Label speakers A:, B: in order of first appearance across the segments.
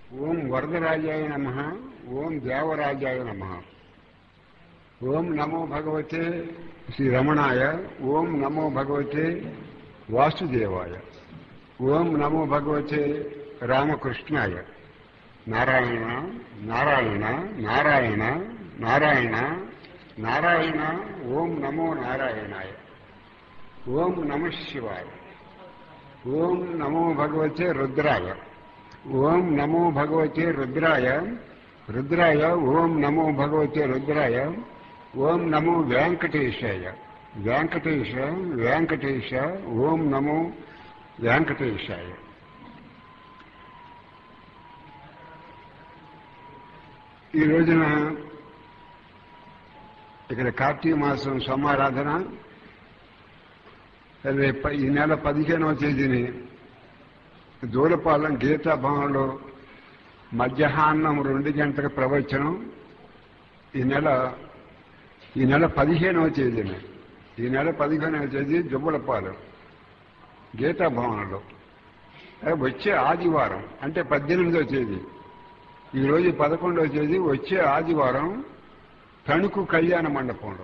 A: ఓం వరదరాజాయ నమ ఓం దేవరాజాయ నమ ఓం నమో భగవతే శ్రీ రమణాయ ఓం నమో భగవతే వాసుదేవాయ ఓం నమో భగవతే రామకృష్ణాయ నారాయణ నారాయణ నారాయణ నారాయణ నారాయణ ఓం నమో నారాయణాయ ఓం నమ శివాయ ఓం నమో భగవతే రుద్రాయ ఓం నమో భగవతే రుద్రాయ రుద్రాయ ఓం నమో భగవతే రుద్రాయ ఓం నమో వెంకటేశాయ వెంకటేశ వెంకటేశ ఓం నమో వెంకటేశాయ ఈ రోజున ఇక్కడ కార్తీక మాసం సమారాధన రేపు ఈ నెల పదిహేనవ తేదీని దూరపాలెం గీతాభవన్లో మధ్యాహ్నం రెండు గంటల ప్రవచనం ఈ నెల ఈ నెల పదిహేనవ తేదీని ఈ నెల పదిహేనవ తేదీ జుబ్బలపాలెం గీతాభవన్లో వచ్చే ఆదివారం అంటే పద్దెనిమిదవ తేదీ ఈరోజు పదకొండవ తేదీ వచ్చే ఆదివారం తణుకు కళ్యాణ మండపంలో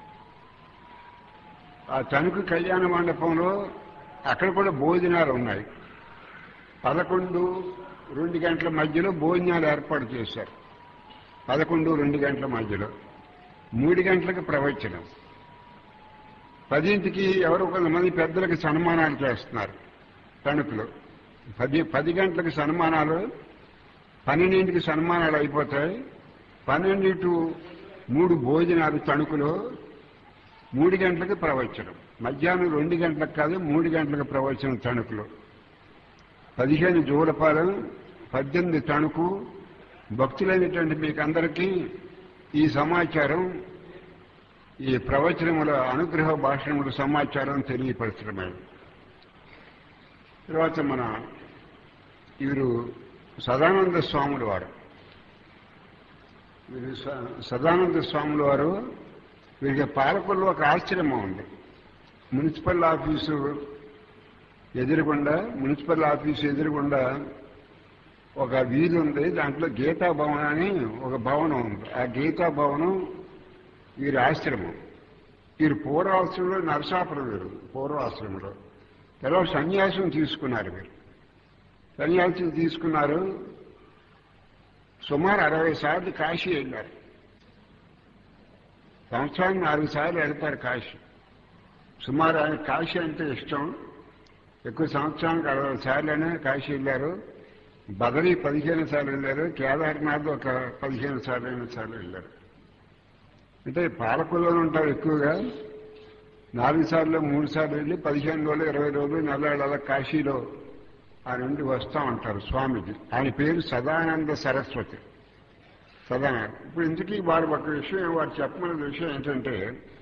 A: ఆ తణుకు కళ్యాణ మండపంలో అక్కడ కూడా భోజనాలు ఉన్నాయి పదకొండు రెండు గంటల మధ్యలో భోజనాలు ఏర్పాటు చేశారు పదకొండు రెండు గంటల మధ్యలో మూడు గంటలకు ప్రవచనం పదింటికి ఎవరో కొంతమంది పెద్దలకు సన్మానాలు చేస్తున్నారు తణుకులో పది పది గంటలకు సన్మానాలు పన్నెండింటికి సన్మానాలు అయిపోతాయి పన్నెండు టు మూడు భోజనాలు తణుకులో మూడు గంటలకు ప్రవచనం మధ్యాహ్నం రెండు గంటలకు కాదు మూడు గంటలకు ప్రవచనం తణుకులో పదిహేను జూలపాలెం పద్దెనిమిది తణుకు భక్తులైనటువంటి మీకు అందరికీ ఈ సమాచారం ఈ ప్రవచనముల అనుగ్రహ భాషణముల సమాచారం తెలియపరచడమే తర్వాత మన వీరు సదానంద స్వాముల వారు వీరు సదానంద స్వాముల వారు వీరికి పాలకుల్లో ఒక ఆశ్రమం ఉంది మున్సిపల్ ఆఫీసు ఎదురుగుండా మున్సిపల్ ఆఫీసు ఎదురుగుండా ఒక వీధి ఉంది దాంట్లో గీతా భవన్ అని ఒక భవనం ఉంది ఆ గీతా భవనం వీరి ఆశ్రమం వీరు పూర్వాశ్రమంలో నరసాపురం వీరు పూర్వాశ్రమంలో తర్వాత సన్యాసం తీసుకున్నారు వీరు సన్యాసం తీసుకున్నారు సుమారు అరవై సార్లు కాశీ వెళ్ళారు సంవత్సరానికి నాలుగు సార్లు వెళ్తారు కాశీ సుమారు ఆయన కాశీ అంటే ఇష్టం ఎక్కువ సంవత్సరానికి అరవై సార్లనే కాశీ వెళ్ళారు బదరీ పదిహేను సార్లు వెళ్ళారు కేదార్నాథ్ ఒక పదిహేను సార్లు అయిన సార్లు వెళ్ళారు అంటే పాలకుల్లో ఉంటారు ఎక్కువగా నాలుగు సార్లు మూడు సార్లు వెళ్ళి పదిహేను రోజులు ఇరవై రోజులు నెల కాశీలో ఆ నుండి వస్తూ ఉంటారు స్వామిజీ ఆయన పేరు సదానంద సరస్వతి సదానంద ఇప్పుడు ఇందుకీ వారు ఒక విషయం వారు చెప్పమన్న విషయం ఏంటంటే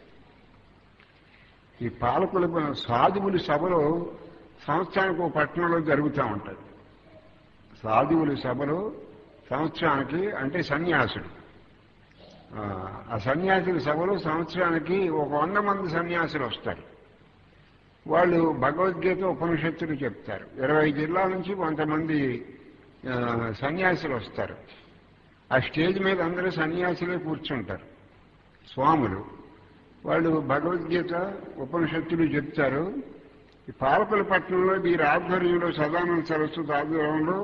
A: ఈ పాలకుల సాధువుల సభలో సంవత్సరానికి ఒక పట్టణంలో జరుగుతూ ఉంటాయి సాధువుల సభలో సంవత్సరానికి అంటే సన్యాసుడు ఆ సన్యాసుల సభలో సంవత్సరానికి ఒక వంద మంది సన్యాసులు వస్తారు వాళ్ళు భగవద్గీత ఉపనిషత్తులు చెప్తారు ఇరవై జిల్లాల నుంచి కొంతమంది సన్యాసులు వస్తారు ఆ స్టేజ్ మీద అందరూ సన్యాసులే కూర్చుంటారు స్వాములు వాళ్ళు భగవద్గీత ఉపనిషత్తులు చెప్తారు ఈ పాలకుల పట్టణంలో వీరి ఆధ్వర్యంలో సదానంద సరస్వతి ఆధ్వర్యంలో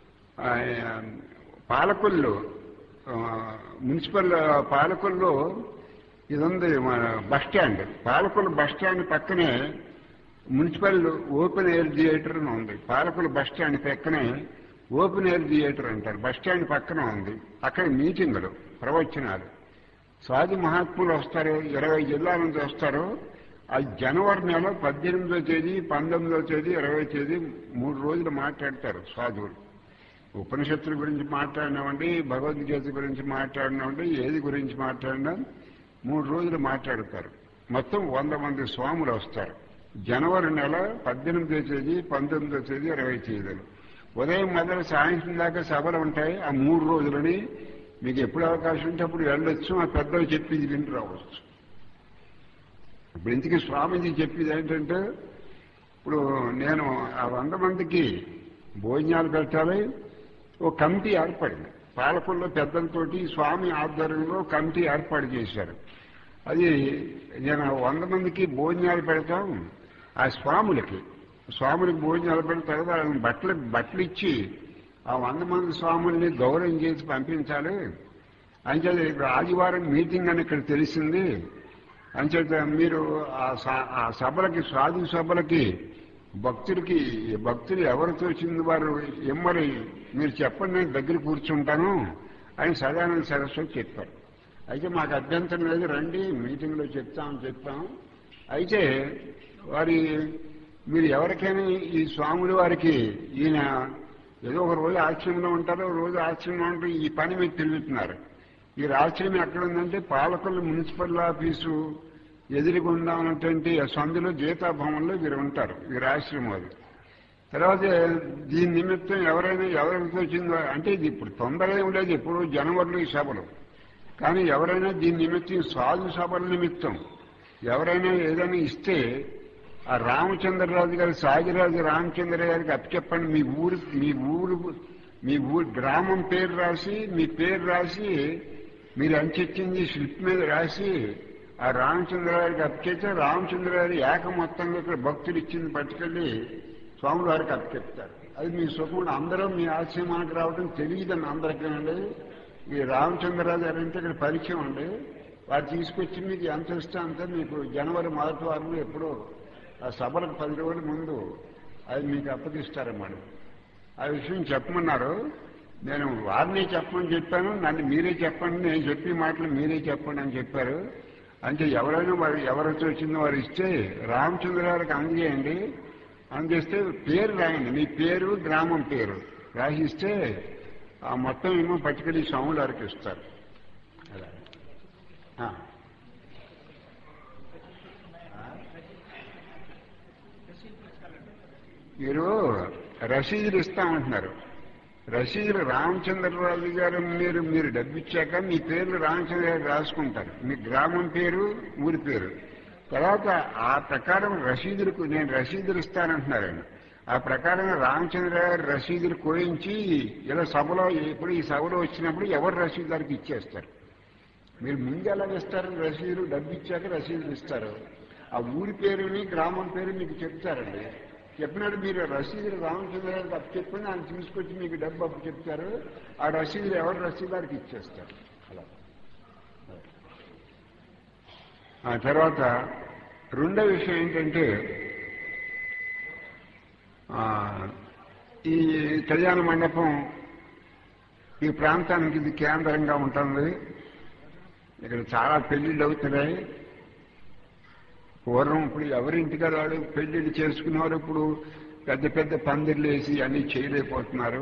A: పాలకుల్లో మున్సిపల్ పాలకుల్లో ఇది ఉంది మన బస్ స్టాండ్ పాలకుల బస్ స్టాండ్ పక్కనే మున్సిపల్ ఓపెన్ ఎయిర్ థియేటర్ అని ఉంది పాలకుల బస్ స్టాండ్ పక్కనే ఓపెన్ ఎయిర్ థియేటర్ అంటారు బస్ స్టాండ్ పక్కన ఉంది అక్కడ మీటింగులు ప్రవచనాలు సాధు మహాత్ములు వస్తారు ఇరవై జిల్లాల నుంచి వస్తారు ఆ జనవరి నెల పద్దెనిమిదో తేదీ పంతొమ్మిదో తేదీ ఇరవై తేదీ మూడు రోజులు మాట్లాడతారు సాధువులు ఉపనిషత్తుల గురించి మాట్లాడినామండి భగవద్గీత గురించి మాట్లాడినామండి ఏది గురించి మాట్లాడినా మూడు రోజులు మాట్లాడతారు మొత్తం వంద మంది స్వాములు వస్తారు జనవరి నెల పద్దెనిమిదో తేదీ పంతొమ్మిదో తేదీ ఇరవై తేదీలు ఉదయం మొదలు సాయంత్రం దాకా సభలు ఉంటాయి ఆ మూడు రోజులని మీకు ఎప్పుడు అవకాశం ఉంటే అప్పుడు వెళ్ళొచ్చు ఆ పెద్దలు చెప్పింది విని రావచ్చు ఇప్పుడు ఇంతకీ స్వామీజీ చెప్పేది ఏంటంటే ఇప్పుడు నేను ఆ వంద మందికి భోజనాలు పెట్టాలి ఓ కమిటీ ఏర్పడింది పాలకుల్లో పెద్దలతోటి స్వామి ఆధ్వర్యంలో కమిటీ ఏర్పాటు చేశారు అది నేను వంద మందికి భోజనాలు పెడతాం ఆ స్వాములకి స్వాములకి భోజనాలు పెడిన తర్వాత వాళ్ళని బట్టలు బట్టలు ఇచ్చి ఆ వంద మంది స్వాముల్ని గౌరవం చేసి పంపించాలి అంచేత ఇక్కడ ఆదివారం మీటింగ్ అని ఇక్కడ తెలిసింది అంచేత మీరు ఆ స- ఆ సభలకి స్వాధి సభలకి భక్తులకి భక్తులు ఎవరు తోచింది వారు ఎమ్మరి మీరు చెప్పండి నేను దగ్గర కూర్చుంటాను అని సదానంద సరస్వతి చెప్పారు అయితే మాకు అభ్యంతరం లేదు రండి మీటింగ్లో చెప్తామని చెప్తాం అయితే వారి మీరు ఎవరికైనా ఈ స్వాముల వారికి ఈయన ఏదో ఒక రోజు ఆశ్రమంలో ఉంటారు ఒక రోజు ఆశ్రమంలో ఉంటారు ఈ పని మీరు తిరుగుతున్నారు ఈ ఆశ్రమం ఎక్కడ ఉందంటే పాలకొల్లు మున్సిపల్ ఆఫీసు ఎదురుగుండా ఉన్నటువంటి ఆ సందులో గీతాభవన్లో వీరు ఉంటారు వీరు ఆశ్రమం అది తర్వాత దీని నిమిత్తం ఎవరైనా ఎవరికి వచ్చిందో అంటే ఇది ఇప్పుడు తొందరగా ఉండేది ఎప్పుడు జనవరిలో ఈ సభలు కానీ ఎవరైనా దీని నిమిత్తం సాధు సభల నిమిత్తం ఎవరైనా ఏదైనా ఇస్తే ఆ రామచంద్రరాజు గారి సాగిరాజు రామచంద్ర గారికి అప్పచెప్పండి మీ ఊరు మీ ఊరు మీ ఊరు గ్రామం పేరు రాసి మీ పేరు రాసి మీరు అంచెచ్చింది స్లిప్ మీద రాసి ఆ రామచంద్ర గారికి అప్పచెప్తే రామచంద్ర గారి ఏక మొత్తంగా ఇక్కడ భక్తులు ఇచ్చింది పట్టుకెళ్ళి స్వాముల వారికి అప్పచెప్తారు అది మీ సుఖం అందరూ మీ ఆశ్రమానికి రావడం తెలియదని అందరికీనండి ఈ రామచంద్రరాజు గారు అంటే ఇక్కడ పరిచయం అండి వారు తీసుకొచ్చి మీకు ఎంత ఇష్టం అంతే మీకు జనవరి మొదటి వారంలో ఎప్పుడో ఆ సభలకు పది రోజుల ముందు అది మీకు అప్పగిస్తారన్నమాట ఆ విషయం చెప్పమన్నారు నేను వారిని చెప్పమని చెప్పాను నన్ను మీరే చెప్పండి నేను చెప్పి మాటలు మీరే చెప్పండి అని చెప్పారు అంటే ఎవరైనా వారు ఎవరైతే వచ్చిందో వారు ఇస్తే రామచంద్ర గారికి అందజేయండి అందజేస్తే పేరు రాయండి మీ పేరు గ్రామం పేరు రాసిస్తే ఆ మొత్తం ఏమో పట్టుకెళ్ళి స్వాములు వారికి ఇస్తారు అలా ఆ. మీరు రసీదులు ఇస్తామంటున్నారు రసీదులు రామచంద్రరాజు గారు మీరు మీరు డబ్బిచ్చాక మీ పేర్లు రామచంద్ర గారు రాసుకుంటారు మీ గ్రామం పేరు ఊరి పేరు తర్వాత ఆ ప్రకారం రసీదులకు నేను రసీదులు ఇస్తానంటున్నారండి ఆ ప్రకారం రామచంద్ర గారు రసీదులు కోయించి ఇలా సభలో ఎప్పుడు ఈ సభలో వచ్చినప్పుడు ఎవరు రసీదు గారికి ఇచ్చేస్తారు మీరు ముందు ఎలా ఇస్తారు రసీదులు డబ్బు ఇచ్చాక రసీదులు ఇస్తారు ఆ ఊరి పేరుని గ్రామం పేరు మీకు చెప్తారండి చెప్పినట్టు మీరు రసీదులు రామచంద్ర గారికి అప్పు చెప్పండి ఆయన తీసుకొచ్చి మీకు డబ్బు అప్పు చెప్తారు ఆ రసీదులు ఎవరు రసీదారికి ఇచ్చేస్తారు అలా ఆ తర్వాత రెండో విషయం ఏంటంటే ఆ, ఈ కళ్యాణ మండపం ఈ ప్రాంతానికి ఇది కేంద్రంగా ఉంటుంది ఇక్కడ చాలా పెళ్లిళ్ళు అవుతున్నాయి పూర్వం ఇప్పుడు ఎవరింటికి వాళ్ళు పెళ్లిళ్ళు చేసుకునేవారు ఇప్పుడు పెద్ద పెద్ద పందిర్లు వేసి అన్ని చేయలేకపోతున్నారు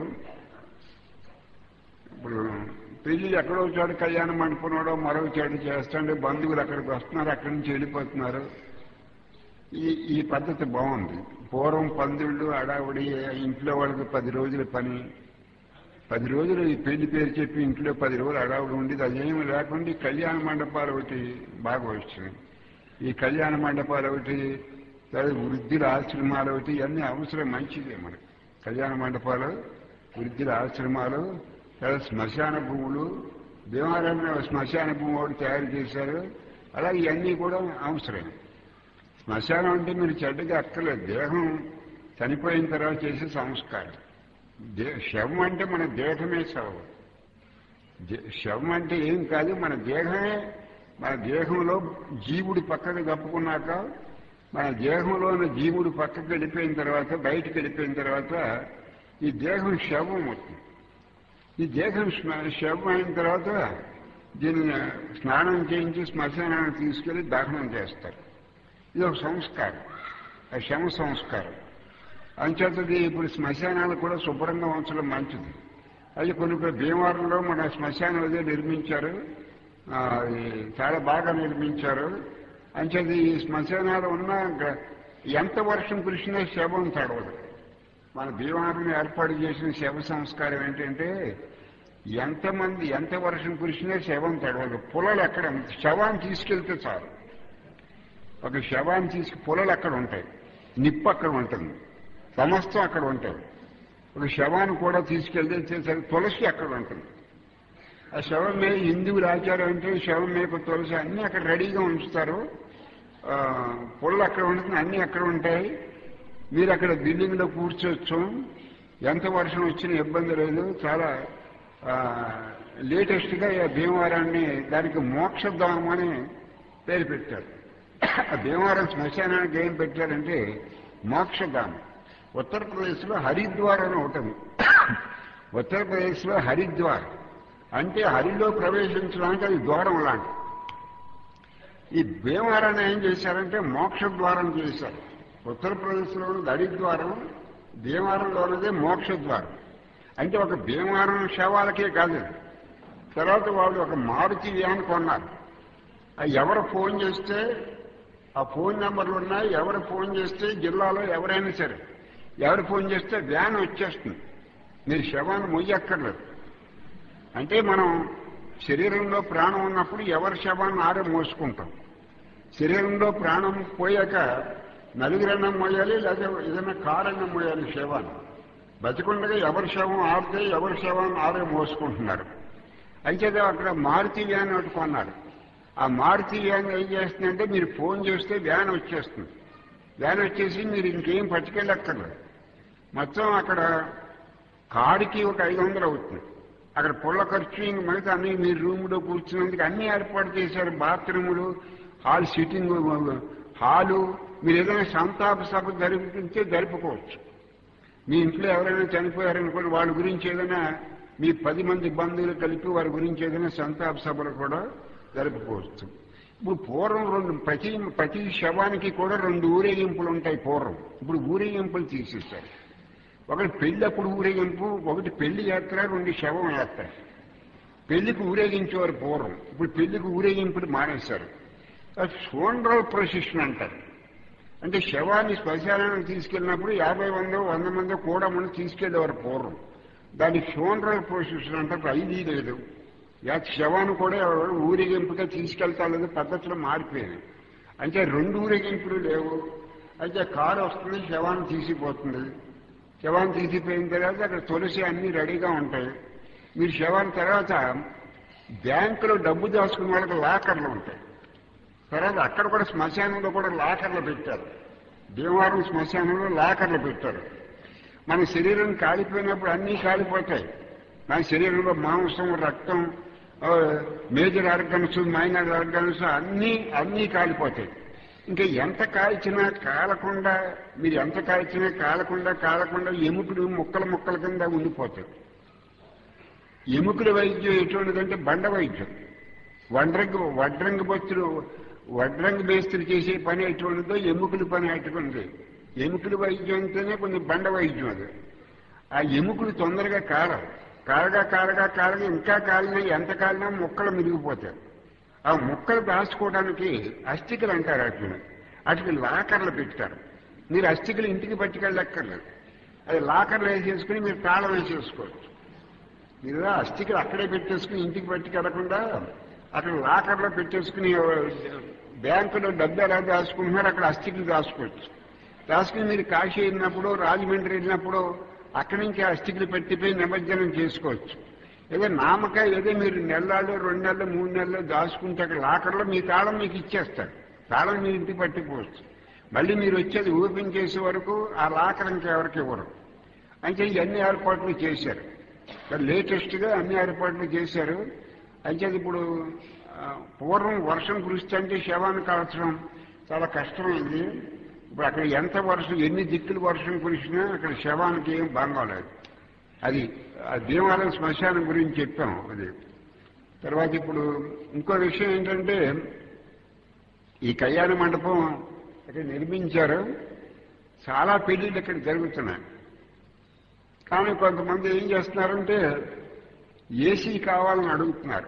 A: ఇప్పుడు పెళ్లి ఎక్కడో చోట కళ్యాణ మండపంలో మరో చోట చేస్తుంటే బంధువులు అక్కడికి వస్తున్నారు అక్కడి నుంచి వెళ్ళిపోతున్నారు ఈ ఈ పద్ధతి బాగుంది పూర్వం పందిళ్ళు అడావుడి ఇంట్లో వాళ్ళకి పది రోజుల పని పది రోజులు ఈ పెళ్లి పేరు చెప్పి ఇంట్లో పది రోజులు అడావుడు ఉండేది అదేమి లేకుండా ఈ కళ్యాణ మండపాలు ఒకటి బాగా వచ్చినాయి ఈ కళ్యాణ మండపాలు ఒకటి తర్వాత వృద్ధుల ఆశ్రమాలు ఒకటి ఇవన్నీ అవసరం మంచిదే మనకి కళ్యాణ మండపాలు వృద్ధుల ఆశ్రమాలు తర్వాత శ్మశాన భూములు భీమారంలో శ్మశాన భూమి ఒకటి తయారు చేశారు అలాగే ఇవన్నీ కూడా అవసరం శ్మశానం అంటే మీరు చెడ్డగా అక్కర్లేదు దేహం చనిపోయిన తర్వాత చేసే సంస్కారం దే శవం అంటే మన దేహమే శవం దే- శవం అంటే ఏం కాదు మన దేహమే మన దేహంలో జీవుడు పక్కకు తప్పుకున్నాక మన దేహంలో ఉన్న జీవుడు పక్కకు వెళ్ళిపోయిన తర్వాత బయటకు వెళ్ళిపోయిన తర్వాత ఈ దేహం శవం అవుతుంది ఈ దేహం స్మ- శవం అయిన తర్వాత దీన్ని స్నానం చేయించి శ్మశానానికి తీసుకెళ్లి దహనం చేస్తారు ఇది ఒక సంస్కారం ఆ శమ సంస్కారం అంచేతది ఇప్పుడు శ్మశానాలు కూడా శుభ్రంగా ఉంచడం మంచిది అది కొన్ని కొన్ని భీమవరంలో మన శ్మశానం అదే నిర్మించారు ఆ, అది చాలా బాగా నిర్మించారు అంచేది ఈ శ్మశానాలు ఉన్న గ- ఎంత వర్షం కురిసినా శవం తడవదు మన భీమవరం ఏర్పాటు చేసిన శవ సంస్కారం ఏంటంటే ఎంతమంది ఎంత వర్షం కురిసినా శవం తడవదు పొలాలు ఎక్కడ శవాన్ని తీసుకెళ్తే చాలు ఒక శవాన్ని తీసుకు పొలాలు అక్కడ ఉంటాయి నిప్పు అక్కడ ఉంటుంది సమస్తం అక్కడ ఉంటాయి ఒక శవాన్ని కూడా తీసుకెళ్తే చేసరికి తులసి అక్కడ ఉంటుంది ఆ శవం మీద హిందువుల ఆచారం అంటే శవం మీద తులసి అన్నీ అక్కడ రెడీగా ఉంచుతారు ఆ, పుల్ల అక్కడ ఉంటుంది అన్నీ అక్కడ ఉంటాయి మీరు అక్కడ బిల్డింగ్ లో కూర్చోవచ్చు ఎంత వర్షం వచ్చినా ఇబ్బంది లేదు చాలా లేటెస్ట్ గా ఈ భీమవరాన్ని దానికి మోక్షధామం అని పేరు పెట్టారు ఆ భీమవరం శ్మశానానికి ఏం పెట్టారంటే మోక్షధామం ఉత్తరప్రదేశ్ లో హరిద్వార్ అని ఉంటుంది ఉత్తరప్రదేశ్ లో హరిద్వార్ అంటే హరిలో ప్రవేశించడానికి అది ద్వారం లాంటి ఈ భీమవరాన్ని ఏం చేశారంటే మోక్ష ద్వారం చేశారు ఉత్తరప్రదేశ్లో ఉన్నది హరిద్వారం భీమవరంలోనదే మోక్ష ద్వారం అంటే ఒక భీమవరం శవాలకే కాదు తర్వాత వాళ్ళు ఒక మారుతి వ్యాన్ కొన్నారు ఆ ఎవరు ఫోన్ చేస్తే ఆ ఫోన్ నెంబర్లు ఉన్నాయి ఎవరు ఫోన్ చేస్తే జిల్లాలో ఎవరైనా సరే ఎవరు ఫోన్ చేస్తే వ్యాన్ వచ్చేస్తుంది మీరు శవాన్ని మొయ్యక్కర్లేదు అంటే మనం శరీరంలో ప్రాణం ఉన్నప్పుడు ఎవరి శవాన్ని ఆరే మోసుకుంటాం శరీరంలో ప్రాణం పోయాక నలుగురన్నా మోయాలి లేదా ఏదైనా కారన్నా మోయాలి శవాన్ని బతికుండగా ఎవరి శవం ఆరితే ఎవరి శవాన్ని ఆరే మోసుకుంటున్నారు అయితే అక్కడ మారుతి వ్యాన్ ఒకటి కొన్నారు ఆ మారుతి వ్యాన్ ఏం చేస్తుందంటే మీరు ఫోన్ చేస్తే వ్యాన్ వచ్చేస్తుంది వ్యాన్ వచ్చేసి మీరు ఇంకేం పట్టుకెళ్ళక్కర్లేదు మొత్తం అక్కడ కాడికి ఒక ఐదు వందలు అవుతుంది అక్కడ పుల్ల ఖర్చు ఇంక మిగతా అన్ని మీరు రూమ్లో కూర్చున్నందుకు అన్ని ఏర్పాటు చేశారు బాత్రూములు హాల్ సిట్టింగ్ హాలు మీరు ఏదైనా సంతాప సభ జరిపితే జరుపుకోవచ్చు మీ ఇంట్లో ఎవరైనా చనిపోయారనుకోండి వాళ్ళ గురించి ఏదైనా మీ పది మంది బంధువులు కలిపి వారి గురించి ఏదైనా సంతాప సభలు కూడా జరుపుకోవచ్చు ఇప్పుడు పూర్వం రెండు ప్రతి ప్రతి శవానికి కూడా రెండు ఊరేగింపులు ఉంటాయి పూర్వం ఇప్పుడు ఊరేగింపులు తీసేస్తారు ఒకటి పెళ్లి అప్పుడు ఊరేగింపు ఒకటి పెళ్లి యాత్ర రెండు శవం యాత్ర పెళ్లికి ఊరేగించేవారు పూర్వం ఇప్పుడు పెళ్లికి ఊరేగింపులు మానేశారు సోండ్రల్ ప్రొసెషన్ అంటారు అంటే శవాన్ని శ్మశానానికి తీసుకెళ్ళినప్పుడు యాభై మందో వంద మందో కూడా మనం తీసుకెళ్లేవారు పూర్వం దాన్ని ఫ్యూనరల్ ప్రొసెషన్ అంటారు ఐదు లేదు యా శవాన్ని కూడా ఎవరు ఊరేగింపుగా తీసుకెళ్తా లేదు పద్ధతులు మారిపోయాయి అంటే రెండు ఊరేగింపులు లేవు అయితే కారు వస్తుంది శవాన్ని తీసిపోతుంది శవాన్ని తీసిపోయిన తర్వాత అక్కడ తులసి అన్ని రెడీగా ఉంటాయి మీరు శవాన్ని తర్వాత బ్యాంకులో డబ్బు దాచుకున్న వాళ్ళకి లాకర్లు ఉంటాయి తర్వాత అక్కడ కూడా శ్మశానంలో కూడా లాకర్లు పెట్టారు భీమవరం శ్మశానంలో లాకర్లు పెట్టారు మన శరీరం కాలిపోయినప్పుడు అన్నీ కాలిపోతాయి మన శరీరంలో మాంసం రక్తం ఆ, మేజర్ ఆర్గన్స్ మైనర్ ఆర్గన్స్ అన్నీ అన్నీ కాలిపోతాయి ఇంకా ఎంత కాల్చినా కాలకుండా మీరు ఎంత కాల్చినా కాలకుండా కాలకుండా ఎముకలు ముక్కల ముక్కల కింద ఉండిపోతాయి ఎముకల వైద్యం ఎటువంటిదంటే బండ వైద్యం వడ్రంగి వడ్రంగి బొత్తులు వడ్రంగి మేస్త్రి చేసే పని ఎటువంటిదో ఎముకల పని అటువంటిది ఎముకల వైద్యం అంటేనే కొంచెం బండ వైద్యం అది ఆ ఎముకలు తొందరగా కాలవు కాలగా కాలగా కాలగా ఇంకా కాలినా ఎంత కాలినా ముక్కలు మిరిగిపోతాయి ఆ ముక్కలు దాచుకోవడానికి అస్థికలు అంటారు వాటిని వాటికి లాకర్లు పెట్టారు మీరు అస్థికలు ఇంటికి పట్టుకెళ్ళక్కర్లేదు అది లాకర్లు వేసేసుకుని మీరు తాళం వేసేసుకోవచ్చు మీరు అస్థికలు అక్కడే పెట్టేసుకుని ఇంటికి పట్టుకెళ్లకుండా అక్కడ లాకర్లో పెట్టేసుకుని బ్యాంకులో డబ్బు ఎలా దాచుకుంటున్నారు అక్కడ అస్థికలు దాచుకోవచ్చు దాచుకుని మీరు కాశీ వెళ్ళినప్పుడు రాజమండ్రి వెళ్ళినప్పుడు అక్కడి నుంచి ఆ అస్థికలు పెట్టిపోయి నిమజ్జనం చేసుకోవచ్చు ఏదో నామకాయ ఏదో మీరు నెలలు రెండు నెలలు మూడు నెలలు దాచుకుంటే అక్కడ లాకర్లో మీ తాళం మీకు ఇచ్చేస్తారు తాళం మీ ఇంటికి పట్టిపోవచ్చు మళ్ళీ మీరు వచ్చేది ఓపెన్ చేసే వరకు ఆ లాకర్ ఇంకెవరికి ఇవ్వరు అంటే ఇవన్నీ ఏర్పాట్లు చేశారు లేటెస్ట్ గా అన్ని ఏర్పాట్లు చేశారు అయితే ఇప్పుడు ఆ, పూర్వం వర్షం కురుస్తుంటే శవాన్ని కాల్చడం చాలా కష్టమైంది ఇప్పుడు అక్కడ ఎంత వర్షం ఎన్ని దిక్కులు వర్షం కురిసినా అక్కడ శవానికి ఏం బాగోలేదు అది ఆ దేవాలయం శ్మశానం గురించి చెప్పాం అది తర్వాత ఇప్పుడు ఇంకో విషయం ఏంటంటే ఈ కళ్యాణ మండపం ఇక్కడ నిర్మించారు చాలా పెళ్లిళ్ళు ఇక్కడ జరుగుతున్నాయి కానీ కొంతమంది ఏం చేస్తున్నారంటే ఏసీ కావాలని అడుగుతున్నారు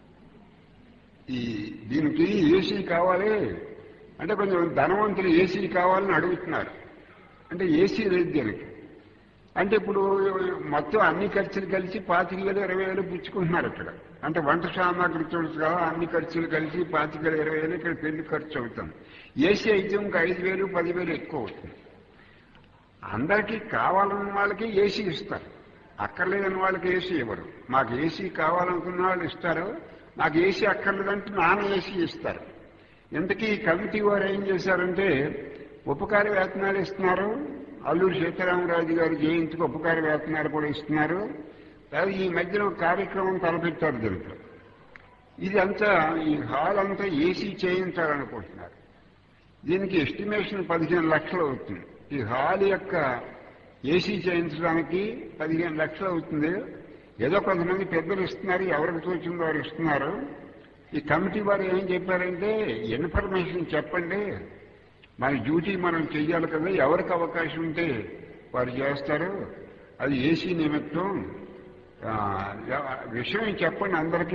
A: ఈ దీనికి ఏసీ కావాలి అంటే కొంచెం ధనవంతులు ఏసీ కావాలని అడుగుతున్నారు అంటే ఏసీ లేదు దీనికి అంటే ఇప్పుడు మొత్తం అన్ని ఖర్చులు కలిసి పాతిక వేలు ఇరవై వేలు పుచ్చుకుంటున్నారు ఇక్కడ అంటే వంట సామాగ్రి చూడచ్చు కదా అన్ని ఖర్చులు కలిసి పాతిక వేలు ఇరవై వేలు ఇక్కడ పెళ్లి ఖర్చు అవుతుంది ఏసీ అయితే ఇంకా ఐదు వేలు పదివేలు ఎక్కువ అవుతుంది అందరికీ కావాలన్న వాళ్ళకి ఏసీ ఇస్తారు అక్కర్లేదని వాళ్ళకి ఏసీ ఇవ్వరు మాకు ఏసీ కావాలనుకున్న వాళ్ళు ఇస్తారు నాకు ఏసీ అక్కర్లేదంటే నాన్న ఏసీ ఇస్తారు ఇంతకీ ఈ కమిటీ వారు ఏం చేశారంటే ఉపకార వేతనాలు ఇస్తున్నారు అల్లూరు సీతారామరాజు గారి జయంతికి ఉపకార వేతనాలు కూడా ఇస్తున్నారు తర్వాత ఈ మధ్యన ఒక కార్యక్రమం తలపెట్టారు దీంట్లో ఇది అంతా ఈ హాల్ అంతా ఏసీ చేయించాలనుకుంటున్నారు దీనికి ఎస్టిమేషన్ పదిహేను లక్షలు అవుతుంది ఈ హాల్ యొక్క ఏసీ చేయించడానికి పదిహేను లక్షలు అవుతుంది ఏదో కొంతమంది పెద్దలు ఇస్తున్నారు ఎవరికి తోచిందో వారు ఇస్తున్నారు ఈ కమిటీ వారు ఏం చెప్పారంటే ఇన్ఫర్మేషన్ చెప్పండి మన డ్యూటీ మనం చెయ్యాలి కదా ఎవరికి అవకాశం ఉంటే వారు చేస్తారు అది ఏసీ నిమిత్తం ఆ, విషయం చెప్పండి అందరికీ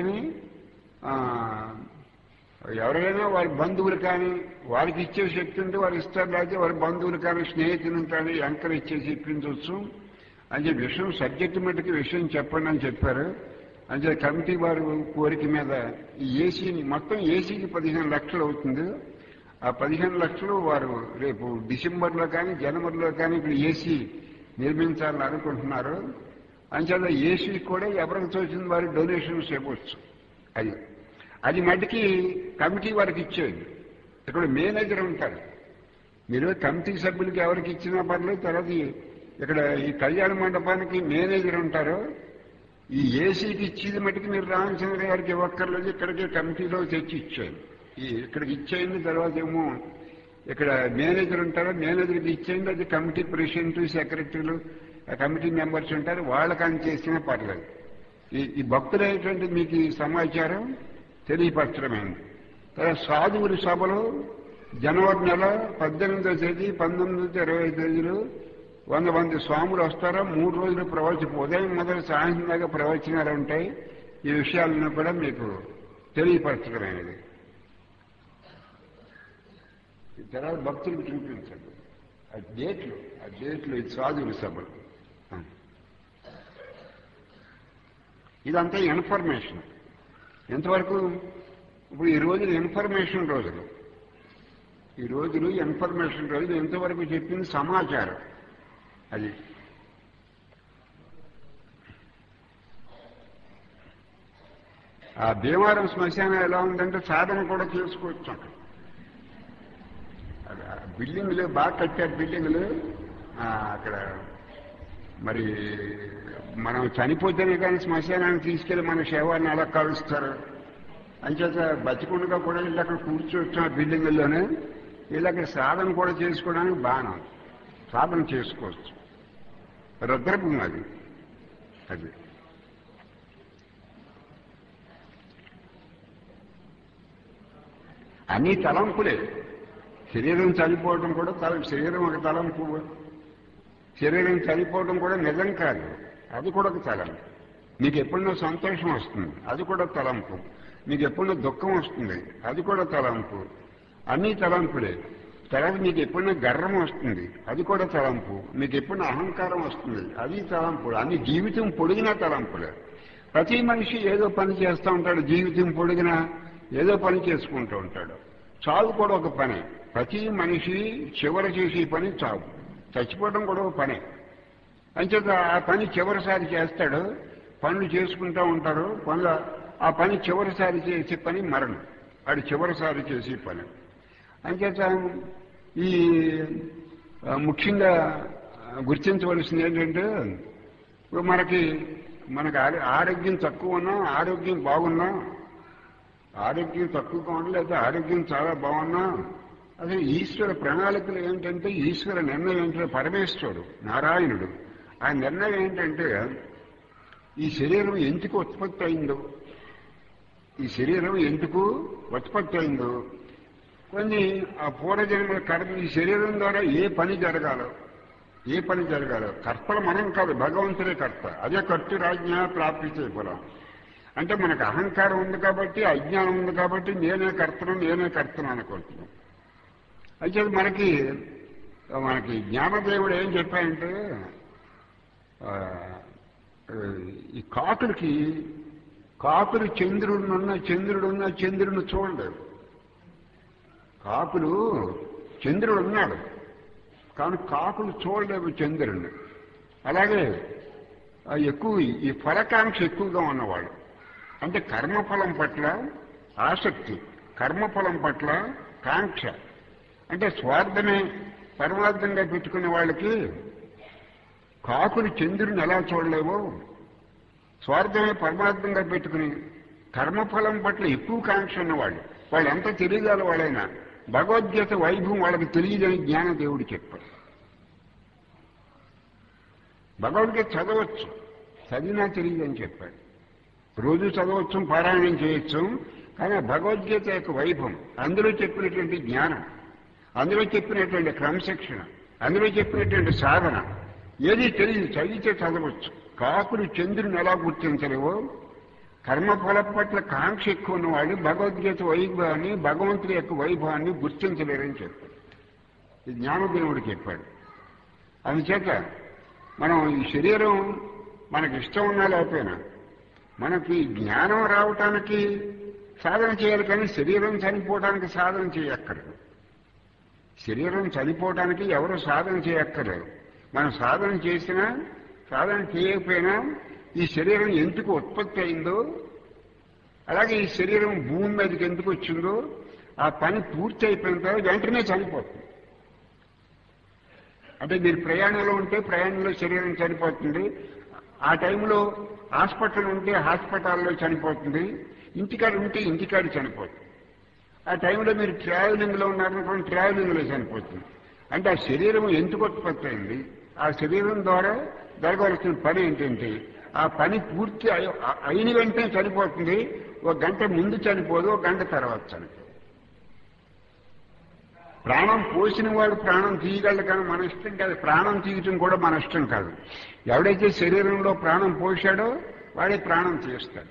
A: ఎవరైనా వారి బంధువులు కానీ వారికి ఇచ్చే శక్తి ఉంటే వారు ఇస్తారు లేకపోతే వారి బంధువులు కానీ స్నేహితులు కానీ ఎంకరేజ్ చేసి ఇప్పించవచ్చు అని చెప్పి విషయం సబ్జెక్ట్ మటుకు విషయం చెప్పండి అని చెప్పారు అంటే కమిటీ వారు కోరిక మీద ఈ ఏసీని మొత్తం ఏసీకి పదిహేను లక్షలు అవుతుంది ఆ పదిహేను లక్షలు వారు రేపు డిసెంబర్లో కానీ జనవరిలో కానీ ఇక్కడ ఏసీ నిర్మించాలని అనుకుంటున్నారు అంచేత ఏసీ కూడా ఎవరికి తోచిన వారి డొనేషన్స్ ఇవ్వచ్చు అది అది మటుకి కమిటీ వారికి ఇచ్చేది ఇక్కడ మేనేజర్ ఉంటారు మీరు కమిటీ సభ్యులకి ఎవరికి ఇచ్చినా పర్లేదు తర్వాత ఈ- ఇక్కడ ఈ కళ్యాణ మండపానికి మేనేజర్ ఉంటారు ఈ ఏసీకి ఇచ్చేది మటుకు మీరు రామచంద్ర గారికి ఇవ్వక్కర్లేదు ఇక్కడికి కమిటీలో తెచ్చి ఇచ్చేయండి ఈ ఇక్కడికి ఇచ్చేయండి తర్వాత ఏమో ఇక్కడ మేనేజర్ ఉంటారు మేనేజర్కి ఇచ్చేయండి అది కమిటీ ప్రెసిడెంట్ సెక్రటరీలు ఆ కమిటీ మెంబర్స్ ఉంటారు వాళ్ళకి అని చేసినా పర్లేదు ఈ ఈ భక్తులైనటువంటి మీకు ఈ సమాచారం తెలియపరచడమైంది తర్వాత సాధువుల సభలు జనవరి నెల పద్దెనిమిదో తేదీ పంతొమ్మిది ఇరవై తేదీలు వంద మంది స్వాములు వస్తారో మూడు రోజులు ప్రవచన ఉదయం మొదలు సాయంత్రం దాకా ప్రవచనాలు ఉంటాయి ఈ విషయాలను కూడా మీకు తెలియపరచడమైనది ఈ తర్వాత భక్తులకు చూపించండి ఆ డేట్లు ఆ డేట్లు ఇది సాధువుల సభలు ఆ. ఇదంతా ఇన్ఫర్మేషన్ ఎంతవరకు ఇప్పుడు ఈ రోజులు ఇన్ఫర్మేషన్ రోజులు ఈ రోజులు ఇన్ఫర్మేషన్ రోజులు ఎంతవరకు చెప్పింది సమాచారం అది ఆ భీమవరం శ్మశానం ఎలా ఉందంటే సాధన కూడా చేసుకోవచ్చు అక్కడ అది ఆ బిల్డింగ్లు బాగా కట్టారు బిల్డింగ్లు ఆ, అక్కడ మరి మనం చనిపోతేనే కానీ శ్మశానానికి తీసుకెళ్లి మన శవాన్ని అలా కలుస్తారు అంచేత బతికుండగా కూడా వీళ్ళు అక్కడ కూర్చోవచ్చు ఆ బిల్డింగుల్లోనే వీళ్ళు అక్కడ సాధన కూడా చేసుకోవడానికి బాగా ఉంది. సాధన చేసుకోవచ్చు రుద్రభూమి అది అది అన్ని తలంపులే శరీరం చనిపోవడం కూడా తల శరీరం ఒక తలంపు శరీరం చనిపోవడం కూడా నిజం కాదు అది కూడా ఒక తలంపు మీకు ఎప్పుడైనా సంతోషం వస్తుంది అది కూడా తలంపు మీకు ఎప్పుడైనా దుఃఖం వస్తుంది అది కూడా తలంపు అన్నీ తలంపులే తర్వాత మీకు ఎప్పుడైనా గర్వం వస్తుంది అది కూడా తలంపు మీకు ఎప్పుడైనా అహంకారం వస్తుంది అది తలంపు అన్ని జీవితం పొడిగిన తలంపులే ప్రతి మనిషి ఏదో పని చేస్తూ ఉంటాడు జీవితం పొడిగిన ఏదో పని చేసుకుంటూ ఉంటాడు చావు కూడా ఒక పనే ప్రతి మనిషి చివర చేసే పని చావు చచ్చిపోవడం కూడా ఒక పనే అంచేత ఆ పని చివరిసారి చేస్తాడు పనులు చేసుకుంటూ ఉంటారు పనులు ఆ పని చివరిసారి చేసే పని మరణం అది చివరిసారి చేసే పని అంచేత ఈ ఆ, ముఖ్యంగా ఆ, గుర్తించవలసింది ఏంటంటే ఇప్పుడు మనకి మనకి ఆరో- ఆరోగ్యం తక్కువ ఉన్నా ఆరోగ్యం బాగున్నా ఆరోగ్యం తక్కువగా ఉన్నా లేదా ఆరోగ్యం చాలా బాగున్నా అసలు ఈశ్వర ప్రణాళికలు ఏంటంటే ఈశ్వర నిర్ణయం ఏంటంటే పరమేశ్వరుడు నారాయణుడు ఆ నిర్ణయం ఏంటంటే ఈ శరీరం ఎందుకు ఉత్పత్తి అయిందో ఈ శరీరం ఎందుకు ఉత్పత్తి అయిందో కొన్ని ఆ పూర్వజన్మల కర్మ ఈ శరీరం ద్వారా ఏ పని జరగాలో ఏ పని జరగాలో కర్తలు మనం కాదు భగవంతుడే కర్త అదే కర్తృరాజ్ఞ ప్రాప్తి ఫలం అంటే మనకు అహంకారం ఉంది కాబట్టి అజ్ఞానం ఉంది కాబట్టి నేనే కర్తను నేనే కర్తను అనుకుంటున్నాం అయితే మనకి మనకి జ్ఞానదేవుడు ఏం చెప్పాయంటే ఆ, ఈ కాకులకి కాకులు చంద్రుడునున్న చంద్రుడున్న చంద్రుడిని చూడలేరు కాకులు చంద్రుడు ఉన్నాడు కానీ కాకులు చూడలేవు చంద్రుడిని అలాగే ఆ ఎక్కువ ఈ ఫలకాంక్ష ఎక్కువగా ఉన్నవాళ్ళు అంటే కర్మఫలం పట్ల ఆసక్తి కర్మఫలం పట్ల కాంక్ష అంటే స్వార్థమే పరమార్థంగా పెట్టుకునే వాళ్ళకి కాకులు చంద్రుని ఎలా చూడలేవో స్వార్థమే పరమార్థంగా పెట్టుకుని కర్మఫలం పట్ల ఎక్కువ కాంక్ష ఉన్నవాళ్ళు వాళ్ళు ఎంత తెలియగల వాళ్ళైనా భగవద్గీత వైభవం వాళ్ళకి తెలియదని జ్ఞాన దేవుడు చెప్పాడు భగవద్గీత చదవచ్చు చదివినా తెలియదని చెప్పాడు రోజు చదవచ్చు పారాయణం చేయొచ్చు కానీ భగవద్గీత యొక్క వైభవం అందులో చెప్పినటువంటి జ్ఞానం అందులో చెప్పినటువంటి క్రమశిక్షణ అందులో చెప్పినటువంటి సాధన ఏది తెలియదు చదివితే చదవచ్చు కాకులు చంద్రుని ఎలా గుర్తించలేవో కర్మఫల పట్ల కాంక్ష ఎక్కువ ఉన్నవాళ్ళు భగవద్గీత వైభవాన్ని భగవంతుడి యొక్క వైభవాన్ని గుర్తించలేరని చెప్పాడు ఇది జ్ఞానదేవుడు చెప్పాడు అందుచేత మనం ఈ శరీరం మనకి ఇష్టం ఉన్నా లేకపోయినా మనకి జ్ఞానం రావటానికి సాధన చేయాలి కానీ శరీరం చనిపోవడానికి సాధన చేయక్కర్లేదు శరీరం చనిపోవడానికి ఎవరు సాధన చేయక్కర్లేదు మనం సాధన చేసినా సాధన చేయకపోయినా ఈ శరీరం ఎందుకు ఉత్పత్తి అయిందో అలాగే ఈ శరీరం భూమి మీదకి ఎందుకు వచ్చిందో ఆ పని పూర్తి అయిపోయిన తర్వాత వెంటనే చనిపోతుంది అంటే మీరు ప్రయాణంలో ఉంటే ప్రయాణంలో శరీరం చనిపోతుంది ఆ టైంలో హాస్పిటల్ ఉంటే హాస్పిటల్లో చనిపోతుంది ఇంటికాడ ఉంటే ఇంటికాడ చనిపోతుంది ఆ టైంలో మీరు ట్రావెలింగ్లో ఉన్నారనుకోండి ట్రావెలింగ్లో చనిపోతుంది అంటే ఆ శరీరం ఎందుకు ఉత్పత్తి అయింది ఆ శరీరం ద్వారా జరగవలసిన పని ఏంటంటే ఆ పని పూర్తి అయి- అయిన వెంటనే చనిపోతుంది ఒక గంట ముందు చనిపోదు ఒక గంట తర్వాత చనిపోదు ప్రాణం పోసిన వాడు ప్రాణం తీయగలడు కానీ మన ఇష్టం కాదు ప్రాణం తీయటం కూడా మన ఇష్టం కాదు ఎవడైతే శరీరంలో ప్రాణం పోశాడో వాడే ప్రాణం తీస్తాడు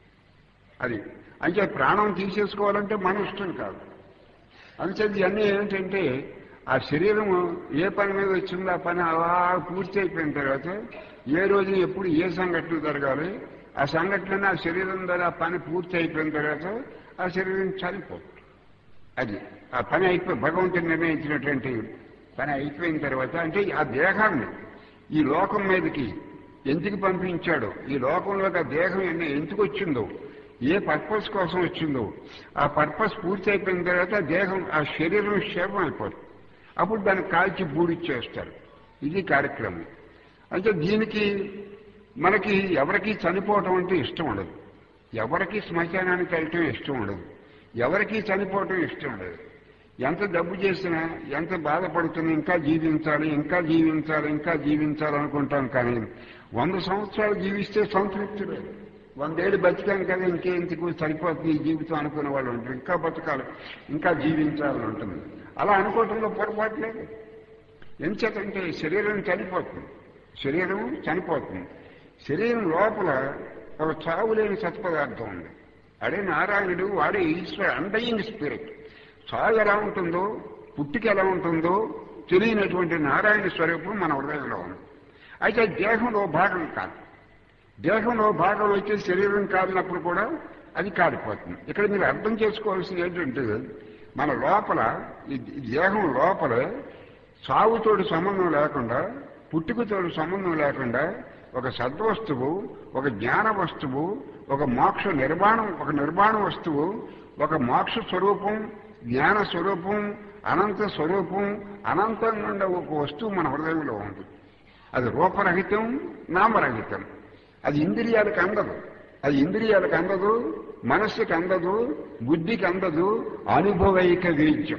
A: అది అంటే ప్రాణం తీసేసుకోవాలంటే మన ఇష్టం కాదు అందుచేత ఇవన్నీ ఏమిటంటే ఆ శరీరం ఏ పని మీద వచ్చిందో ఆ పని అలా పూర్తి అయిపోయిన తర్వాత ఏ రోజు ఎప్పుడు ఏ సంఘటన జరగాలి ఆ సంఘటన ఆ శరీరం ద్వారా ఆ పని పూర్తి అయిపోయిన తర్వాత ఆ శరీరం చనిపోతుంది అది ఆ పని అయిపోయి భగవంతుడు నిర్ణయించినటువంటి పని అయిపోయిన తర్వాత అంటే ఆ దేహాన్ని ఈ లోకం మీదకి ఎందుకు పంపించాడో ఈ లోకంలోకి ఆ దేహం ఎన్ని- ఎందుకు వచ్చిందో ఏ పర్పస్ కోసం వచ్చిందో ఆ పర్పస్ పూర్తి అయిపోయిన తర్వాత ఆ దేహం ఆ శరీరం క్షేమం అయిపోతుంది అప్పుడు దాన్ని కాల్చి బూడిచ్చేస్తారు ఇది కార్యక్రమం అంటే దీనికి మనకి ఎవరికి చనిపోవటం అంటే ఇష్టం ఉండదు ఎవరికి శ్మశానానికి వెళ్ళటం ఇష్టం ఉండదు ఎవరికి చనిపోవటం ఇష్టం ఉండదు ఎంత డబ్బు చేసినా ఎంత బాధపడుతున్నా ఇంకా జీవించాలి ఇంకా జీవించాలి ఇంకా జీవించాలి అనుకుంటాం కానీ వంద సంవత్సరాలు జీవిస్తే సంతృప్తి లేదు వందేళ్ళు బతికాం కదా ఇంకెందుకు సరిపోతుంది ఈ జీవితం అనుకునే వాళ్ళు ఉంటారు ఇంకా బతకాలి ఇంకా జీవించాలని ఉంటుంది అలా అనుకోవటంలో పొరపాటు లేదు ఎంచేతంటే శరీరం చనిపోతుంది శరీరం చనిపోతుంది శరీరం లోపల ఒక చావులేని సత్పదార్థం ఉంది అడే నారాయణుడు వాడే ఈశ్వర అండయింగ్ స్పిరిట్ చావు ఎలా ఉంటుందో పుట్టిక ఎలా ఉంటుందో తెలియనటువంటి నారాయణ స్వరూపం మన హృదయంలో ఉంది అయితే దేహంలో భాగం కాదు దేహంలో భాగం అయితే శరీరం కాలినప్పుడు కూడా అది కాలిపోతుంది ఇక్కడ మీరు అర్థం చేసుకోవాల్సింది ఏంటంటే మన లోపల ఈ ఈ దేహం లోపల సాగుతోటి సంబంధం లేకుండా పుట్టుకతోటి సంబంధం లేకుండా ఒక సద్వస్తువు ఒక జ్ఞాన వస్తువు ఒక మోక్ష నిర్మాణం ఒక నిర్మాణ వస్తువు ఒక మోక్ష స్వరూపం జ్ఞాన స్వరూపం అనంత స్వరూపం అనంతంగా ఉండే ఒక వస్తువు మన హృదయంలో ఉంది అది రూపరహితం నామరహితం అది ఇంద్రియాలకు అందదు అది ఇంద్రియాలకు అందదు మనస్సుకి అందదు బుద్ధికి అందదు అనుభవైక వేద్యం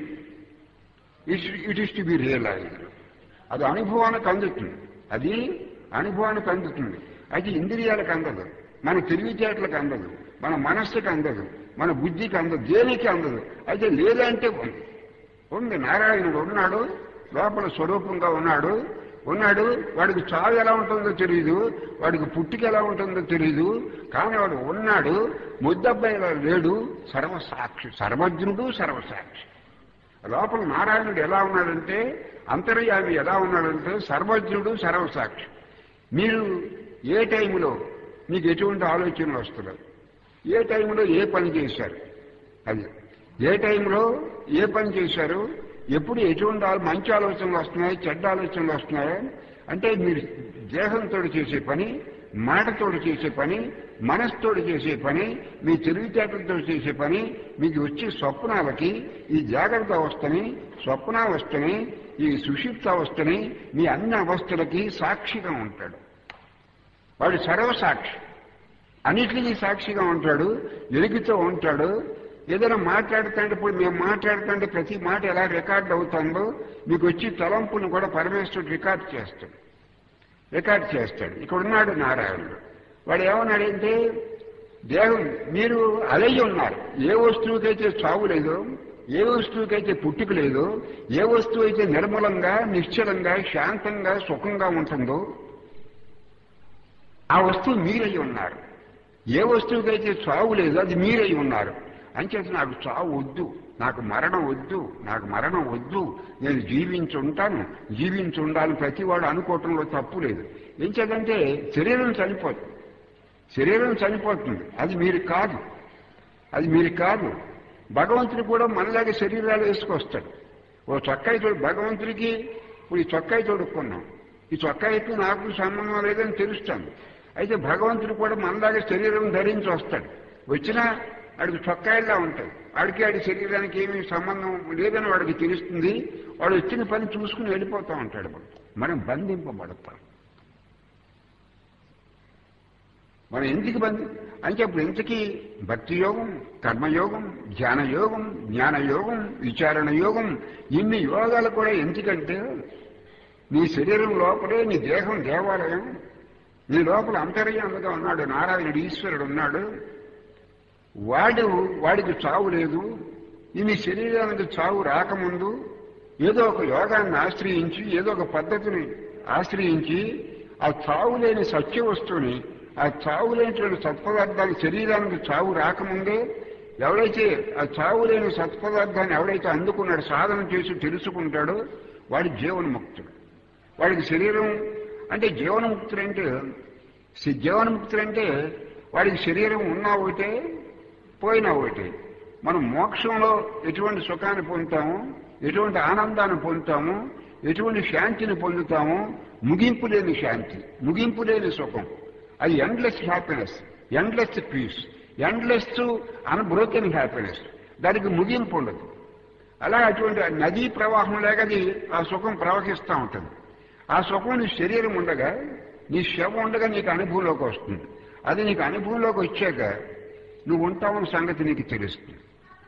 A: it is to be realised అది అనుభవానికి అందుతుంది అది అనుభవానికి అందుతుంది అది ఇంద్రియాలకు అందదు మన తెలివితేటలకు అందదు మన మనస్సుకి అందదు మన బుద్ధికి అందదు దేనికి అందదు అయితే లేదంటే ఉంది ఉంది నారాయణుడు ఉన్నాడు లోపల స్వరూపంగా ఉన్నాడు ఉన్నాడు వాడికి చావు ఎలా ఉంటుందో తెలియదు వాడికి పుట్టిక ఎలా ఉంటుందో తెలియదు కానీ వాడు ఉన్నాడు ముద్దబ్బాయిలా లేడు సర్వసాక్షి సర్వజ్ఞుడు సర్వసాక్షి లోపల నారాయణుడు ఎలా ఉన్నాడంటే అంతర్యామి ఎలా ఉన్నాడంటే సర్వజ్ఞుడు సర్వసాక్షి మీరు ఏ టైంలో మీకు ఎటువంటి ఆలోచనలు వస్తున్నాయి ఏ టైంలో ఏ పని చేశారు అది ఏ టైంలో ఏ పని చేశారు ఎప్పుడు ఎటువంటి ఆలో- మంచి ఆలోచనలు వస్తున్నాయి చెడ్డ ఆలోచనలు వస్తున్నాయి అంటే మీరు దేహంతో చేసే పని మాటతోడు చేసే పని మనసుతోడు చేసే పని మీ తెలివితేటలతో చేసే పని మీకు వచ్చే స్వప్నాలకి ఈ జాగ్రత్త అవస్థని స్వప్నావస్థని ఈ సుషిప్త అవస్థని మీ అన్ని అవస్థలకి సాక్షిగా ఉంటాడు వాడు సర్వసాక్షి అన్నిటికీ సాక్షిగా ఉంటాడు ఎలుగుతూ ఉంటాడు ఏదైనా మాట్లాడుతుంటే ఇప్పుడు మేము మాట్లాడుతుంటే ప్రతి మాట ఎలా రికార్డ్ అవుతుందో మీకు వచ్చి తలంపును కూడా పరమేశ్వరుడు రికార్డ్ చేస్తాడు రికార్డ్ చేస్తాడు ఇక్కడ ఉన్నాడు నారాయణుడు వాడు ఏమన్నాడంటే దేహం మీరు అలయ్యి ఉన్నారు ఏ వస్తువుకైతే చావు లేదో ఏ వస్తువుకైతే పుట్టుక లేదో ఏ వస్తువు అయితే నిర్మలంగా నిశ్చలంగా శాంతంగా సుఖంగా ఉంటుందో ఆ వస్తువు మీరై ఉన్నారు ఏ వస్తువుకైతే చావు లేదో అది మీరై ఉన్నారు అంచేత నాకు చావు వద్దు నాకు మరణం వద్దు నాకు మరణం వద్దు నేను జీవించి ఉంటాను జీవించి ఉండాలని ప్రతివాడు అనుకోవటంలో తప్పు లేదు ఏం చేద్దంటే శరీరం చనిపోతుంది శరీరం చనిపోతుంది అది మీరు కాదు అది మీరు కాదు భగవంతుడు కూడా మనలాగే శరీరాలు వేసుకొస్తాడు ఓ చొక్కాయి తోడు భగవంతుడికి ఇప్పుడు ఈ చొక్కాయి తోడుకున్నాం ఈ చొక్కాయికి నాకు సంబంధం లేదని తెలుస్తాను అయితే భగవంతుడు కూడా మనలాగే శరీరం ధరించి వస్తాడు వచ్చినా వాడికి చొక్కాయిలా ఉంటాయి వాడికి వాడి శరీరానికి ఏమీ సంబంధం లేదని వాడికి తెలుస్తుంది వాడు వచ్చిన పని చూసుకుని వెళ్ళిపోతూ ఉంటాడు మనం బంధింపబడతాం మనం ఎందుకు బంధి అంటే అప్పుడు ఇంతకీ భక్తి యోగం కర్మయోగం ధ్యాన యోగం జ్ఞాన యోగం విచారణ యోగం ఇన్ని యోగాలు కూడా ఎందుకంటే నీ శరీరం లోపలే నీ దేహం దేవాలయం నీ లోపల అంతర్యాముగా ఉన్నాడు నారాయణుడు ఈశ్వరుడు ఉన్నాడు వాడు వాడికి చావు లేదు ఈ నీ శరీరానికి చావు రాకముందు ఏదో ఒక యోగాన్ని ఆశ్రయించి ఏదో ఒక పద్ధతిని ఆశ్రయించి ఆ చావు లేని సత్య వస్తువుని ఆ చావు లేనటువంటి సత్పదార్థాన్ని శరీరానికి చావు రాకముందే ఎవడైతే ఆ చావు లేని సత్పదార్థాన్ని ఎవడైతే అందుకున్నాడు సాధన చేసి తెలుసుకుంటాడో వాడి జీవన్ముక్తుడు వాడికి శరీరం అంటే జీవన్ముక్తుడు అంటే సి- జీవన్ముక్తుడు అంటే వాడికి శరీరం ఉన్నా ఒకటే పోయినా ఒకటే మనం మోక్షంలో ఎటువంటి సుఖాన్ని పొందుతాము ఎటువంటి ఆనందాన్ని పొందుతాము ఎటువంటి శాంతిని పొందుతాము ముగింపు లేని శాంతి ముగింపు లేని సుఖం అది endless happiness endless peace endless unbroken happiness దానికి ముగింపు ఉండదు అలా అటువంటి నదీ ప్రవాహం లేక అది ఆ సుఖం ప్రవహిస్తూ ఉంటుంది ఆ సుఖం నీ శరీరం ఉండగా నీ శవం ఉండగా నీకు అనుభవంలోకి వస్తుంది అది నీకు అనుభవంలోకి వచ్చాక నువ్వు ఉంటావన్న సంగతి నీకు తెలుస్తుంది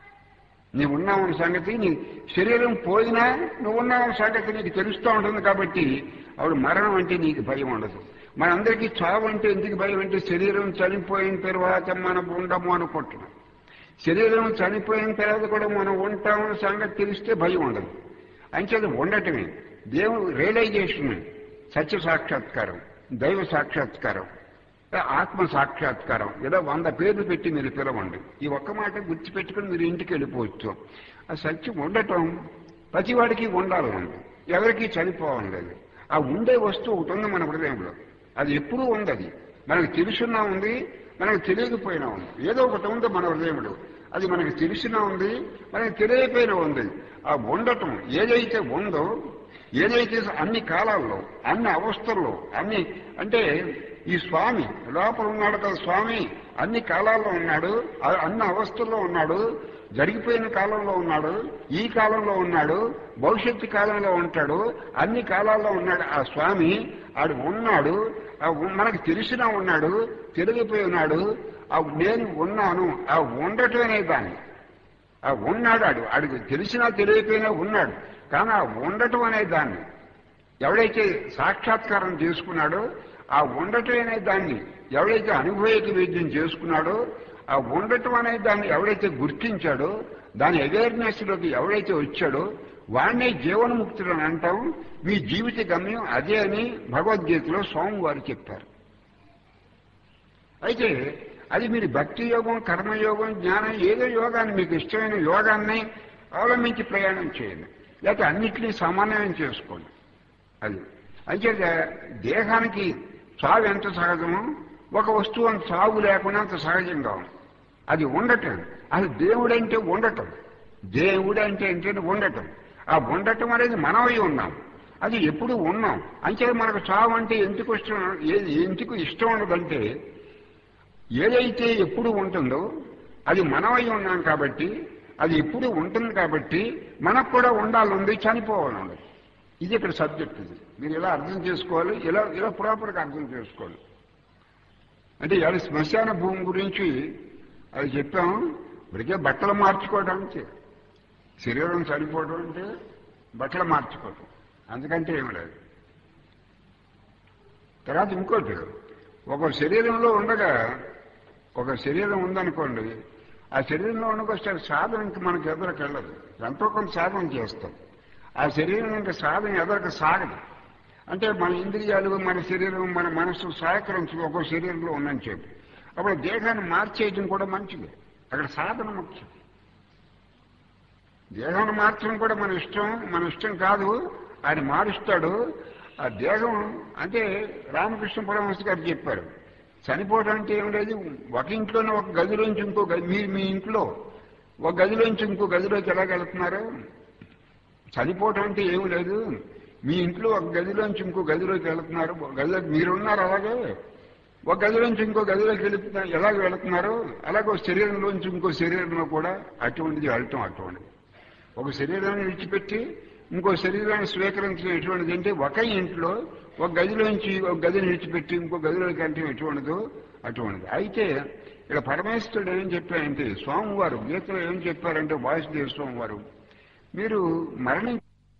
A: నీవు ఉన్నావన్న సంగతి నీ శరీరం పోయినా నువ్వు ఉన్నావన్న సంగతి నీకు తెలుస్తూ ఉంటుంది కాబట్టి అప్పుడు మరణం అంటే నీకు భయం ఉండదు మనందరికీ చావు అంటే ఎందుకు భయం అంటే శరీరం చనిపోయిన తర్వాత మనం ఉండము అనుకుంటున్నాం శరీరం చనిపోయిన తర్వాత కూడా మనం ఉంటామన్న సంగతి తెలిస్తే భయం ఉండదు అంచేది ఉండటమే దేవుడు రియలైజేషన్ సత్య సాక్షాత్కారం దైవ సాక్షాత్కారం ఆత్మ సాక్షాత్కారం ఏదో వంద పేర్లు పెట్టి మీరు పిలవండి ఈ ఒక్క మాట గుర్తుపెట్టుకుని మీరు ఇంటికి వెళ్ళిపోవచ్చు ఆ సత్యం ఉండటం ప్రతివాడికి ఉండాలి ఉంది ఎవరికి చనిపోవాలి లేదు ఆ ఉండే వస్తువు ఒకటి ఉంది మన హృదయంలో అది ఎప్పుడూ ఉంది అది మనకు తెలుసున్నా ఉంది మనకు తెలియకపోయినా ఉంది ఏదో ఒకటి ఉంది మన హృదయంలో అది మనకు తెలిసినా ఉంది మనకు తెలియకపోయినా ఉంది ఆ ఉండటం ఏదైతే ఉందో ఏదైతే అన్ని కాలాల్లో అన్ని అవస్థల్లో అన్ని అంటే ఈ స్వామి లోపల ఉన్నాడు కదా స్వామి అన్ని కాలాల్లో ఉన్నాడు ఆ- అన్ని అవస్థల్లో ఉన్నాడు జరిగిపోయిన కాలంలో ఉన్నాడు ఈ కాలంలో ఉన్నాడు భవిష్యత్తు కాలంలో ఉంటాడు అన్ని కాలాల్లో ఉన్నాడు ఆ స్వామి ఆడు ఉన్నాడు ఆ ఉ- మనకు తెలిసినా ఉన్నాడు తెలిగిపోయి ఉన్నాడు ఆ నేను ఉన్నాను ఆ ఉండటం అనే దాన్ని ఆ ఉన్నాడు ఆడు ఆడికి తెలిసినా తెలియకపోయినా ఉన్నాడు కానీ ఆ ఉండటం అనే దాన్ని ఎవడైతే సాక్షాత్కారం చేసుకున్నాడో ఆ ఉండటం అనే దాన్ని ఎవడైతే అనుభవైక వైద్యం చేసుకున్నాడో ఆ ఉండటం అనే దాన్ని ఎవడైతే గుర్తించాడో దాని అవేర్నెస్ లోకి ఎవడైతే వచ్చాడో వాడినే జీవన్ముక్తుడు అని అంటాం మీ జీవిత గమ్యం అదే అని భగవద్గీతలో స్వామివారు చెప్పారు అయితే అది మీరు భక్తి యోగం కర్మయోగం జ్ఞానం ఏదో యోగాన్ని మీకు ఇష్టమైన యోగాన్ని అవలంబించి ప్రయాణం చేయండి లేకపోతే అన్నిటినీ సమన్వయం చేసుకోండి అది అయితే దేహానికి చావు ఎంత సహజమో ఒక వస్తువు అంత చావు లేకుండా అంత సహజంగా ఉంది అది ఉండటం అది దేవుడంటే ఉండటం దేవుడు అంటే ఏంటంటే ఉండటం ఆ ఉండటం అనేది మనమై ఉన్నాం అది ఎప్పుడు ఉన్నాం అంతే మనకు చావు అంటే ఎందుకు ఇష్టం ఏది ఎందుకు ఇష్టం ఉండదంటే ఏదైతే ఎప్పుడు ఉంటుందో అది మనమై ఉన్నాం కాబట్టి అది ఎప్పుడు ఉంటుంది కాబట్టి మనకు కూడా ఉండాలంది చనిపోవాలండి ఇది ఇక్కడ సబ్జెక్ట్ ఇది మీరు ఇలా అర్థం చేసుకోవాలి ఇలా ఇలా ప్రాపర్గా అర్థం చేసుకోవాలి అంటే ఇవాళ శ్మశాన భూమి గురించి అది చెప్పాము ఇప్పటికే బట్టలు మార్చుకోవడానికి శరీరం చనిపోవడం అంటే బట్టలు మార్చుకోవడం అందుకంటే ఏమి లేదు తర్వాత ఇంకోటి ఒక శరీరంలో ఉండగా ఒక శరీరం ఉందనుకోండి ఆ శరీరంలో ఉండకొస్తారు సాధనకి మనకు ఎదురకు వెళ్ళదు ఎంతో కొంత సాధన చేస్తాం ఆ శరీరం ఇంకా సాధన ఎదరకు సాగదు అంటే మన ఇంద్రియాలు మన శరీరం మన మనస్సు సహకరించు ఒక శరీరంలో ఉందని చెప్పి అప్పుడు దేహాన్ని మార్చేయడం కూడా మంచిది అక్కడ సాధన ముఖ్యం దేహాన్ని మార్చడం కూడా మన ఇష్టం మన ఇష్టం కాదు ఆయన మారుస్తాడు ఆ దేహం అంటే రామకృష్ణ పరమహంస గారు చెప్పారు చనిపోవడం అంటే ఏం లేదు ఒక ఇంట్లోనే ఒక గదిలోంచి ఇంకో గది మీరు మీ ఇంట్లో ఒక గదిలోంచి ఇంకో గదిలోకి ఎలా వెళ్తున్నారు చనిపోవటం అంటే ఏమి లేదు మీ ఇంట్లో ఒక గదిలోంచి ఇంకో గదిలోకి వెళుతున్నారు ఒక గదిలోకి మీరున్నారు అలాగే ఒక గదిలోంచి ఇంకో గదిలోకి వెళుతున్నారు ఎలాగ వెళుతున్నారు అలాగే ఒక శరీరంలోంచి ఇంకో శరీరంలో కూడా అటువంటిది వెళ్ళటం అటువంటిది ఒక శరీరాన్ని విడిచిపెట్టి ఇంకో శరీరాన్ని స్వీకరించడం ఎటువంటిది అంటే ఒక ఇంట్లో ఒక గదిలోంచి ఒక గదిని విడిచిపెట్టి ఇంకో గదిలోకి అంటే ఎటువంటిదో అటువంటిది అయితే ఇక్కడ పరమేశ్వరుడు ఏం చెప్పారంటే స్వామివారు గీతలో ఏం చెప్పారంటే వాసుదేవ స్వామివారు మీరు మరణి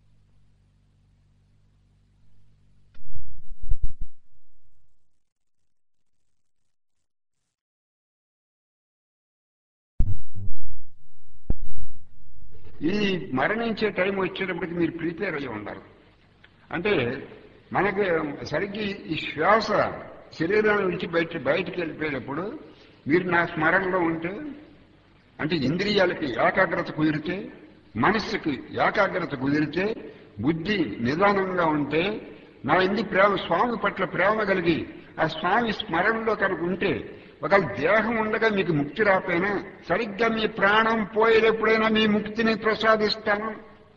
A: ఈ మరణించే టైం వచ్చేటప్పటికి మీరు ప్రిపేర్ అయ్యి ఉండాలి అంటే మనకి సరిగ్గా ఈ శ్వాస శరీరాన్ని విడిచి బయట బయటికి వెళ్ళిపోయేటప్పుడు మీరు నా స్మరణలో ఉంటే అంటే ఇంద్రియాలకి ఏకాగ్రత కుదిరితే మనస్సుకి ఏకాగ్రత కుదిరితే బుద్ధి నిదానంగా ఉంటే నా ఇంది ప్రేమ స్వామి పట్ల ప్రేమ కలిగి ఆ స్వామి స్మరణలో కనుక ఉంటే ఒకవేళ దేహం ఉండగా మీకు ముక్తి రాపోయినా సరిగ్గా మీ ప్రాణం పోయేటప్పుడైనా మీ ముక్తిని ప్రసాదిస్తాను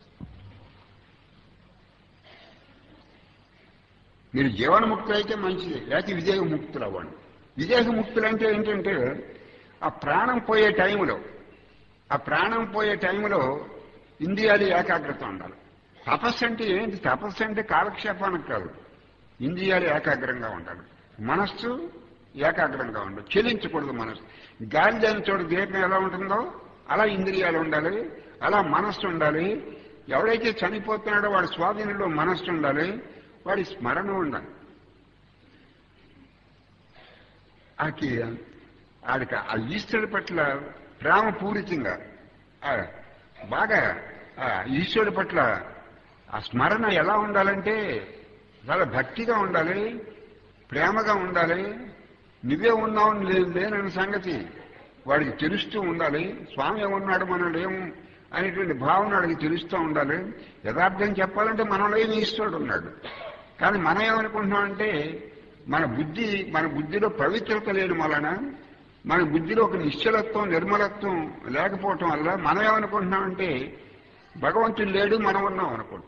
A: మీరు జీవనముక్తి అయితే మంచిది లేకపోతే విదేహ ముక్తులు అవ్వండి విదేహ ముక్తులు అంటే ఏంటంటే ఆ ప్రాణం పోయే టైంలో ఆ ప్రాణం పోయే టైంలో ఇంద్రియాలు ఏకాగ్రత ఉండాలి తపస్సు అంటే ఏంటి తపస్సు అంటే కాలక్షేపానికి కాదు ఇంద్రియాలు ఏకాగ్రంగా ఉండాలి మనస్సు ఏకాగ్రంగా ఉండాలి చెలించకూడదు మనస్సు గాలి దాని చోట దీపం ఎలా ఉంటుందో అలా ఇంద్రియాలు ఉండాలి అలా మనస్సు ఉండాలి ఎవడైతే చనిపోతున్నాడో వాడి స్వాధీనంలో మనస్సు ఉండాలి వాడి స్మరణ ఉండాలి ఆకి ఆడికి ఆ ఈశ్వరుడి పట్ల ప్రేమ పూరితంగా ఆ, బాగా ఆ ఈశ్వరుడి పట్ల ఆ స్మరణ ఎలా ఉండాలంటే చాలా భక్తిగా ఉండాలి ప్రేమగా ఉండాలి నువ్వే ఉన్నావు లేదు లేనని సంగతి వాడికి తెలుస్తూ ఉండాలి స్వామి ఏమన్నాడు మనం లేము అనేటువంటి భావన వాడికి తెలుస్తూ ఉండాలి యథార్థం చెప్పాలంటే మనలో ఏమి ఈశ్వరుడు ఉన్నాడు కానీ మనం ఏమనుకుంటున్నామంటే మన బుద్ధి మన బుద్ధిలో పవిత్రత లేని వలన మన బుద్ధిలో ఒక నిశ్చలత్వం నిర్మలత్వం లేకపోవటం వల్ల మనం ఏమనుకుంటున్నామంటే భగవంతుడు లేడు మనం ఉన్నాం అనుకుంటున్నాం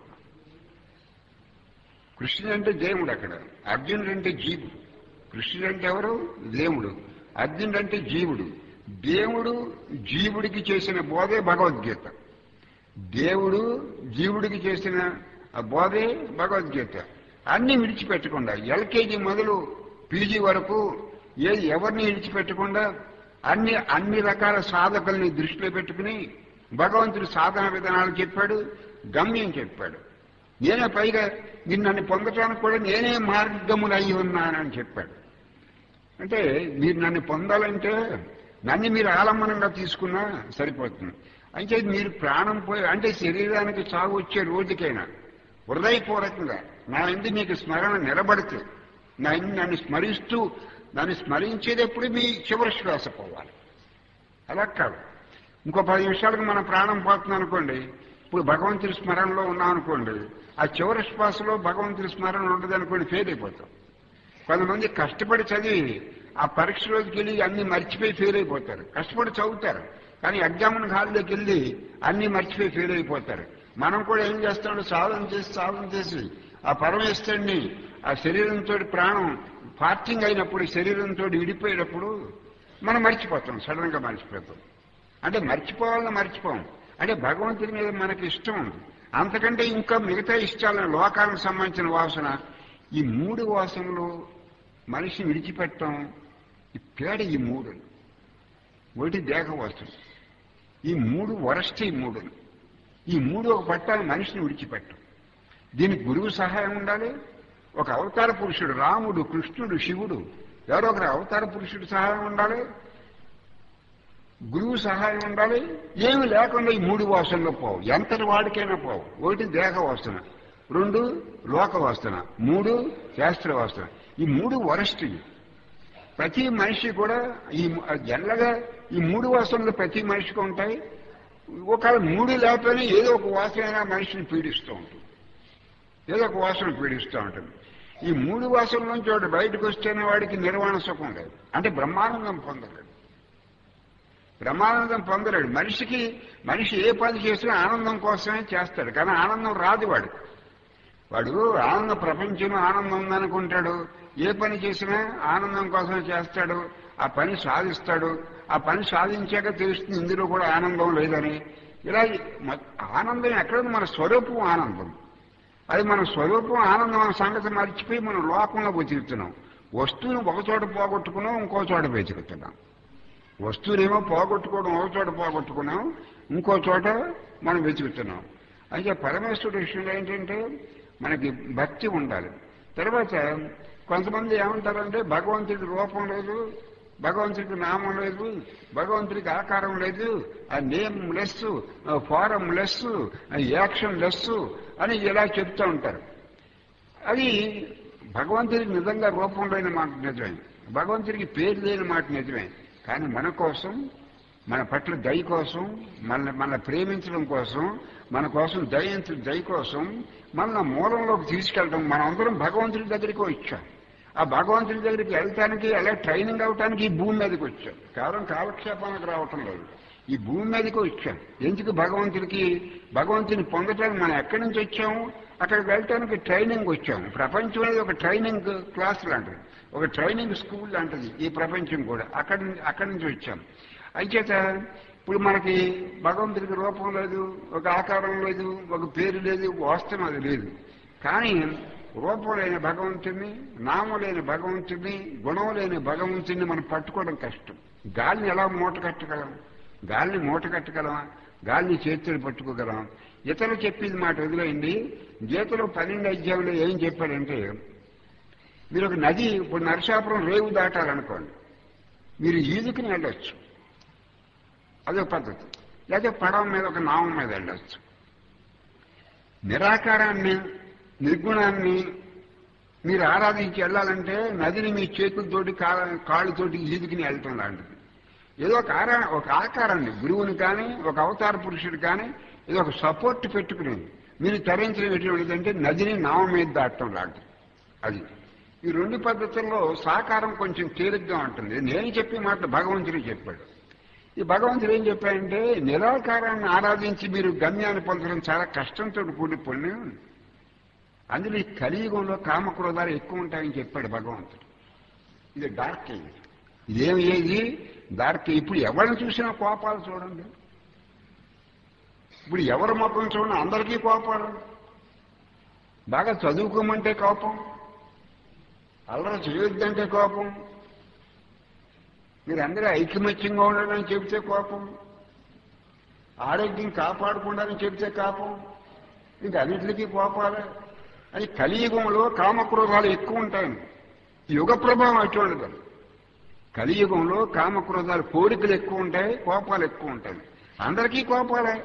A: కృష్ణుడు అంటే దేవుడు అక్కడ అర్జునుడు అంటే జీవుడు కృష్ణుడు అంటే ఎవరు దేవుడు అర్జునుడు అంటే జీవుడు దేవుడు జీవుడికి చేసిన బోధే భగవద్గీత దేవుడు జీవుడికి చేసిన ఆ బోధే భగవద్గీత అన్ని విడిచిపెట్టకుండా ఎల్కేజీ మొదలు పీజీ వరకు ఏది ఎవరిని విడిచిపెట్టకుండా అన్ని అన్ని రకాల సాధకుల్ని దృష్టిలో పెట్టుకుని భగవంతుడు సాధన విధానాలు చెప్పాడు గమ్యం చెప్పాడు నేనే పైగా నిన్ను నన్ను పొందటానికి కూడా నేనే మార్గములై ఉన్నానని చెప్పాడు అంటే మీరు నన్ను పొందాలంటే నన్ను మీరు ఆలంబనంగా తీసుకున్నా సరిపోతుంది అంటే మీరు ప్రాణం పోయి అంటే శరీరానికి చావు వచ్చే రోజుకైనా హృదయపూర్వకంగా నా ఇందు మీకు స్మరణ నిలబడితే నా ఇందు నన్ను స్మరిస్తూ నన్ను స్మరించేటప్పుడు మీ చివరి శ్వాస పోవాలి అలా కాదు ఇంకో పది నిమిషాలకు మన ప్రాణం పోతుంది అనుకోండి ఇప్పుడు భగవంతుడి స్మరణలో ఉన్నాం అనుకోండి ఆ చివరి శ్వాసలో భగవంతుడి స్మరణ ఉండదు అనుకోండి ఫెయిల్ అయిపోతాం కొంతమంది కష్టపడి చదివి ఆ పరీక్ష రోజుకి వెళ్ళి అన్ని మర్చిపోయి ఫెయిల్ అయిపోతారు కష్టపడి చదువుతారు కానీ ఎగ్జామిన్ హాల్లోకి వెళ్ళి అన్ని మర్చిపోయి ఫెయిల్ అయిపోతారు మనం కూడా ఏం చేస్తాడు సాధన చేసి సాధన చేసి ఆ పరమేశ్వరుణ్ణి ఆ శరీరంతో ప్రాణం పార్టింగ్ అయినప్పుడు శరీరంతో విడిపోయేటప్పుడు మనం మర్చిపోతాం సడన్ గా మర్చిపోతాం అంటే మర్చిపోవాలని మర్చిపోం అంటే భగవంతుడి మీద మనకి ఇష్టం ఉంది అంతకంటే ఇంకా మిగతా ఇష్టాలను లోకానికి సంబంధించిన వాసన ఈ మూడు వాసనలు మనిషి విడిచిపెట్టడం ఈ పేడ ఈ మూడు ఒకటి దేహ వాసన ఈ మూడు వరస్ట్ ఈ మూడు ఈ మూడు ఒక పట్టాన్ని మనిషిని విడిచిపెట్టం దీనికి గురువు సహాయం ఉండాలి ఒక అవతార పురుషుడు రాముడు కృష్ణుడు శివుడు ఎవరో ఒకరు అవతార పురుషుడు సహాయం ఉండాలి గురువు సహాయం ఉండాలి ఏమి లేకుండా ఈ మూడు వాసనలు పోవు ఎంతటి వాడికైనా పోవు ఒకటి దేహ వాసన రెండు లోక వాసన మూడు శాస్త్ర వాసన ఈ మూడు వరస్ట్ ఇవి. ప్రతి మనిషి కూడా ఈ జనరల్గా ఈ మూడు వాసనలు ప్రతి మనిషికి ఉంటాయి ఒకవేళ మూడు లేకపోయినా ఏదో ఒక వాసన మనిషిని పీడిస్తూ ఉంటుంది ఏదో ఒక వాసన పీడిస్తూ ఉంటుంది ఈ మూడు వాసనల నుంచి వాడు బయటకు వస్తేనే వాడికి నిర్వాణ సుఖం లేదు అంటే బ్రహ్మానందం పొందలేడు బ్రహ్మానందం పొందలేడు మనిషికి మనిషి ఏ పని చేసినా ఆనందం కోసమే చేస్తాడు కానీ ఆనందం రాదు వాడు వాడు ఆనంద ప్రపంచంలో ఆనందం ఉందనుకుంటాడు ఏ పని చేసినా ఆనందం కోసమే చేస్తాడు ఆ పని సాధిస్తాడు ఆ పని సాధించాక తెలుస్తుంది ఇందులో కూడా ఆనందం లేదని ఇలా మ- ఆనందం ఎక్కడ మన స్వరూపం ఆనందం అది మన స్వరూపం ఆనందం అనే సంగతి మర్చిపోయి మనం లోకంలో బతుకుతున్నాం వస్తువుని ఒక చోట పోగొట్టుకున్నాం ఇంకో చోట వెతుకుతున్నాం వస్తువునేమో పోగొట్టుకోవడం ఒక చోట పోగొట్టుకున్నాం ఇంకో చోట మనం వెతుకుతున్నాం అయితే పరమేశ్వరుడు విషయంలో ఏంటంటే మనకి భక్తి ఉండాలి తర్వాత కొంతమంది ఏమంటారంటే భగవంతుడికి రూపం లేదు భగవంతుడికి నామం లేదు భగవంతుడికి ఆకారం లేదు ఆ nameless formless actionless అని ఇలా చెప్తూ ఉంటారు అది భగవంతుడికి నిజంగా రూపం లేని మాట నిజమే భగవంతుడికి పేరు లేని మాట నిజమే కానీ మన కోసం మన పట్ల దయ కోసం మన మన ప్రేమించడం కోసం మన కోసం దయించ దయ కోసం మన మూలంలోకి తీసుకెళ్ళడం మనం అందరం భగవంతుడి దగ్గరికి వచ్చాం ఆ భగవంతుడి దగ్గరికి వెళ్తానికి అలా ట్రైనింగ్ అవటానికి ఈ భూమి మీదకి వచ్చాం కేవలం కాలక్షేపానికి రావటం లేదు ఈ భూమి మీదకి వచ్చాం ఎందుకు భగవంతుడికి భగవంతుని పొందటానికి మనం ఎక్కడి నుంచి వచ్చాము అక్కడికి వెళ్ళటానికి ట్రైనింగ్ వచ్చాము ప్రపంచం అనేది ఒక ట్రైనింగ్ క్లాస్ లాంటిది ఒక ట్రైనింగ్ స్కూల్ లాంటిది ఈ ప్రపంచం కూడా అక్కడి నుంచి అక్కడి నుంచి వచ్చాం అయిచేత ఇప్పుడు మనకి భగవంతుడికి రూపం లేదు ఒక ఆకారం లేదు ఒక పేరు లేదు వాస్తవం అది లేదు కానీ రూపం లేని భగవంతుడిని నామం లేని భగవంతుడిని గుణం లేని భగవంతుడిని మనం పట్టుకోవడం కష్టం గాలిని ఎలా మూట కట్టగలం గాలిని మూట కట్టగలమా గాలిని చేతులు పట్టుకోగలం ఇతరులు చెప్పింది మాట వదిలేయండి గీతలో పన్నెండు అధ్యాయంలో ఏం చెప్పాడంటే మీరు ఒక నది ఇప్పుడు నరసాపురం రేవు దాటాలనుకోండి మీరు ఈదుకుని వెళ్ళొచ్చు అదొక పద్ధతి లేదా పడవ మీద ఒక నామం మీద వెళ్ళొచ్చు నిరాకారాన్ని నిర్గుణాన్ని మీరు ఆరాధించి వెళ్ళాలంటే నదిని మీ చేతులతోటి కా- కాళ్ళతోటి ఈదుకుని వెళ్ళటం లాంటిది ఏదో ఒక ఆరా ఒక ఆకారాన్ని గురువుని కానీ ఒక అవతార పురుషుడు కానీ ఏదో ఒక సపోర్ట్ పెట్టుకుని మీరు తరించడం ఎటువంటిదంటే నదిని నామం మీద దాటడం లాంటిది అది ఈ రెండు పద్ధతుల్లో సాకారం కొంచెం తేలిగ్గా ఉంటుంది నేను చెప్పే మాట భగవంతుడు చెప్పాడు ఈ భగవంతుడు ఏం చెప్పాడంటే నిరాకారాన్ని ఆరాధించి మీరు గమ్యాన్ని పొందడం చాలా కష్టంతో కూడి పుణ్యం అందులో ఈ కలియుగంలో కామక్రోధాలు ఎక్కువ ఉంటాయని చెప్పాడు భగవంతుడు ఇది డార్క్ ఏజ్ ఇదేమి ఏది డార్క్ ఇప్పుడు ఎవరిని చూసినా కోపాలు చూడండి ఇప్పుడు ఎవరి ముఖం చూడండి అందరికీ కోపాలు బాగా చదువుకోమంటే కోపం అల్లరి చేయొద్దంటే కోపం మీరందరూ ఐకమత్యంగా ఉండాలని చెబితే కోపం ఆరోగ్యం కాపాడకుండాని చెబితే కోపం ఇంకా అన్నింటికి కోపాలే అది కలియుగంలో కామక్రోధాలు ఎక్కువ ఉంటాయి యుగ ప్రభావం అటువంటిది కలియుగంలో కామక్రోధాలు కోరికలు ఎక్కువ ఉంటాయి కోపాలు ఎక్కువ ఉంటాయి అందరికీ కోపాలే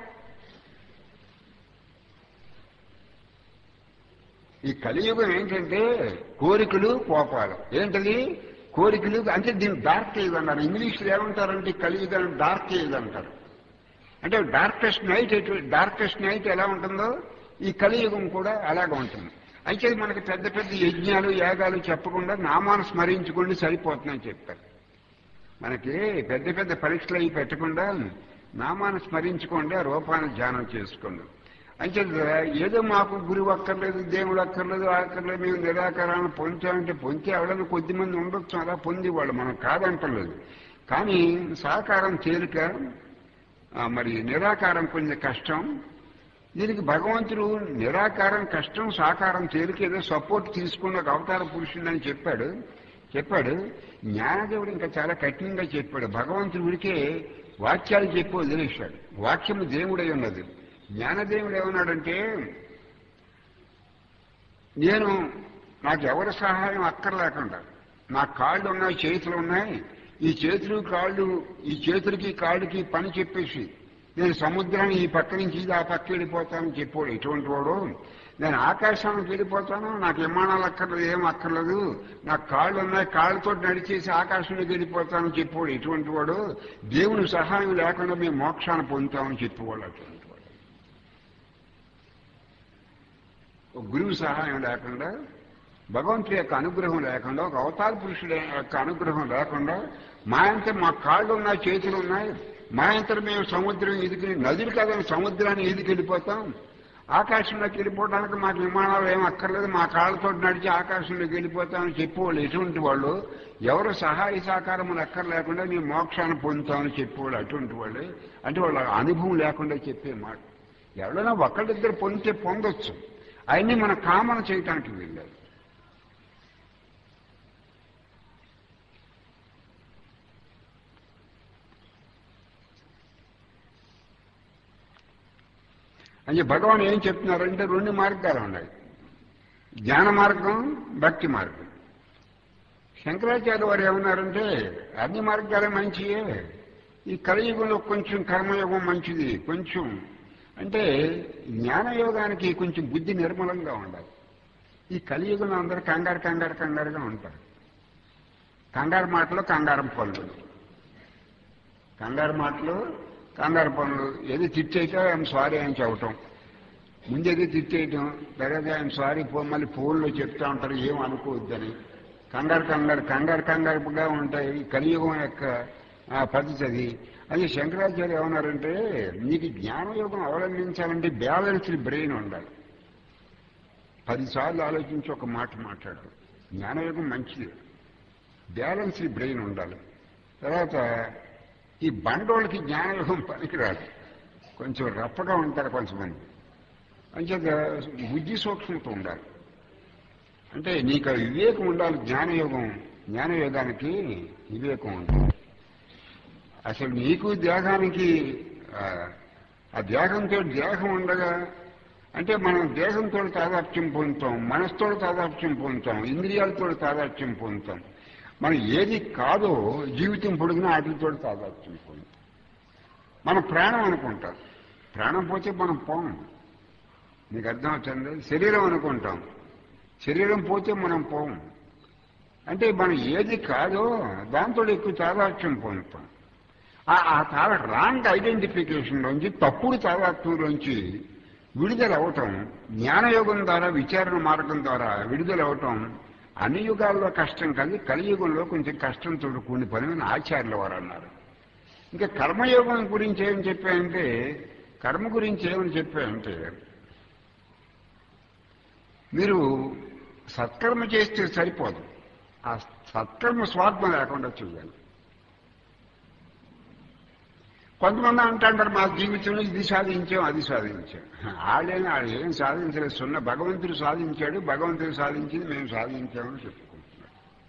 A: ఈ కలియుగం ఏంటంటే కోరికలు కోపాలు ఏంటది కోరికలు అంటే దీన్ని డార్క్ ఏజ్ అన్నారు ఇంగ్లీష్లో ఏమంటారంటే ఈ కలియుగం డార్క్ ఏజ్ అంటారు అంటే డార్కెస్ట్ నైట్ ఎటు డార్కెస్ట్ నైట్ ఎలా ఉంటుందో ఈ కలియుగం కూడా అలాగే ఉంటుంది అయితే మనకి పెద్ద పెద్ద యజ్ఞాలు యాగాలు చెప్పకుండా నామాను స్మరించుకోండి సరిపోతుందని చెప్పారు మనకి పెద్ద పెద్ద పరీక్షలు అవి పెట్టకుండా నామాన్ని స్మరించుకోండి ఆ రూపాన్ని ధ్యానం చేసుకోండి అంటే ఏదో మాకు గురువు అక్కర్లేదు దేవుడు అక్కర్లేదు అక్కర్లేదు మేము నిరాకారాన్ని పొందామంటే పొందితే ఎవరైనా కొద్ది మంది ఉండొచ్చు అలా పొందేవాళ్ళు మనం కాదంటలేదు కానీ సాకారం తేలిక ఆ, మరి నిరాకారం కొంచెం కష్టం దీనికి భగవంతుడు నిరాకారం కష్టం సాకారం తేలిక ఏదో సపోర్ట్ తీసుకున్న ఒక అవతార పురుషుడని చెప్పాడు చెప్పాడు జ్ఞానదేవుడు ఇంకా చాలా కఠినంగా చెప్పాడు భగవంతుడు ఉడికే వాక్యాలు చెప్పి వదిలేశాడు వాక్యము దేవుడై ఉన్నది జ్ఞానదేవుడు ఏమన్నాడంటే నేను నాకు ఎవరి సహాయం అక్కర్లేకుండా నా కాళ్ళు ఉన్నాయి చేతులు ఉన్నాయి ఈ చేతులు కాళ్ళు ఈ చేతులకి కాళ్ళకి పని చెప్పేసి నేను సముద్రాన్ని ఈ పక్క నుంచి ఇది ఆ పక్క వెళ్ళిపోతానని చెప్పాడు ఇటువంటి వాడు నేను ఆకాశానికి వెళ్ళిపోతాను నాకు విమానాలు అక్కర్లేదు ఏం అక్కర్లేదు నాకు కాళ్ళు ఉన్నాయి కాళ్ళతో నడిచేసి ఆకాశంలోకి వెళ్ళిపోతానని చెప్పాడు ఇటువంటి వాడు దేవుని సహాయం లేకుండా మేము మోక్షాన్ని పొందుతామని చెప్పేవాడు అటువంటి వాడు ఒక గురువు సహాయం లేకుండా భగవంతుడి యొక్క అనుగ్రహం లేకుండా ఒక అవతార పురుషుడి యొక్క అనుగ్రహం లేకుండా మా అంతా మా కాళ్ళు ఉన్నాయి చేతులు ఉన్నాయి మా అంతా మేము సముద్రం ఎదుకుని నదులు కాదని సముద్రాన్ని ఎదుకు వెళ్ళిపోతాం ఆకాశంలోకి వెళ్ళిపోవడానికి మాకు విమానాలు ఏం అక్కర్లేదు మా కాళ్ళతో నడిచి ఆకాశంలోకి వెళ్ళిపోతామని చెప్పేవాళ్ళు ఎటువంటి వాళ్ళు ఎవరు సహాయ సహకారములు అక్కర్లేకుండా మేము మోక్షాన్ని పొందుతామని చెప్పేవాళ్ళు అటువంటి వాళ్ళు అంటే వాళ్ళ అనుభవం లేకుండా చెప్పే మాట ఎవరైనా ఒకళ్ళిద్దరు పొందితే పొందొచ్చు అవన్నీ మన కామన చేయటానికి వీల్లేదు అంటే భగవాన్ ఏం చెప్తున్నారంటే రెండు మార్గాలు ఉన్నాయి జ్ఞాన మార్గం భక్తి మార్గం శంకరాచార్య వారు ఏమన్నారంటే అన్ని మార్గాలే మంచియే ఈ కలియుగంలో కొంచెం కర్మయోగం మంచిది కొంచెం అంటే జ్ఞానయోగానికి కొంచెం బుద్ధి నిర్మలంగా ఉండాలి ఈ కలియుగంలో అందరూ కంగారు కంగారు కంగారుగా ఉంటారు కంగారు మాటలు కంగారం పనులు కంగారు మాటలు కంగారు పనులు ఏది తిట్టేయటం ఐఎమ్ సారీ అని చెప్పటం ముందేది తిట్టేయటం తర్వాత ఐఎమ్ సారీ పో మళ్ళీ ఫోన్లో చెప్తా ఉంటారు ఏం అనుకోవద్దని కంగారు కంగారు కంగారు కంగారుగా ఉంటాయి ఈ కలియుగం యొక్క ఆ, పద్ధతి అది అది శంకరాచార్య ఏమన్నారంటే నీకు జ్ఞానయోగం అవలంబించాలంటే బ్యాలెన్స్డ్ బ్రెయిన్ ఉండాలి పదిసార్లు ఆలోచించి ఒక మాట మాట్లాడు జ్ఞానయోగం మంచిది బ్యాలెన్స్డ్ బ్రెయిన్ ఉండాలి తర్వాత ఈ బండోళ్ళకి జ్ఞానయోగం పనికిరాదు కొంచెం రప్పగా ఉంటారు కొంతమంది అంచేత బుద్ధి సూక్ష్మత ఉండాలి అంటే నీకు ఆ వివేకం ఉండాలి జ్ఞానయోగం జ్ఞానయోగానికి వివేకం ఉండాలి అసలు నీకు దేహానికి ఆ, ఆ దేహంతో దేహం ఉండగా అంటే మనం దేహంతో తాదాప్యం పొందుతాం మనసుతో తాదాప్యం పొందుతాం ఇంద్రియాలతో తాదాప్యం పొందుతాం మనం ఏది కాదో జీవితం పొడిగిన వాటితో తాదాప్యం పొందుతాం మన ప్రాణం అనుకుంటాం ప్రాణం పోతే మనం పోం నీకు అర్థం వచ్చింది శరీరం అనుకుంటాం శరీరం పోతే మనం పోం అంటే మనం ఏది కాదో దాంతో ఎక్కువ తాదాత్యం పొందుతాం ఆ- ఆ తాద రాంగ్ ఐడెంటిఫికేషన్లోంచి తప్పుడు తాదాత్మ్యంలోంచి విడుదల అవటం జ్ఞానయోగం ద్వారా విచారణ మార్గం ద్వారా విడుదల అవటం అన్ని యుగాల్లో కష్టం కాదు కలియుగంలో కొంచెం కష్టంతో కూడిన పని అని ఆచార్యుల వారు అన్నారు ఇంకా కర్మయోగం గురించి ఏం చెప్పాయంటే కర్మ గురించి ఏమని చెప్పాయంటే మీరు సత్కర్మ చేస్తే సరిపోదు ఆ సత్కర్మ స్వార్థం లేకుండా చేయాలి కొంతమంది అంటారు మా జీవితంలో ఇది సాధించాం అది సాధించాం వాళ్ళేం వాళ్ళు ఏం సాధించలేదు సున్న భగవంతుడు సాధించాడు భగవంతుడు సాధించింది మేము సాధించామని చెప్పుకుంటున్నాం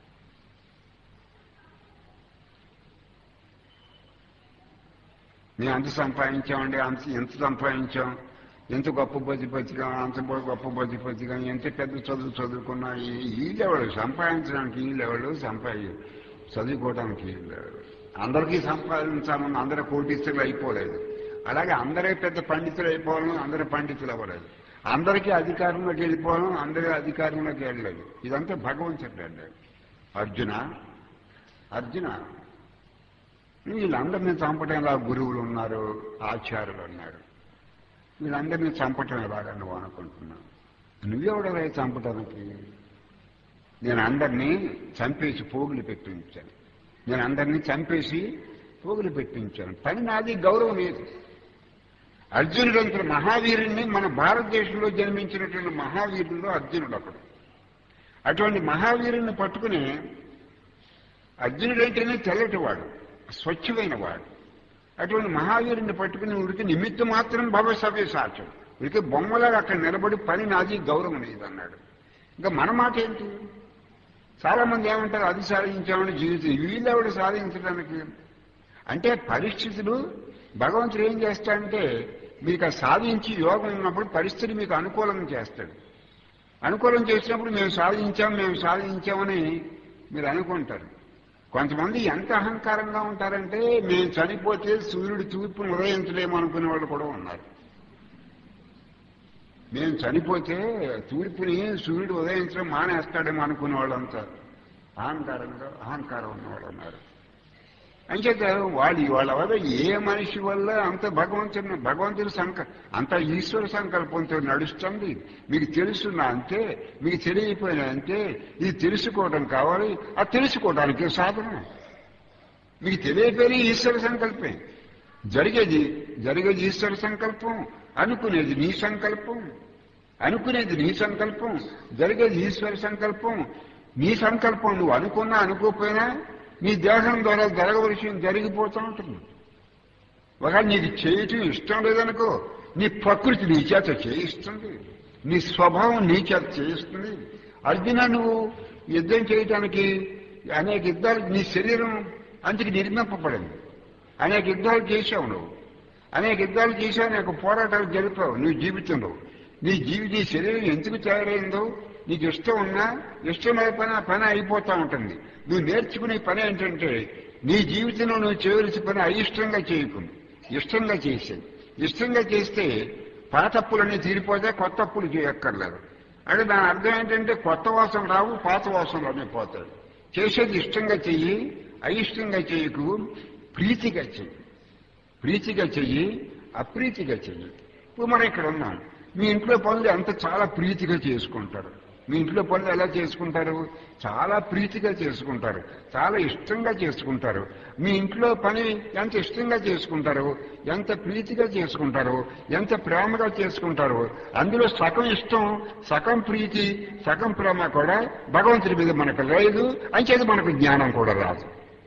A: మేము అంత సంపాదించామండి అంత ఎంత సంపాదించాం ఎంత గొప్ప బతి బతికాం అంత బ- గొప్ప బతి బతికాం ఎంత పెద్ద చదువు చదువుకున్నా ఈ- ఈ లెవెల్ సంపాదించడానికి ఈ లెవెల్ సంపాది చదువుకోవడానికి ఈ లెవెల్ అందరికీ సంపాదించాలని అందరూ కోటీస్తులు అయిపోలేదు అలాగే అందరే పెద్ద పండితులు అయిపోవాలని అందరూ పండితులు అవ్వలేదు అందరికీ అధికారంలోకి వెళ్ళిపోవాలని అందరూ అధికారంలోకి వెళ్ళలేదు ఇదంతా భగవంతుడు అండి అర్జున అర్జున వీళ్ళందరినీ చంపటం ఎలా గురువులు ఉన్నారు ఆచార్యులు ఉన్నారు వీళ్ళందరినీ చంపటం ఎలాగా నువ్వు అనుకుంటున్నావు నువ్వెవడవే చంపటానికి నేను అందరినీ చంపేసి పోగులు పెట్టించాను నేను అందరినీ చంపేసి పోగులు పెట్టించాను పని నాది గౌరవం లేదు అర్జునుడంత మహావీరుణ్ణి మన భారతదేశంలో జన్మించినటువంటి మహావీరుల్లో అర్జునుడు ఒకడు అటువంటి మహావీరుణ్ణి పట్టుకుని అర్జునుడంటేనే తెల్లటివాడు స్వచ్ఛమైన వాడు అటువంటి మహావీరుని పట్టుకుని ఉడికి నిమిత్తం మాత్రం భవసవ్య సాక్ష్యం ఉడికి బొమ్మలాగా అక్కడ నిలబడి పని నాది గౌరవం నీది అన్నాడు ఇంకా మన మాట ఏంటి చాలా మంది ఏమంటారు అది సాధించామని జీవితం వీళ్ళెవడు సాధించడానికి అంటే పరిస్థితులు భగవంతుడు ఏం చేస్తాడంటే మీకు ఆ సాధించి యోగం ఉన్నప్పుడు పరిస్థితి మీకు అనుకూలం చేస్తాడు అనుకూలం చేసినప్పుడు మేము సాధించాం మేము సాధించామని మీరు అనుకుంటారు కొంతమంది ఎంత అహంకారంగా ఉంటారంటే మేము చనిపోతే సూర్యుడు తూర్పును ఉదయించలేము అనుకునే వాళ్ళు కూడా ఉన్నారు మేము చనిపోతే తూర్పుని సూర్యుడు ఉదయించడం మానేస్తాడేమో అనుకునే వాళ్ళంతా అహంకారంగా అహంకారం ఉన్నవాళ్ళు ఉన్నారు అంచేత వాళ్ళు వాళ్ళ వల్ల ఏ మనిషి వల్ల అంత భగవంతుని భగవంతుని సంక అంత ఈశ్వర సంకల్పంతో నడుస్తుంది మీకు తెలుసున్నా అంతే మీకు తెలియపోయినా అంతే ఇది తెలుసుకోవడం కావాలి అది తెలుసుకోవడానికి సాధన మీకు తెలియపోయిన ఈశ్వర సంకల్పం జరిగేది జరిగేది ఈశ్వర సంకల్పం అనుకునేది నీ సంకల్పం అనుకునేది నీ సంకల్పం జరిగేది ఈశ్వర సంకల్పం నీ సంకల్పం నువ్వు అనుకున్నా అనుకోకపోయినా నీ దేహం ద్వారా జరగవలసిన జరిగిపోతూ ఉంటుంది ఒకవేళ నీకు చేయటం ఇష్టం లేదనుకో నీ ప్రకృతి నీ చేత చేయిస్తుంది నీ స్వభావం నీ చేత చేయిస్తుంది అర్జున నువ్వు యుద్ధం చేయటానికి అనేక యుద్ధాలు నీ శరీరం అంతకి నిర్మింపబడింది అనేక యుద్ధాలు చేశావు నువ్వు అనేక యుద్ధాలు చేశావు అనేక పోరాటాలు జరిపావు నీ జీవితంలో నీ జీవి నీ శరీరం ఎందుకు తయారైందో నీకు ఇష్టం ఉన్నా ఇష్టం లేకపోయినా పని అయిపోతూ ఉంటుంది నువ్వు నేర్చుకునే పని ఏంటంటే నీ జీవితంలో నువ్వు చేయవలసిన పని అయిష్టంగా చేయకుండా ఇష్టంగా చేసేది ఇష్టంగా చేస్తే పాత అప్పులన్నీ తీరిపోతే కొత్త అప్పులు చేయక్కర్లేదు అంటే దాని అర్థం ఏంటంటే కొత్త వాసన రావు పాత వాసనలోనే పోతాడు చేసేది ఇష్టంగా చెయ్యి అయిష్టంగా చేయకు ప్రీతిగా చెయ్యి ప్రీతిగా చెయ్యి అప్రీతిగా చెయ్యి ఇప్పుడు మనం ఇక్కడ ఉన్నాం మీ ఇంట్లో పనులు ఎంత చాలా ప్రీతిగా చేసుకుంటారు మీ ఇంట్లో పనులు ఎలా చేసుకుంటారు చాలా ప్రీతిగా చేసుకుంటారు చాలా ఇష్టంగా చేసుకుంటారు మీ ఇంట్లో పని ఎంత ఇష్టంగా చేసుకుంటారు ఎంత ప్రీతిగా చేసుకుంటారు ఎంత ప్రేమగా చేసుకుంటారు అందులో సగం ఇష్టం సగం ప్రీతి సగం ప్రేమ కూడా భగవంతుడి మీద మనకు లేదు అంచేది మనకు జ్ఞానం కూడా రాదు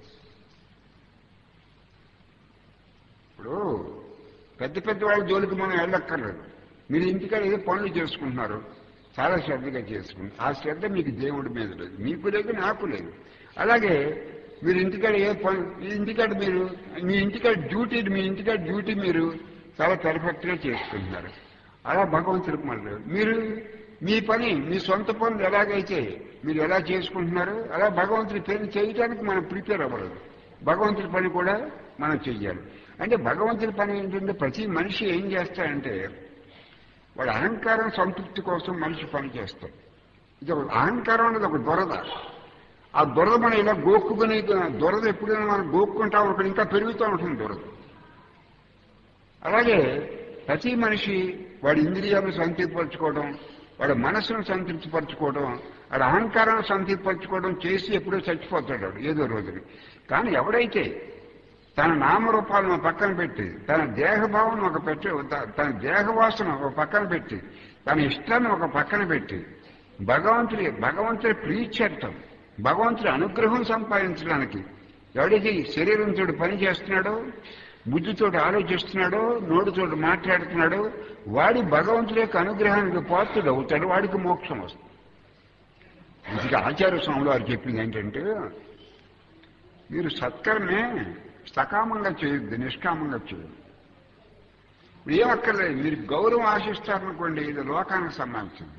A: ఇప్పుడు పెద్ద పెద్ద వాళ్ళ జోలికి మనం వెళ్ళక్కర్లేదు మీరు ఇంటికాడ ఏదో పనులు చేసుకుంటున్నారు చాలా శ్రద్ధగా చేసుకుంటారు ఆ శ్రద్ధ మీకు దేవుడి మీద లేదు మీకు లేదు నాకు లేదు అలాగే మీరు ఇంటికాడ ఏ పని మీ ఇంటికాడ మీరు మీ ఇంటికాడ డ్యూటీ మీ ఇంటికాడ డ్యూటీ మీరు చాలా పర్ఫెక్ట్గా చేసుకుంటున్నారు అలా భగవంతుడికి మళ్ళీ మీరు మీ పని మీ సొంత పనులు ఎలాగైతే మీరు ఎలా చేసుకుంటున్నారు అలా భగవంతుడి పని చేయడానికి మనం ప్రిపేర్ అవ్వలేదు భగవంతుడి పని కూడా మనం చెయ్యాలి అంటే భగవంతుడి పని ఏంటంటే ప్రతి మనిషి ఏం చేస్తాడంటే వాడు అహంకారం సంతృప్తి కోసం మనిషి పని చేస్తాడు ఇది ఒక అహంకారం అనేది ఒక దొరద ఆ దొరద మనం ఇలా గోక్కుని దొరద ఎప్పుడైనా మనం గోక్కుంటాం అక్కడ ఇంకా పెరుగుతూ ఉంటుంది దొరద అలాగే ప్రతి మనిషి వాడి ఇంద్రియాలను సంతృప్తిపరచుకోవడం వాడి మనస్సును సంతృప్తిపరచుకోవడం వాడి అహంకారాన్ని సంతృప్తిపరచుకోవడం చేసి ఎప్పుడో చచ్చిపోతాడు వాడు ఏదో రోజుని కానీ ఎవడైతే తన నామరూపాలను పక్కన పెట్టి తన దేహభావం ఒక పెట్టి తన దేహవాసన ఒక పక్కన పెట్టి తన ఇష్టాన్ని ఒక పక్కన పెట్టి భగవంతుడి భగవంతుడి ప్రీత్యర్థం భగవంతుడి అనుగ్రహం సంపాదించడానికి ఎవడైతే శరీరంతో పని చేస్తున్నాడో బుద్ధితో ఆలోచిస్తున్నాడో నోటితో మాట్లాడుతున్నాడో వాడి భగవంతుడి యొక్క అనుగ్రహానికి పాత్రుడు అవుతాడు వాడికి మోక్షం వస్తుంది ఇది ఆచార్య స్వాములు వారు చెప్పింది ఏంటంటే మీరు సత్కర్మే సకామంగా చేయొద్దు నిష్కామంగా చేయొద్దు ఇప్పుడు ఏమక్కర్లేదు మీరు గౌరవం ఆశిస్తారనుకోండి ఇది లోకానికి సంబంధించింది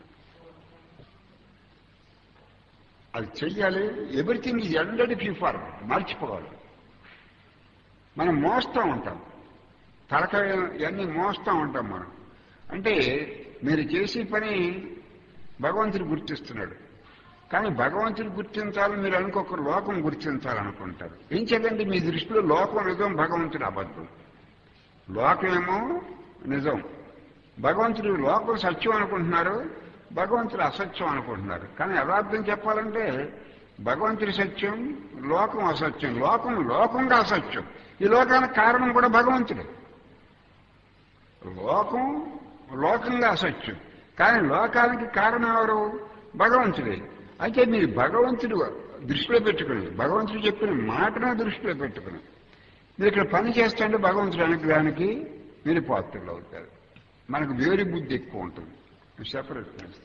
A: అది చెయ్యాలి ఎవ్రీథింగ్ ఈజ్ ఎండెడ్ ఫిఫార్ మర్చిపోవాలి మనం మోస్తూ ఉంటాం తలకాయ ఇవన్నీ మోస్తూ ఉంటాం మనం అంటే మీరు చేసే పని భగవంతుడు గుర్తిస్తున్నాడు కానీ భగవంతుడు గుర్తించాలని మీరు అనుకోక లోకం గుర్తించాలనుకుంటారు ఏం చేద్దండి మీ దృష్టిలో లోకం నిజం భగవంతుడు అబద్ధం లోకమేమో నిజం భగవంతుడు లోకం సత్యం అనుకుంటున్నారు భగవంతుడు అసత్యం అనుకుంటున్నారు కానీ యథార్థం చెప్పాలంటే భగవంతుడి సత్యం లోకం అసత్యం లోకం లోకంగా అసత్యం ఈ లోకానికి కారణం కూడా భగవంతుడే లోకం లోకంగా అసత్యం కానీ లోకానికి కారణం ఎవరు భగవంతుడే అయితే మీరు భగవంతుడు దృష్టిలో పెట్టుకుని భగవంతుడు చెప్పిన మాటను దృష్టిలో పెట్టుకుని మీరు ఇక్కడ పని చేస్తుంటే భగవంతుడు అనుగ్రహానికి మీరు పాత్రలు అవుతారు మనకు వేరు బుద్ధి ఎక్కువ ఉంటుంది సెపరేట్నెస్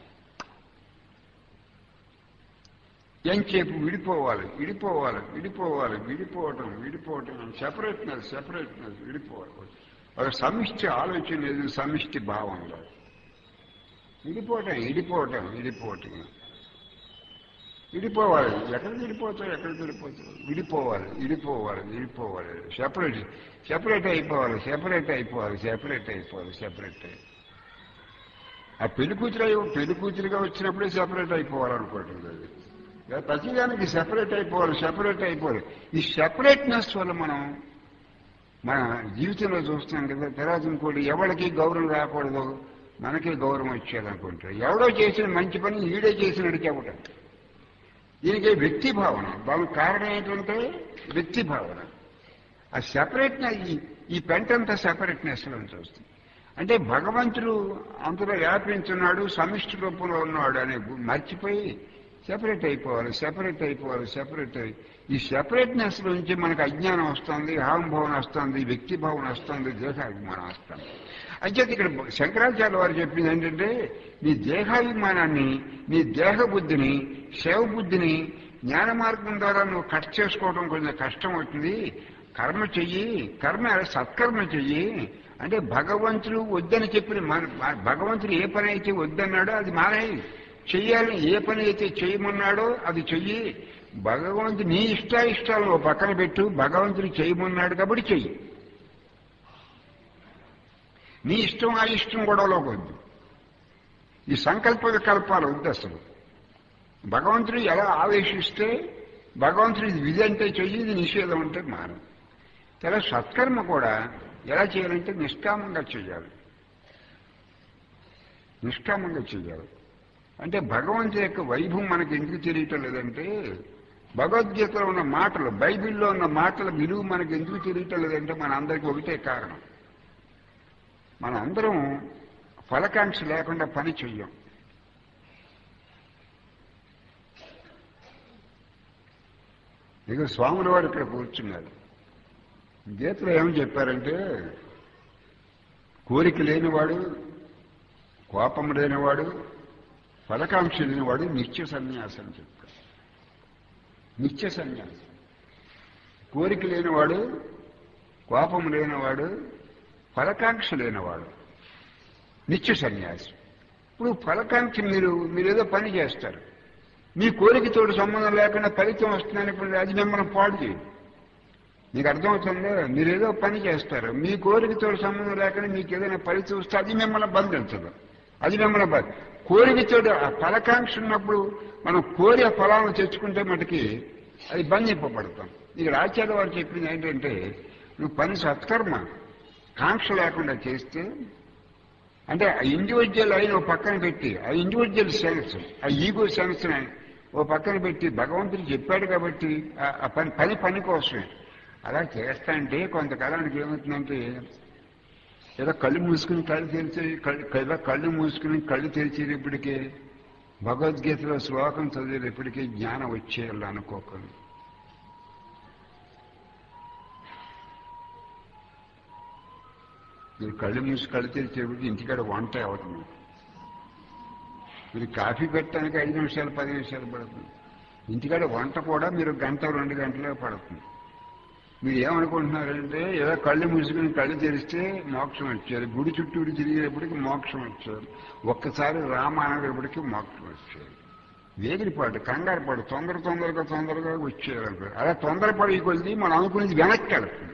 A: ఎంచేపు విడిపోవాలి విడిపోవాలి విడిపోవాలి విడిపోవటం విడిపోవటం సెపరేట్నెస్ సెపరేట్నెస్ విడిపోవాలి ఒక సమిష్టి ఆలోచన లేదు సమిష్టి భావం లేదు విడిపోవటం విడిపోవటం విడిపోవటం విడిపోవాలి ఎక్కడికి విడిపోతావు ఎక్కడికి విడిపోతావు విడిపోవాలి విడిపోవాలి విడిపోవాలి సెపరేట్ సెపరేట్ అయిపోవాలి సెపరేట్ అయిపోవాలి సెపరేట్ అయిపోవాలి సెపరేట్ అయి ఆ పెళ్లి కూతురు అయి పెళ్లి కూతురుగా వచ్చినప్పుడే సెపరేట్ అయిపోవాలనుకోవట్లేదు అది ఇక ప్రతిదానికి సెపరేట్ అయిపోవాలి సెపరేట్ అయిపోవాలి ఈ సెపరేట్నెస్ వల్ల మనం మన జీవితంలో చూస్తున్నాం కదా తర్వాత ఇంకోటి ఎవరికి గౌరవం రాకూడదు మనకే గౌరవం వచ్చేయాలనుకుంటారు ఎవడో చేసిన మంచి పని ఈడే చేసినట్టు చెప్పడం దీనికి వ్యక్తి భావన దానికి కారణం ఏంటంటే వ్యక్తి భావన ఆ సెపరేట్నెస్ ఈ ఈ పెంటంతా సెపరేట్నెస్ లో చూస్తుంది అంటే భగవంతుడు అంతలో వ్యాపించున్నాడు సమిష్టి రూపంలో ఉన్నాడు అనే గు- మర్చిపోయి సెపరేట్ అయిపోవాలి సెపరేట్ అయిపోవాలి సెపరేట్ అయి ఈ సెపరేట్నెస్ నుంచి మనకు అజ్ఞానం వస్తుంది అహంభావన వస్తుంది వ్యక్తి భావన వస్తుంది దేహాభిమానం వస్తుంది అయితే ఇక్కడ శంకరాచార్య వారు చెప్పింది ఏంటంటే నీ దేహాభిమానాన్ని నీ దేహ బుద్ధిని శవ బుద్ధిని జ్ఞాన మార్గం ద్వారా నువ్వు కట్ చేసుకోవడం కొంచెం కష్టం అవుతుంది కర్మ చెయ్యి కర్మ సత్కర్మ చెయ్యి అంటే భగవంతుడు వద్దని చెప్పిన మన- మన- భగవంతుడు ఏ పని అయితే వద్దన్నాడో అది మానేయి చెయ్యాలని ఏ పని అయితే చేయమన్నాడో అది చెయ్యి భగవంతుడు నీ ఇష్టాయిష్టాలు ఓ పక్కన పెట్టు భగవంతుడు చేయమన్నాడు కాబట్టి చెయ్యి నీ ఇష్టం ఆ ఇష్టం గొడవలోకి వద్దు ఈ సంకల్ప వికల్పాలు వద్దు అసలు భగవంతుడు ఎలా ఆవేశిస్తే భగవంతుడు ఇది విధి అంటే చెయ్యి ఇది నిషేధం అంటే మాను చాలా సత్కర్మ కూడా ఎలా చేయాలంటే నిష్కామంగా చేయాలి నిష్కామంగా చేయాలి అంటే భగవంతుడి యొక్క వైభవం మనకి ఎందుకు తెలియటం లేదంటే భగవద్గీతలో ఉన్న మాటలు బైబిల్లో ఉన్న మాటల విలువ మనకి ఎందుకు తెలియటం లేదంటే మన అందరికీ ఒకటే కారణం మన అందరం ఫలకాంక్ష లేకుండా పని చెయ్యం ఇక స్వాముల వారు ఇక్కడ కూర్చున్నారు గీతలో ఏమని చెప్పారంటే కోరిక లేనివాడు కోపం లేనివాడు ఫలకాంక్ష లేనివాడు నిత్య సన్యాసం చెప్పారు నిత్య సన్యాసం కోరిక లేనివాడు కోపం లేనివాడు ఫలకాంక్ష లేనివాడు నిత్య సన్యాసి ఇప్పుడు ఫలకాంక్ష మీరు మీరు ఏదో పని చేస్తారు మీ కోరికతోటి సంబంధం లేకుండా ఫలితం వస్తుందని ఇప్పుడు అది మిమ్మల్ని పాడు చేయదు మీకు అర్థమవుతుందో మీరు ఏదో పని చేస్తారు మీ కోరికతో సంబంధం లేకుండా మీకు ఏదైనా ఫలితం వస్తే అది మిమ్మల్ని బంధించదు అది మిమ్మల్ని బ- కోరికతోటి ఆ ఫలకాంక్ష ఉన్నప్పుడు మనం కోరి ఆ ఫలాలను తెచ్చుకుంటే మటుకి అది బంధింపబడతాం ఇక్కడ ఆచార్య వారు చెప్పింది ఏంటంటే నువ్వు పని సత్కర్మ కాంక్ష లేకుండా చేస్తే అంటే ఆ ఇండివిజువల్ అయిన ఓ పక్కన పెట్టి ఆ ఇండివిజువల్ సెన్స్ ఆ ఈగో సెన్స్ ఓ పక్కన పెట్టి భగవంతుడు చెప్పాడు కాబట్టి ఆ- ఆ పని పని పని కోసమే అలా చేస్తా అంటే కొంతకాలానికి ఏమవుతుందంటే ఏదో కళ్ళు మూసుకుని కళ్ళు తెరిచి కళ్ళు ఏదో కళ్ళు మూసుకుని కళ్ళు తెరిచేటప్పటికే భగవద్గీతలో శ్లోకం చదివేటప్పటికీ జ్ఞానం వచ్చేయాలి అనుకోకండి మీరు కళ్ళు మూసి కళ్ళు తెరిచేటప్పటికి ఇంటికాడ వంట అవుతుంది మీరు కాఫీ పెట్టడానికి ఐదు నిమిషాలు పది నిమిషాలు పడుతుంది ఇంటికాడ వంట కూడా మీరు గంట రెండు గంటలే పడుతుంది మీరు ఏమనుకుంటున్నారంటే ఏదో కళ్ళు మూసుకుని కళ్ళు తెరిస్తే మోక్షం వచ్చారు గుడి చుట్టూ తిరిగేటప్పటికి మోక్షం వచ్చారు ఒక్కసారి రామానగరప్పటికి మోక్షం వచ్చారు వేగిరిపాటు కంగారు పాటు తొందర తొందరగా తొందరగా వచ్చేయాలనుకో అలా తొందరపడి కొలిది మనం అనుకునేది వెనక్కి వెళ్తుంది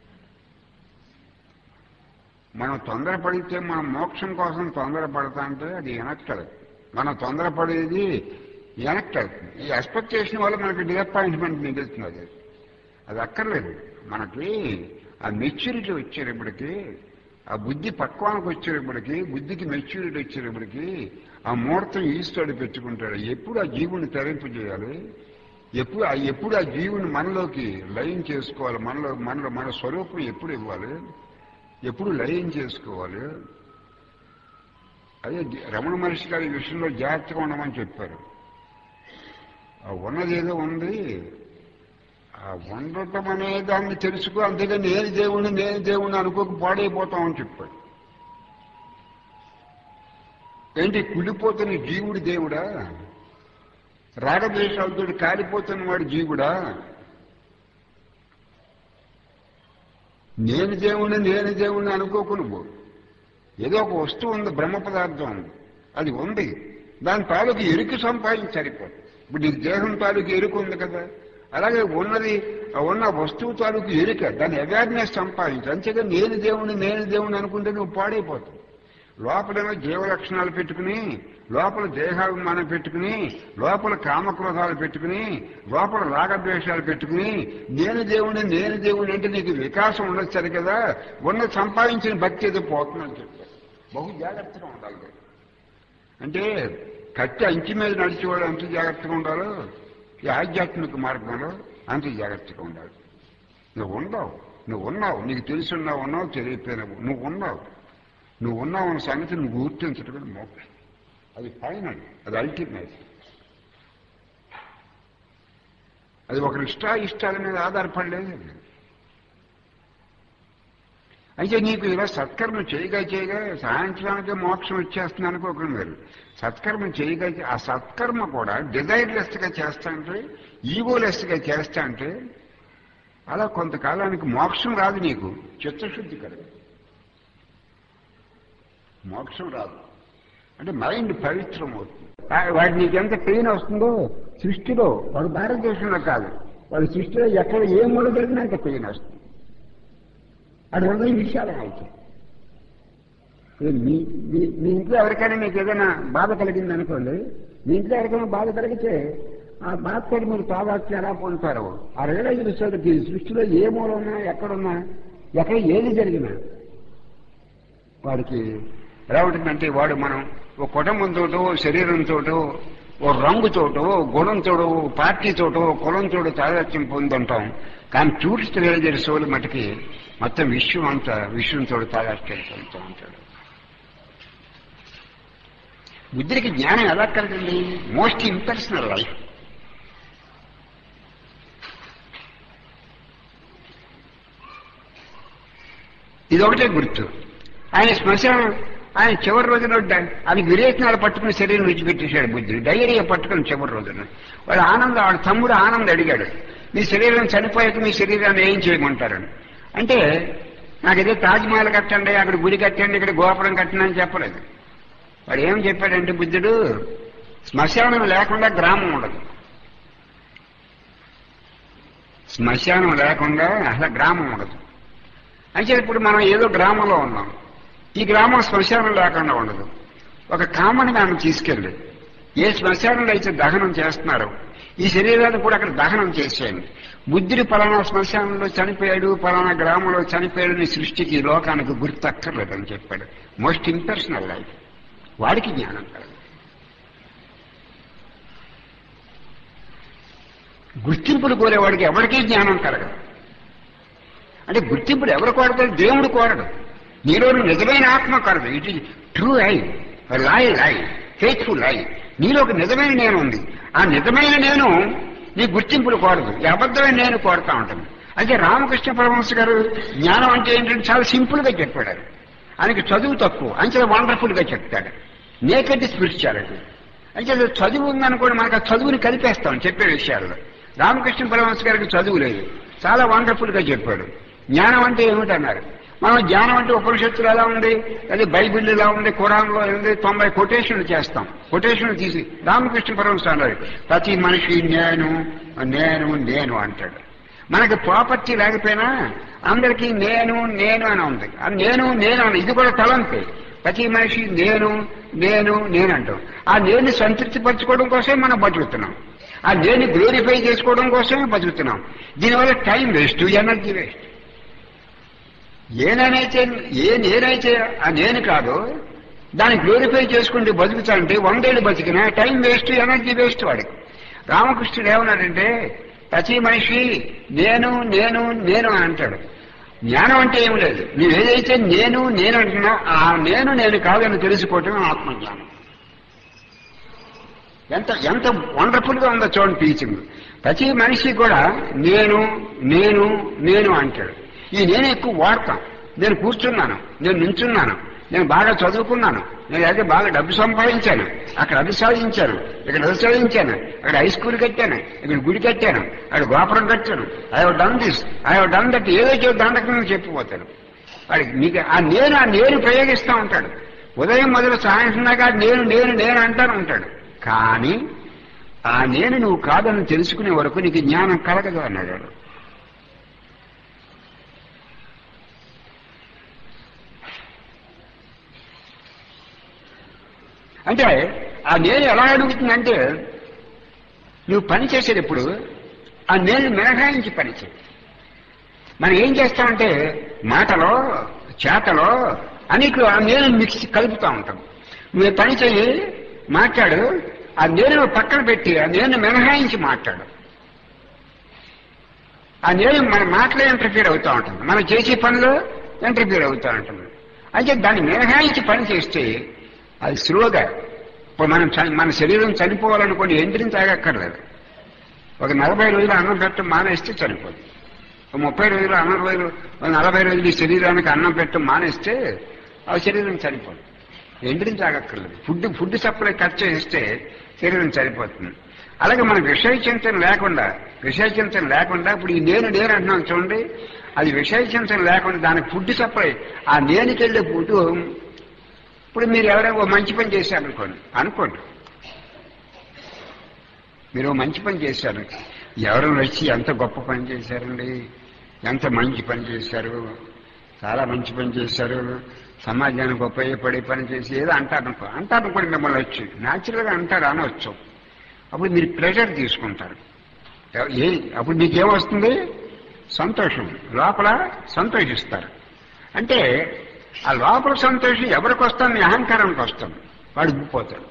A: మనం తొందరపడితే మనం మోక్షం కోసం తొందరపడతా అంటే అది వెనక్కి వెళ్తుంది మనం తొందరపడేది వెనక్కి వెళ్తుంది ఈ ఎక్స్పెక్టేషన్ వల్ల మనకి డిసప్పాయింట్మెంట్ మిగులుతుంది అది అది అక్కర్లేదు మనకి ఆ మెచ్యూరిటీ వచ్చేటప్పటికి ఆ బుద్ధి పక్వానికి వచ్చేటప్పటికి బుద్ధికి మెచ్యూరిటీ వచ్చేటప్పటికి ఆ ముహూర్తం ఈశ్వరుడు పెట్టుకుంటాడు ఎప్పుడు ఆ జీవుని తరింపు చేయాలి ఎప్పుడు ఆ ఎప్పుడు ఆ జీవుని మనలోకి లయం చేసుకోవాలి మనలో మనలో మన స్వరూపం ఎప్పుడు ఇవ్వాలి ఎప్పుడు లయం చేసుకోవాలి అదే రమణ మహర్షి గారి ఈ విషయంలో జాగ్రత్తగా ఉండమని చెప్పారు ఆ ఉన్నది ఏదో ఉంది ఆ ఉండటం అనే దాన్ని తెలుసుకో అంతేగా నేను దేవుణ్ణి నేను దేవుణ్ణి అనుకోక పాడైపోతామని చెప్పాడు ఏంటి కుళ్ళిపోతున్న జీవుడు దేవుడా రాగద్వేషాలతో కాలిపోతున్న వాడు జీవుడా నేను దేవుణ్ణి నేను దేవుణ్ణి అనుకోకు నువ్వు ఏదో ఒక వస్తువు ఉంది బ్రహ్మ పదార్థం ఉంది అది ఉంది దాని తాలూకు ఎరుకు సంపాదించి సరిపోదు ఇప్పుడు నీకు దేహం తాలూకు ఎరుకు ఉంది కదా అలాగే ఉన్నది ఆ ఉన్న వస్తువు తాలూకు ఎరుక దాని అవేర్నెస్ సంపాదించు అంతేగా నేను దేవుణ్ణి నేను దేవుణ్ణి అనుకుంటే నువ్వు పాడైపోతావు లోపలేమో జీవ లక్షణాలు పెట్టుకుని లోపల దేహాభిమానం పెట్టుకుని లోపల కామక్రోధాలు పెట్టుకుని లోపల రాగద్వేషాలు పెట్టుకుని నేను దేవుని నేను దేవుని అంటే నీకు వికాసం ఉండదు సరి కదా ఉన్న సంపాదించిన భక్తి ఏదో పోతుందని చెప్పారు బహు జాగ్రత్తగా ఉండాలి అంటే కత్తి అంచి మీద నడిచేవాడు అంత జాగ్రత్తగా ఉండాలో ఈ ఆధ్యాత్మిక మార్గంలో అంత జాగ్రత్తగా ఉండాలి నువ్వు ఉండవు నువ్వు ఉన్నావు నీకు తెలుసున్నావు ఉన్నావు తెలియపోయినావు నువ్వు ఉన్నావు నువ్వు ఉన్నావు అన్న సంగతి నువ్వు గుర్తించడం మోక్షం అది ఫైనల్ అది అల్టిమేట్ అది ఒకరి ఇష్ట ఇష్టాల మీద ఆధారపడలేదు అయితే నీకు ఇలా సత్కర్మ చేయగా చేయగా సాయంత్రానికి మోక్షం వచ్చేస్తుంది అనుకోకుండా మీరు సత్కర్మ చేయగా చే- ఆ సత్కర్మ కూడా డిజైర్లెస్ గా చేస్తా అంటే ఈగోలెస్ గా చేస్తా అంటే అలా కొంతకాలానికి మోక్షం రాదు నీకు చిత్తశుద్ధి కలగదు మోక్షం రాదు అంటే మైండ్ పవిత్రం అవుతుంది ఆ- వాడి నీకు ఎంత పెయిన్ వస్తుందో సృష్టిలో వాడు భారతదేశంలో కాదు వాడి సృష్టిలో ఎక్కడ ఏ మూల జరిగినా అంత పెయిన్ వస్తుంది అది హృదయ విషయాలు అవుతుంది ఇప్పుడు మీ మీ- మీ ఇంట్లో ఎవరికైనా మీకు ఏదైనా బాధ కలిగింది అనుకోండి మీ ఇంట్లో ఎవరికైనా బాధ కలిగితే ఆ బాధతో మీరు తాదాత్యం ఎలా పొందుతారో ఆ రియలైజ్ వచ్చేసరికి ఈ సృష్టిలో ఏ మూల ఉన్నా ఎక్కడున్నా ఎక్కడ ఏది జరిగినా వాడికి ఎలా ఉంటుందంటే వాడు మనం ఓ కుటుంబంతోటో ఓ శరీరంతోటో ఓ రంగుతోటో ఓ గుణంతోటో ఓ పార్టీతోటో ఓ కులంతోటో తాదాత్యం పొందుంటాం కానీ టూరిస్ట్ రిలీజర్ సోలు మటుకి మొత్తం విశ్వం అంతా విశ్వంతో తాదాత్యం పొందుతూ ఉంటాడు బుద్ధుడికి జ్ఞానం ఎలా కలిగింది మోస్ట్ ఇంపర్సనల్ లైఫ్ ఇది ఒకటే గుర్తు ఆయన శ్మశానం ఆయన చివరి రోజున డ- ఆయన విరేచనాలు పట్టుకుని శరీరం విడిచిపెట్టేశాడు బుద్ధుడు డైరియా పట్టుకుని చివరి రోజున వాడు ఆనంద వాడు తమ్ముడు ఆనంద్ అడిగాడు మీ శరీరం చనిపోయాక మీ శరీరాన్ని ఏం చేయమంటారని అంటే నాకు ఇదే తాజ్మహల్ కట్టండి అక్కడ గుడి కట్టండి ఇక్కడ గోపురం కట్టండి అని చెప్పలేదు వాడు ఏం చెప్పాడంటే బుద్ధుడు శ్మశానం లేకుండా గ్రామం ఉండదు శ్మశానం లేకుండా అసలు గ్రామం ఉండదు అంటే ఇప్పుడు మనం ఏదో గ్రామంలో ఉన్నాం ఈ గ్రామం శ్మశానం లేకుండా ఉండదు ఒక కామన్ మ్యాన్ తీసుకెళ్ళి ఏ శ్మశానంలో అయితే దహనం చేస్తున్నారో ఈ శరీరాన్ని కూడా అక్కడ దహనం చేసేయండి బుద్ధుడు పలానా శ్మశానంలో చనిపోయాడు పలానా గ్రామంలో చనిపోయాడు నీ సృష్టికి ఈ లోకానికి గుర్తు అక్కర్లేదని చెప్పాడు మోస్ట్ ఇంపర్సనల్ లైఫ్ వాడికి జ్ఞానం కలదు గుర్తింపులు కోరేవాడికి ఎవరికీ జ్ఞానం కలగదు అంటే గుర్తింపుడు ఎవరు కోరతాడు దేవుడు కోరడు నీలోని నిజమైన ఆత్మ కోరదు it is true I loyal faithful I నీలో ఒక నిజమైన నేను ఉంది ఆ నిజమైన నేను నీ గుర్తింపులు కోరదు ఈ అబద్ధమైన నేను కోరుతా ఉంటాను అయితే రామకృష్ణ పరమహంస గారు జ్ఞానం అంటే ఏంటంటే చాలా సింపుల్ గా చెప్పాడు ఆయన. ఆయనకి చదువు తక్కువ అంచె వండర్ఫుల్ గా చెప్తాడు నేకెడ్ స్పిరిచువాలిటీ అంటే అది చదువు ఉందనుకోండి మనకు ఆ చదువుని కలిపేస్తాం చెప్పే విషయాల్లో రామకృష్ణ పరమహంస గారికి చదువు లేదు చాలా వండర్ఫుల్ గా చెప్పాడు జ్ఞానం అంటే ఏమిటన్నారు మనం జ్ఞానం అంటే ఉపనిషత్తులు ఎలా ఉంది అది బైబిల్ ఎలా ఉంది ఖురాన్లో ఉంది తొంభై కొటేషన్లు చేస్తాం కొటేషన్లు తీసి రామకృష్ణ పరమహంస అన్నారు ప్రతి మనిషి నేను నేను నేను అంటాడు మనకి ప్రాపర్టీ లేకపోయినా అందరికీ నేను నేను అని ఉంది ఆ నేను నేను అని ఇది కూడా తలంపే ప్రతి మనిషి నేను నేను నేను అంటాం ఆ నేను సంతృప్తిపరచుకోవడం కోసమే మనం బతుకుతున్నాం ఆ నేను గ్లోరిఫై చేసుకోవడం కోసమే బతుకుతున్నాం దీనివల్ల టైం వేస్ట్ ఎనర్జీ వేస్ట్ ఏనైతే ఏ నేనైతే ఆ నేను కాదు దాన్ని గ్లోరిఫై చేసుకుంటూ బతుకుతా అంటే వందేళ్ళు బతికినా టైం వేస్ట్ ఎనర్జీ వేస్ట్ వాడికి రామకృష్ణుడు ఏమన్నాడంటే ప్రతి మనిషి నేను నేను నేను అని అంటాడు జ్ఞానం అంటే ఏం లేదు నువ్వు ఏదైతే నేను నేను అంటున్నావు ఆ నేను నేను కాదని తెలుసుకోవటం ఆత్మజ్ఞానం ఎంత ఎంత వండర్ఫుల్ గా ఉందో చూడండి టీచింగ్ ప్రతి మనిషి కూడా నేను నేను నేను అంటాడు ఈ నేను ఎక్కువ వాడతాం నేను కూర్చున్నాను నేను నించున్నాను నేను బాగా చదువుకున్నాను నేను అయితే బాగా డబ్బు సంపాదించాను అక్కడ అది సాధించాను ఇక్కడ అది సాధించాను అక్కడ హై స్కూల్ కట్టాను ఇక్కడ గుడి కట్టాను అక్కడ గోపురం కట్టాను I have done this I have done that ఏదో దండకం చెప్పిపోతాను వాడికి మీకు ఆ నేను ఆ నేను ప్రయోగిస్తూ ఉంటాడు ఉదయం మొదలు సాయంత్రం దాకా నేను నేను నేను అంటాను ఉంటాడు కానీ ఆ నేను నువ్వు కాదని తెలుసుకునే వరకు నీకు జ్ఞానం కలగదు అన్నాడు వాడు. అంటే ఆ నేను ఎలా అడుగుతుందంటే నువ్వు పని చేసేటప్పుడు ఆ నేను మినహాయించి పని చేయి మనం ఏం చేస్తామంటే మాటలో చేతలో అన్నిట్లో ఆ నేను మిక్స్ కలుపుతూ ఉంటాం నువ్వు పని చెయ్యి మాట్లాడు ఆ నేను పక్కన పెట్టి ఆ నేను మినహాయించి మాట్లాడు ఆ నేను మన మాటలో ఇంటర్ఫీర్ అవుతూ ఉంటుంది మనం చేసే పనిలో ఇంటర్ఫీర్ అవుతూ ఉంటుంది అయితే దాన్ని మినహాయించి పని చేస్తే అది స్లోగా ఇప్పుడు మనం చని- మన శరీరం చనిపోవాలనుకోండి ఎండ్రిని తాగక్కర్లేదు ఒక నలభై రోజులు అన్నం పెట్టడం మానేస్తే చనిపోదు ఒక ముప్పై రోజులు అన్నం రోజులు ఒక నలభై రోజులు ఈ శరీరానికి అన్నం పెట్టడం మానేస్తే ఆ శరీరం చనిపోదు ఎండ్రిని తాగక్కర్లేదు ఫుడ్ ఫుడ్ సప్లై కట్ చేస్తే శరీరం చనిపోతుంది అలాగే మనకు విషయ చింతన లేకుండా విషయ చింతన లేకుండా ఇప్పుడు ఈ నేను నేను అంటున్నాను చూడండి అది విషయ చింతన లేకుండా దానికి ఫుడ్ సప్లై ఆ నేనుకి వెళ్ళే ఫుడ్ ఇప్పుడు మీరు ఎవరైనా ఓ మంచి పని చేశారనుకోండి అనుకోండి మీరు ఓ మంచి పని చేశారు ఎవరు వచ్చి ఎంత గొప్ప పని చేశారండి ఎంత మంచి పని చేశారు చాలా మంచి పని చేశారు సమాజానికి ఉపయోగపడే పని చేసి ఏదో అంటారు అనుకో అంటారు అనుకోండి మిమ్మల్ని వచ్చి న్యాచురల్గా అంటారు అనవచ్చు అప్పుడు మీరు ప్రెషర్ తీసుకుంటారు ఎవ- ఏ అప్పుడు మీకేమొస్తుంది సంతోషం లోపల సంతోషిస్తారు అంటే ఆ లోపల సంతోషం ఎవరికి వస్తాం మీ అహంకారానికి వస్తాం వాడు ఉబ్బిపోతాడు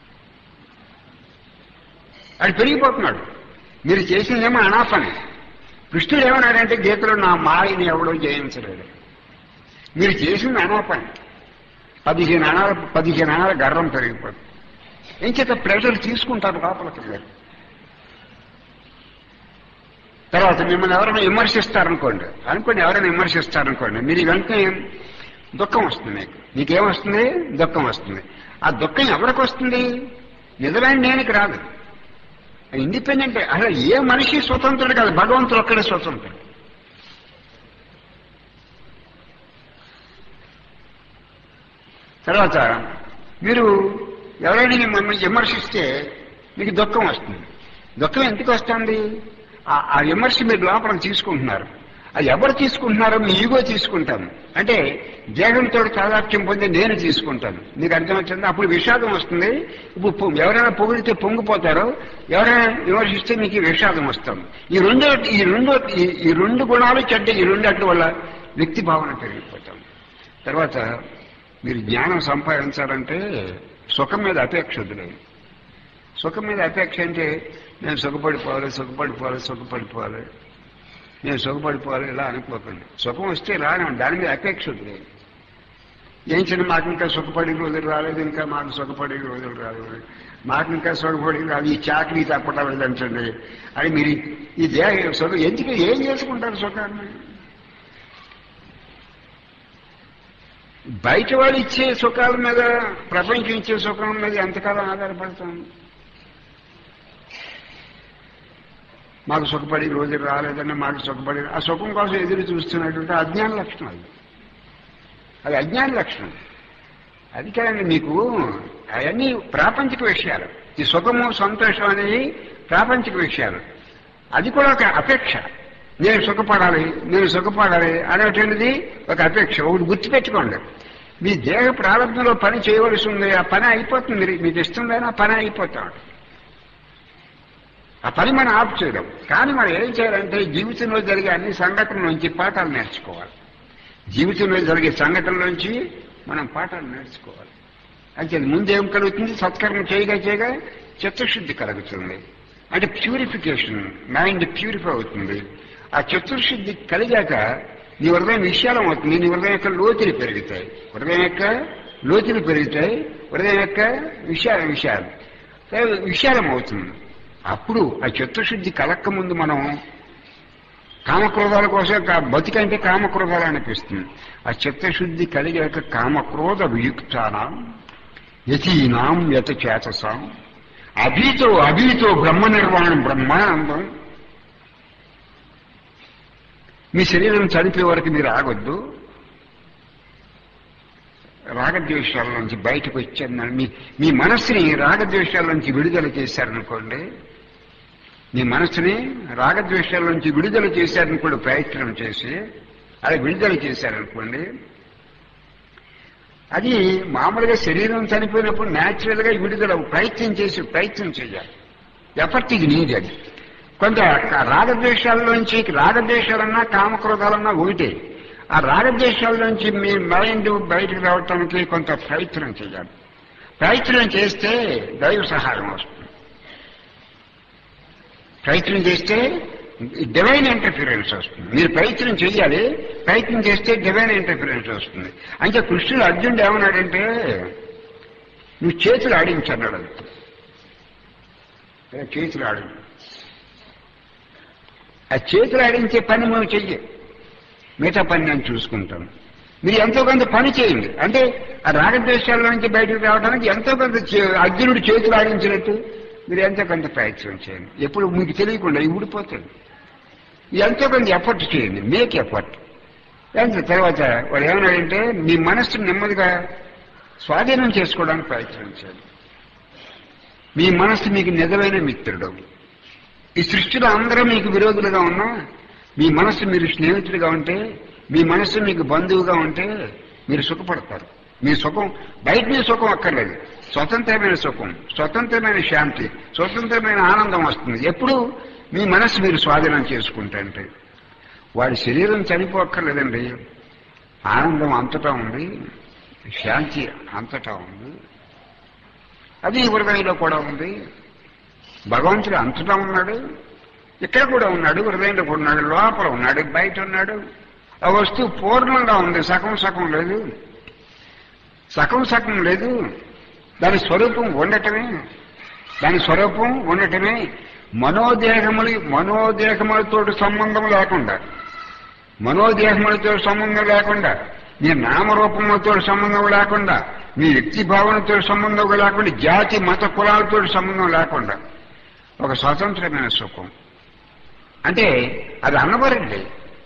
A: వాడు పెరిగిపోతున్నాడు మీరు చేసిందేమో అనాపని కృష్ణుడు ఏమన్నాడంటే గీతలో నా మాయని ఎవడో జయించలేడు మీరు చేసింది అనాపని పదిహేను అనాల పదిహేను అనాల గర్వం పెరిగిపోతుంది ఏం చేత ప్రెషర్ తీసుకుంటారు లోపలికి మీరు తర్వాత మిమ్మల్ని ఎవరైనా విమర్శిస్తారనుకోండి అనుకోండి ఎవరైనా విమర్శిస్తారనుకోండి మీరు వెంటనే దుఃఖం వస్తుంది మీకు మీకేమొస్తుంది దుఃఖం వస్తుంది ఆ దుఃఖం ఎవరికి వస్తుంది నిజమైన నేనికి రాదు ఇండిపెండెంట్ అసలు ఏ మనిషి స్వతంత్రుడు కాదు భగవంతుడు ఒక్కడే స్వతంత్రుడు తర్వాత మీరు ఎవరైనా మిమ్మల్ని విమర్శిస్తే మీకు దుఃఖం వస్తుంది దుఃఖం ఎందుకు వస్తుంది ఆ- ఆ విమర్శ మీరు లోపల తీసుకుంటున్నారు అది ఎవరు తీసుకుంటున్నారో మీ ఈగో తీసుకుంటాను అంటే దేహంతో తాదాప్యం పొంది నేను తీసుకుంటాను మీకు అర్థమవుతుంది అప్పుడు విషాదం వస్తుంది ఇప్పుడు పొ- ఎవరైనా పొగిడితే పొంగిపోతారో ఎవరైనా విమర్శిస్తే మీకు ఈ విషాదం వస్తుంది ఈ రెండు ఈ రెండు ఈ- ఈ రెండు గుణాలు చెడ్డ ఈ రెండట్ల వల్ల వ్యక్తి భావన పెరిగిపోతాం తర్వాత మీరు జ్ఞానం సంపాదించాలంటే సుఖం మీద అపేక్ష వదిలేదు సుఖం మీద అపేక్ష అంటే నేను సుఖపడిపోవాలి సుఖపడిపోవాలి సుఖపడిపోవాలి నేను సుఖపడిపోవాలి ఇలా అనుకోకండి సుఖం వస్తే రాను దాని మీద అపేక్ష వదిలేదు ఏం చిన్న మాకు ఇంకా సుఖపడి రోజులు రాలేదు ఇంకా మాకు సుఖపడే రోజులు రాలేదు మాకు ఇంకా సుఖపడి రాదు ఈ చాకరీ తప్పడం లేదంటండి అది మీరు ఈ దేహ సుఖం ఎందుకు ఏం చేసుకుంటారు సుఖాన్ని బయట వాళ్ళు ఇచ్చే సుఖాల మీద ప్రపంచం ఇచ్చే సుఖం మీద ఎంతకాలం ఆధారపడతాం మాకు సుఖపడి రోజు రాలేదని మాకు సుఖపడి ఆ సుఖం కోసం ఎదురు చూస్తున్నటువంటి అజ్ఞాన లక్షణం అది అది అజ్ఞాన లక్షణం అది కాదండి మీకు అవన్నీ ప్రాపంచిక విషయాలు ఈ సుఖము సంతోషం అనేవి ప్రాపంచిక విషయాలు అది కూడా ఒక అపేక్ష నేను సుఖపడాలి నేను సుఖపడాలి అనేటువంటిది ఒక అపేక్ష ఒకటి గుర్తుపెట్టుకోండి మీ దేహ ప్రారంభంలో పని చేయవలసి ఉంది ఆ పని అయిపోతుంది మీరు- మీకు ఇష్టం ఆ పని అయిపోతాం ఆ పని మనం ఆఫ్ చేయడం కానీ మనం ఏం చేయాలంటే జీవితంలో జరిగే అన్ని సంఘటనల నుంచి పాఠాలు నేర్చుకోవాలి జీవితంలో జరిగే సంఘటనల నుంచి మనం పాఠాలు నేర్చుకోవాలి అయితే ముందేం కలుగుతుంది సత్కర్మ చేయగా చేయగా చిత్తశుద్ధి కలుగుతుంది అంటే ప్యూరిఫికేషన్ మైండ్ ప్యూరిఫై అవుతుంది ఆ చతుర్శుద్ధి కలిగాక నీ హృదయం విశాలం అవుతుంది నీ హృదయం యొక్క లోతులు పెరుగుతాయి హృదయం యొక్క లోతులు పెరుగుతాయి హృదయం యొక్క విశాలం విశాలం విశాలం అవుతుంది అప్పుడు ఆ చిత్తశుద్ధి కలక్క ముందు మనం కామక్రోధాల కోసం కా- బతికంటే కామక్రోధాలు అనిపిస్తుంది ఆ చిత్తశుద్ధి కలిగాక కామక్రోధ వియుక్తానం యతీనాం యత చేతసాం అభీతో అభీతో బ్రహ్మ నిర్వాణం బ్రహ్మానందం మీ శరీరం చనిపోయే వరకు మీరు ఆగొద్దు రాగద్వేషాల నుంచి బయటకు వచ్చారు మీ మీ మనస్సుని రాగద్వేషాల నుంచి విడుదల చేశారనుకోండి మీ మనస్సుని రాగద్వేషాల నుంచి విడుదల చేశారనుకోండి ప్రయత్నం చేసి అది విడుదల చేశారనుకోండి అది మామూలుగా శరీరం చనిపోయినప్పుడు న్యాచురల్ గా విడుదల ప్రయత్నం చేసి ప్రయత్నం చేయాలి ఎఫర్ట్ ఇది నీడెడ్ కొంత రాగద్వేషాల్లోంచి రాగద్వేషాలన్నా కామక్రోధాలన్నా ఒకటే ఆ రాగద్వేషాల్లోంచి మీ మైండ్ బయటకు రావటానికి కొంత ప్రయత్నం చేయాలి ప్రయత్నం చేస్తే దైవ సహాయం వస్తుంది ప్రయత్నం చేస్తే డివైన్ ఇంటర్ఫిరెన్స్ వస్తుంది మీరు ప్రయత్నం చేయాలి ప్రయత్నం చేస్తే డివైన్ ఇంటర్ఫిరెన్స్ వస్తుంది అంటే కృష్ణుడు అర్జునుడు ఏమన్నాడంటే నువ్వు చేతులు ఆడించన్నాడు అంతే. ఏ చేతులు ఆడి ఆ చేతులు ఆడించే పని మేము చెయ్యి మిగతా పని నేను చూసుకుంటాను మీరు ఎంతో కొంత పని చేయండి అంటే ఆ రాగద్వేషాల నుంచి బయటకు రావడానికి ఎంతో కొంత చే- అర్జునుడు చేతులు ఆడించినట్టు మీరు ఎంతో కొంత ప్రయత్నం చేయండి ఎప్పుడు మీకు తెలియకుండా ఇవి ఊడిపోతుంది ఎంతో కొంత ఎఫర్ట్ చేయండి మేక్ ఎఫర్ట్ ఎంత తర్వాత వాడు ఏమన్నాడంటే మీ మనస్సును నెమ్మదిగా స్వాధీనం చేసుకోవడానికి ప్రయత్నం చేయండి మీ మనస్సు మీకు నిజమైన మిత్రుడు ఈ సృష్టిలో అందరూ మీకు విరోధులుగా ఉన్నా మీ మనస్సు మీరు స్నేహితుడిగా ఉంటే మీ మనస్సు మీకు బంధువుగా ఉంటే మీరు సుఖపడతారు మీ సుఖం బయట మీ సుఖం అక్కర్లేదు స్వతంత్రమైన సుఖం స్వతంత్రమైన శాంతి స్వతంత్రమైన ఆనందం వస్తుంది ఎప్పుడు మీ మనస్సు మీరు స్వాధీనం చేసుకుంటే వాడి శరీరం చనిపోక్కర్లేదండి ఆనందం అంతటా ఉంది శాంతి అంతటా ఉంది అది హృదయంలో కూడా ఉంది భగవంతుడు అంతటా ఉన్నాడు ఇక్కడ కూడా ఉన్నాడు హృదయంలో కూడా ఉన్నాడు లోపల ఉన్నాడు బయట ఉన్నాడు ఆ వస్తువు పూర్ణంగా ఉంది సగం సగం లేదు సగం సగం లేదు దాని స్వరూపం ఉండటమే దాని స్వరూపం ఉండటమే మనోదేహములు మనోదేహములతో సంబంధం లేకుండా మనోదేహములతో సంబంధం లేకుండా నీ నామరూపములతో సంబంధం లేకుండా నీ వ్యక్తి భావనతో సంబంధం లేకుండా జాతి మత కులాలతో సంబంధం లేకుండా ఒక స్వతంత్రమైన సుఖం అంటే అది అనవరండి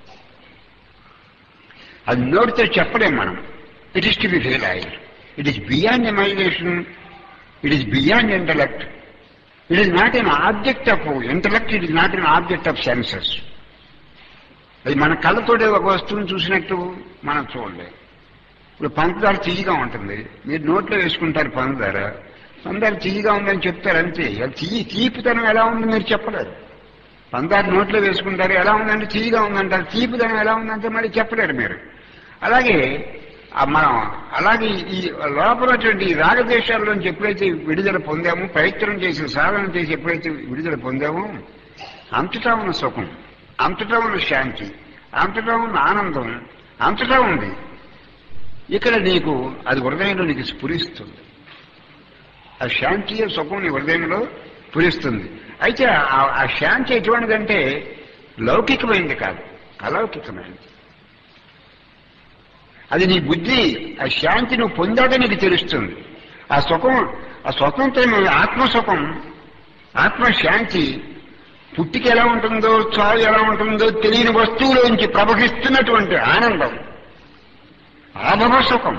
A: అది నోటితో చెప్పలేం మనం it is to be realise it is beyond imagination it is beyond intellect it is not an object of intellect it is not an object of senses అది మన కళ్ళతోటి ఒక వస్తువుని చూసినట్టు మనం చూడలేదు ఇప్పుడు పంచదార తీయగా ఉంటుంది మీరు నోట్లో వేసుకుంటారు పంచదార పంచదార తీయగా ఉందని చెప్తారు అంతే అది తీయి తీపితనం ఎలా ఉంది మీరు చెప్పలేరు పంచదార నోట్లో వేసుకుంటారు ఎలా ఉందంటే తీయగా ఉందంటారు తీపితనం ఎలా ఉందంటే మరి చెప్పలేరు మీరు అలాగే ఆ మనం అలాగే ఈ లోపలటువంటి ఈ రాగదేశాల్లోంచి ఎప్పుడైతే విడుదల పొందామో ప్రయత్నం చేసి సాధన చేసి ఎప్పుడైతే విడుదల పొందామో అంతటా ఉన్న సుఖం అంతటా ఉన్న శాంతి అంతటా ఉన్న ఆనందం అంతటా ఉంది ఇక్కడ నీకు అది హృదయంలో నీకు స్ఫురిస్తుంది ఆ శాంతి సుఖం నీ హృదయంలో స్ఫురిస్తుంది అయితే ఆ- ఆ శాంతి ఎటువంటిదంటే లౌకికమైనది కాదు అలౌకికమైనది అది నీ బుద్ధి ఆ శాంతి నువ్వు పొందాక నీకు తెలుస్తుంది ఆ సుఖం ఆ స్వతంత్రమైన ఆత్మసుఖం ఆత్మశాంతి పుట్టిక ఎలా ఉంటుందో చావు ఎలా ఉంటుందో తెలియని వస్తువులోంచి ప్రవహిస్తున్నటువంటి ఆనందం ఆభవ సుఖం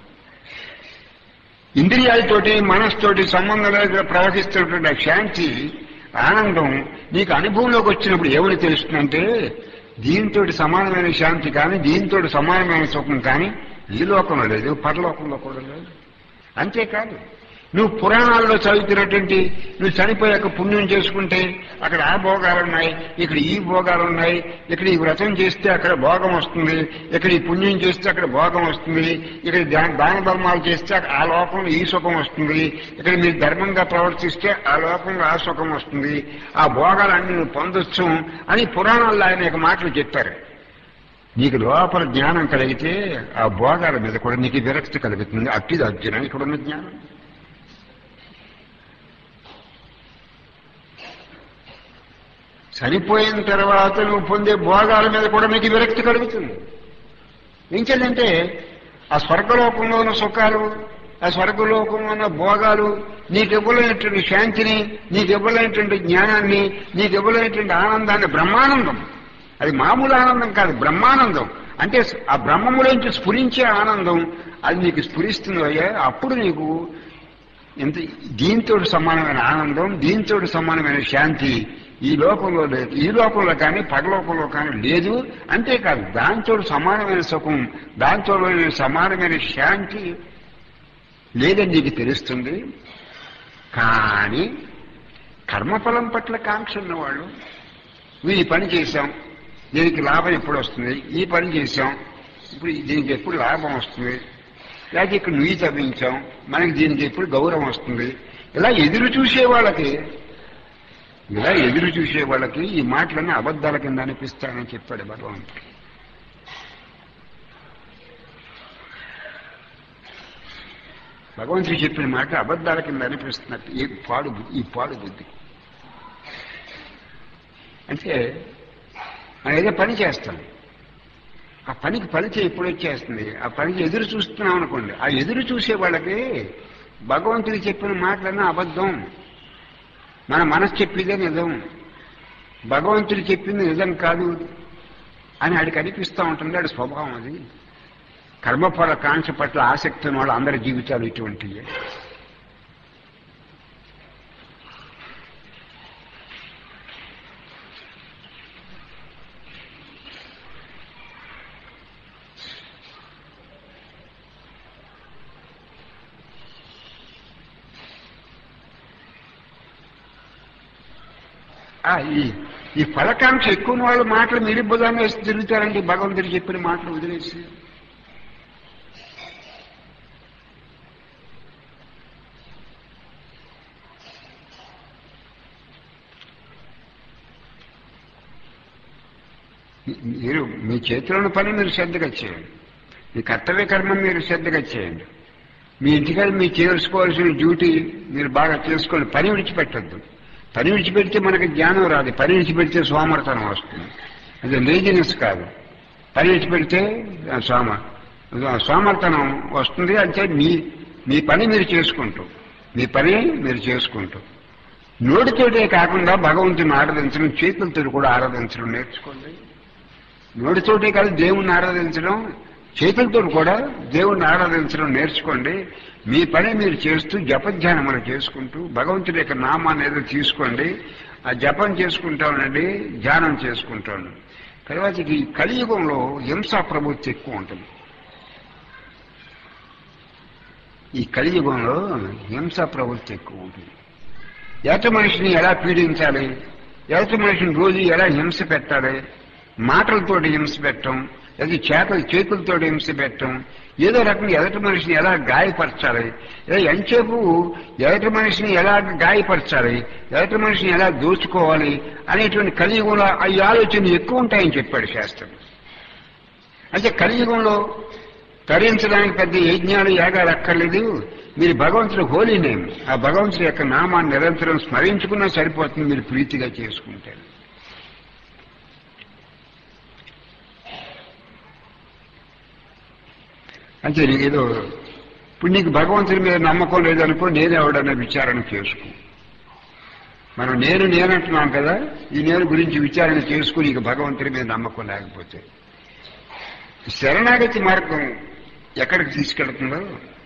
A: ఇంద్రియాలతోటి మనస్తోటి సంబంధం లేకుండా ప్రవహిస్తున్నటువంటి ఆ శాంతి ఆనందం నీకు అనుభవంలోకి వచ్చినప్పుడు ఎవరు తెలుస్తుందంటే దీంతో సమానమైన శాంతి కానీ దీంతో సమానమైన సుఖం కానీ ఈ లోకంలో లేదు పరలోకంలో కూడా లేదు అంతేకాదు నువ్వు పురాణాల్లో చదువుతున్నటువంటి నువ్వు చనిపోయాక పుణ్యం చేసుకుంటే అక్కడ ఆ భోగాలు ఉన్నాయి ఇక్కడ ఈ భోగాలు ఉన్నాయి ఇక్కడ ఈ వ్రతం చేస్తే అక్కడ భోగం వస్తుంది ఇక్కడ ఈ పుణ్యం చేస్తే అక్కడ భోగం వస్తుంది ఇక్కడ దా- దాన ధర్మాలు చేస్తే ఆ లోకంలో ఈ సుఖం వస్తుంది ఇక్కడ మీరు ధర్మంగా ప్రవర్తిస్తే ఆ లోకంలో ఆ సుఖం వస్తుంది ఆ భోగాలన్నీ నువ్వు పొందొచ్చు అని పురాణాల్లో ఆయన యొక్క మాటలు చెప్పారు నీకు లోపల జ్ఞానం కలిగితే ఆ భోగాల మీద కూడా నీకు విరక్తి కలుగుతుంది అట్టిది అర్జున ఇక్కడ ఉన్న జ్ఞానం చనిపోయిన తర్వాత నువ్వు పొందే భోగాల మీద కూడా నీకు విరక్తి కలుగుతుంది ఏం చేద్దంటే ఆ స్వర్గలోకంలో ఉన్న సుఖాలు ఆ స్వర్గలోకంలో ఉన్న భోగాలు నీకు ఇవ్వలేనటువంటి శాంతిని నీకు ఇవ్వలేనటువంటి జ్ఞానాన్ని నీకు ఇవ్వలేనటువంటి ఆనందాన్ని బ్రహ్మానందం అది మామూలు ఆనందం కాదు బ్రహ్మానందం అంటే ఆ బ్రహ్మములోంచి స్ఫురించే ఆనందం అది నీకు స్ఫురిస్తుంది అయ్యా అప్పుడు నీకు ఎంత దీంతో సమానమైన ఆనందం దీంతో సమానమైన శాంతి ఈ లోకంలో లేదు ఈ లోకంలో కానీ పరలోకంలో కానీ లేదు అంతేకాదు దాంతో సమానమైన సుఖం దాంతో సమానమైన శాంతి లేదని నీకు తెలుస్తుంది కానీ కర్మఫలం పట్ల కాంక్ష ఉన్నవాళ్ళు నువ్వు ఈ పని చేశాం దీనికి లాభం ఎప్పుడు వస్తుంది ఈ పని చేశాం ఇప్పుడు దీనికి ఎప్పుడు లాభం వస్తుంది లేకపోతే ఇక్కడ నువ్వు తవ్వించాం మనకి దీనికి ఎప్పుడు గౌరవం వస్తుంది ఇలా ఎదురు చూసే వాళ్ళకి ఇలా ఎదురు చూసే వాళ్ళకి ఈ మాటలన్నీ అబద్ధాల కింద అనిపిస్తానని చెప్పాడు భగవంతుడు భగవంతుడు చెప్పిన మాట అబద్ధాల కింద అనిపిస్తున్నట్టు ఈ పాడు బు- ఈ పాడు బుద్ధి అంటే మనం ఏదో పని చేస్తాం ఆ పనికి ఫలితం ఎప్పుడు వచ్చేస్తుంది ఆ పనికి ఎదురు చూస్తున్నాం అనుకోండి ఆ ఎదురు చూసే వాళ్ళకి భగవంతుడు చెప్పిన మాటలన్నా అబద్ధం మన మనసు చెప్పేదే నిజం భగవంతుడు చెప్పింది నిజం కాదు అని ఆడికి అనిపిస్తూ ఉంటుంది ఆడి స్వభావం అది కర్మఫల కాంక్ష పట్ల ఆసక్తి ఉన్న వాళ్ళు అందరి జీవితాలు ఇటువంటివి ఆ, ఈ ఈ ఫలకాంక్ష ఎక్కువ ఉన్న వాళ్ళ మాటలు మీరు బుధాన్ని వేసి తిరుగుతారండి భగవంతుడు చెప్పిన మాటలు వదిలేసి మీరు మీ చేతిలో ఉన్న పని మీరు శ్రద్ధగా చేయండి మీ కర్తవ్య కర్మం మీరు శ్రద్ధగా చేయండి మీ ఇంటికాడ మీరు చేసుకోవాల్సిన డ్యూటీ మీరు బాగా చేసుకోండి పని విడిచిపెట్టద్దు పని విడిచిపెడితే మనకి జ్ఞానం రాదు పని విడిచిపెడితే సోమర్తనం వస్తుంది అది లేజినెస్ కాదు పని విడిచిపెడితే ఆ, సోమ ఆ, సోమర్తనం వస్తుంది అంటే మీ మీ పని మీరు చేసుకుంటూ మీ పని మీరు చేసుకుంటూ నోటితోటే కాకుండా భగవంతుని ఆరాధించడం చేతులతో కూడా ఆరాధించడం నేర్చుకోండి నోటితోటే కాదు దేవుణ్ణి ఆరాధించడం చేతులతో కూడా దేవుణ్ణి ఆరాధించడం నేర్చుకోండి మీ పని మీరు చేస్తూ జపధ్యానములు చేసుకుంటూ భగవంతుడి యొక్క నామాన్ని ఏదో తీసుకోండి ఆ జపం చేసుకుంటా ఉండండి ధ్యానం చేసుకుంటా ఉండండి తర్వాత ఈ కలియుగంలో హింసా ప్రవృత్తి ఎక్కువ ఉంటుంది ఈ కలియుగంలో హింసా ప్రవృత్తి ఎక్కువ ఉంటుంది ఎత మనిషిని ఎలా పీడించాలి ఎత మనిషిని రోజు ఎలా హింస పెట్టాలి మాటలతోటి హింస పెట్టడం లేదా చేతల చేతులతో హింస పెట్టడం ఏదో రకంగా ఎదటి మనిషిని ఎలా గాయపరచాలి లేదా ఎంతసేపు ఎదటి మనిషిని ఎలా గాయపరచాలి ఎదటి మనిషిని ఎలా దోచుకోవాలి అనేటువంటి కలియుగంలో ఈ ఆలోచనలు ఎక్కువ ఉంటాయని చెప్పాడు శాస్త్రం అంటే కలియుగంలో తరించడానికి పెద్ద యజ్ఞాలు యాగాలు అక్కర్లేదు మీరు భగవంతుడు హోలీ నేమ్ ఆ భగవంతుడి యొక్క నామాన్ని నిరంతరం స్మరించుకున్నా సరిపోతుంది మీరు ప్రీతిగా చేసుకుంటారు అంటే నీకు ఏదో ఇప్పుడు నీకు భగవంతుడి మీద నమ్మకం లేదనుకో నేనెవడన్న విచారణ చేసుకో మనం నేను నేనంటున్నాం కదా ఈ నేను గురించి విచారణ చేసుకుని నీకు భగవంతుడి మీద నమ్మకం లేకపోతే శరణాగతి మార్గం ఎక్కడికి తీసుకెళ్తుందో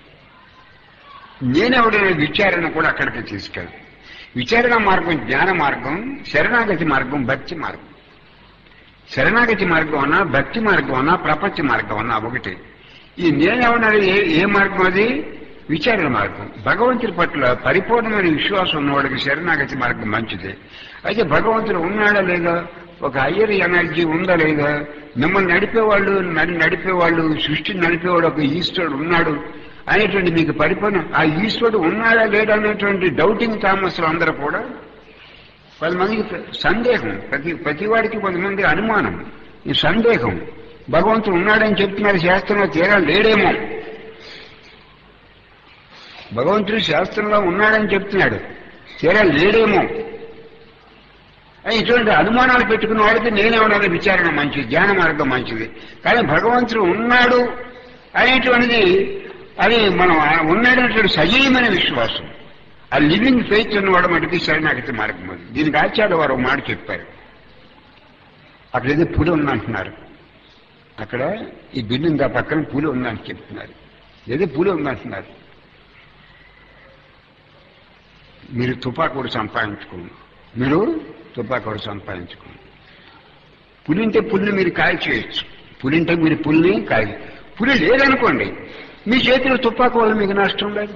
A: నేనెవడనే విచారణ కూడా అక్కడికి తీసుకెళ్తాను విచారణ మార్గం జ్ఞాన మార్గం శరణాగతి మార్గం భక్తి మార్గం శరణాగతి మార్గం అన్నా భక్తి మార్గం అన్నా ప్రపంచ మార్గం అన్నా ఒకటి ఈ నేనేమన్నది ఏ ఏ మార్గం అది విచారణ మార్గం భగవంతుడి పట్ల పరిపూర్ణమైన విశ్వాసం ఉన్నవాడికి శరణాగతి మార్గం మంచిదే అయితే భగవంతుడు ఉన్నాడా లేదా ఒక హయ్యర్ ఎనర్జీ ఉందా లేదా మిమ్మల్ని నడిపేవాళ్ళు నన్ను నడిపేవాళ్ళు సృష్టిని నడిపేవాడు ఒక ఈశ్వరుడు ఉన్నాడు అనేటువంటి మీకు పరిపూర్ణ ఆ ఈశ్వరుడు ఉన్నాడా లేడా అనేటువంటి డౌటింగ్ థామస్లు అందరూ కూడా కొంతమందికి సందేహం ప్రతి ప్రతి వాడికి కొంతమంది అనుమానం ఈ సందేహం భగవంతుడు ఉన్నాడని చెప్తున్నారు శాస్త్రంలో తీరా లేడేమో భగవంతుడు శాస్త్రంలో ఉన్నాడని చెప్తున్నాడు తీరా లేడేమో అని ఇటువంటి అనుమానాలు పెట్టుకున్న వాడికి నేనేమన్నా విచారణ మంచిది ధ్యాన మార్గం మంచిది కానీ భగవంతుడు ఉన్నాడు అనేటువంటిది అది మనం ఉన్నాడనేటువంటి సజీవమైన విశ్వాసం ఆ లివింగ్ ఫెయిత్ ఉన్నవాడు మటుకి శరణాగతి మార్గం అది దీనికి ఆచార్య వారు ఒక మాట చెప్పారు అక్కడ ఏదో పులి ఉందంటున్నారు అక్కడ ఈ బిల్డింగ్ ఆ పక్కన పులి ఉందని చెప్తున్నారు ఏదో పులి ఉందంటున్నారు మీరు తుపాకుడు సంపాదించుకోండి మీరు తుపాకుడు సంపాదించుకోండి పులింటే పుల్ని మీరు కాయ చేయొచ్చు పులింటే మీరు పుల్ని కాయ పులి లేదనుకోండి మీ చేతిలో తుపాకు వల్ల మీకు నష్టం లేదు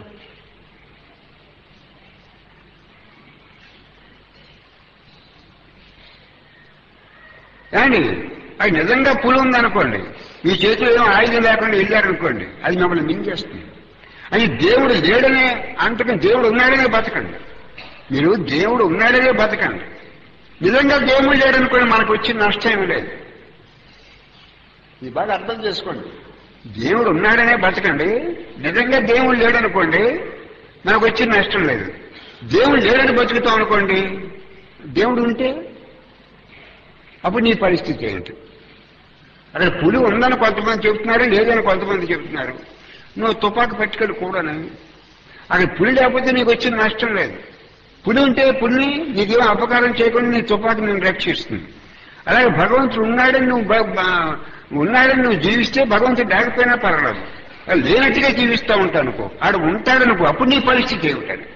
A: ఏమండి అది నిజంగా పులి ఉందనుకోండి మీ చేతిలో ఏం ఆయుధం లేకుండా వెళ్ళారనుకోండి అది మిమ్మల్ని మింగేస్తుంది అది దేవుడు లేడనే అంతకని దేవుడు ఉన్నాడనే బతకండి మీరు దేవుడు ఉన్నాడనే బతకండి నిజంగా దేవుడు లేడనుకోండి మనకు వచ్చిన నష్టం ఏమీ లేదు ఇది బాగా అర్థం చేసుకోండి దేవుడు ఉన్నాడనే బతకండి నిజంగా దేవుడు లేడనుకోండి మనకు వచ్చిన నష్టం లేదు దేవుడు లేడని బతుకుతాం అనుకోండి దేవుడు ఉంటే అప్పుడు నీ పరిస్థితి ఏంటి అక్కడ పులి ఉందని కొంతమంది చెప్తున్నారు లేదని కొంతమంది చెప్తున్నారు నువ్వు తుపాకు పట్టుకెళ్ళి కూడాను అక్కడ పులి లేకపోతే నీకు వచ్చిన నష్టం లేదు పులి ఉంటే పులిని నీకేం అపకారం చేయకుండా నీ తుపాకు నేను రక్షిస్తుంది అలాగే భగవంతుడు ఉన్నాడని నువ్వు బ- బ- ఉన్నాడని నువ్వు జీవిస్తే భగవంతుడు లేకపోయినా పర్వాలేదు లేనట్టుగా జీవిస్తూ ఉంటావు అనుకో ఆడ ఉంటాడనుకో అప్పుడు నీ పరిస్థితి ఏమిటని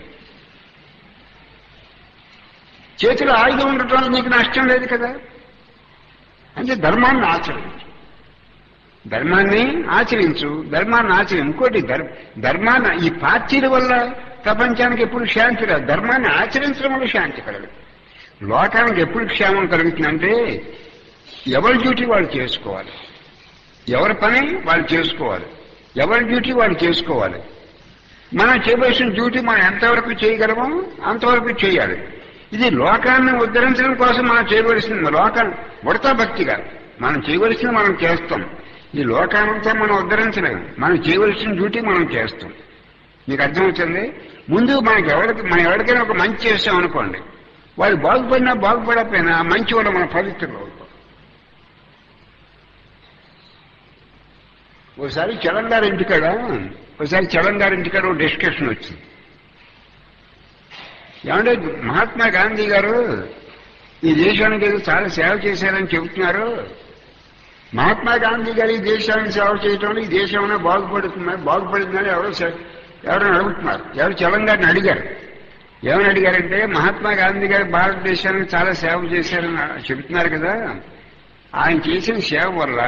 A: చేతిలో ఆయుధం ఉండటం వల్ల నీకు నష్టం లేదు కదా అంటే ధర్మాన్ని ఆచరించు ధర్మాన్ని ఆచరించు ధర్మాన్ని ఆచరి ఇంకోటి ధర్ ధర్మాన్ని ఈ పార్టీల వల్ల ప్రపంచానికి ఎప్పుడు శాంతి రాదు ధర్మాన్ని ఆచరించడం వల్ల శాంతి కలగదు లోకానికి ఎప్పుడు క్షేమం కలుగుతుందంటే ఎవరి డ్యూటీ వాళ్ళు చేసుకోవాలి ఎవరి పని వాళ్ళు చేసుకోవాలి ఎవరి డ్యూటీ వాళ్ళు చేసుకోవాలి మనం చేయవలసిన డ్యూటీ మనం ఎంతవరకు చేయగలమో అంతవరకు చేయాలి ఇది లోకాన్ని ఉద్ధరించడం కోసం మనం చేయవలసింది లోకాన్ని ఉడతా భక్తిగా మనం చేయవలసింది మనం చేస్తాం ఈ లోకానంతా మనం ఉద్ధరించలేము మనం చేయవలసిన డ్యూటీ మనం చేస్తాం మీకు అర్థమవుతుంది ముందు మనకి ఎవరికి మనం ఎవరికైనా ఒక మంచి చేస్తాం అనుకోండి వాళ్ళు బాగుపడినా బాగుపడకపోయినా ఆ మంచి వల్ల మన పవిత్రులు అవుతాం ఒకసారి చలంగారి ఇంటికాడ ఒకసారి చలంగారి ఇంటికాడ ఒక డిస్కషన్ వచ్చింది ఏమంటే మహాత్మా గాంధీ గారు ఈ దేశానికి ఏదో చాలా సేవ చేశారని చెబుతున్నారు మహాత్మా గాంధీ గారు ఈ దేశానికి సేవ చేయటం వల్ల ఈ దేశం ఏమైనా బాగుపడుతుందా బాగుపడుతుందని ఎవరో సె- ఎవరైనా అడుగుతున్నారు ఎవరు చలంగారిని అడిగారు ఏమని అడిగారంటే మహాత్మా గాంధీ గారు భారతదేశానికి చాలా సేవ చేశారని చెబుతున్నారు కదా ఆయన చేసిన సేవ వల్ల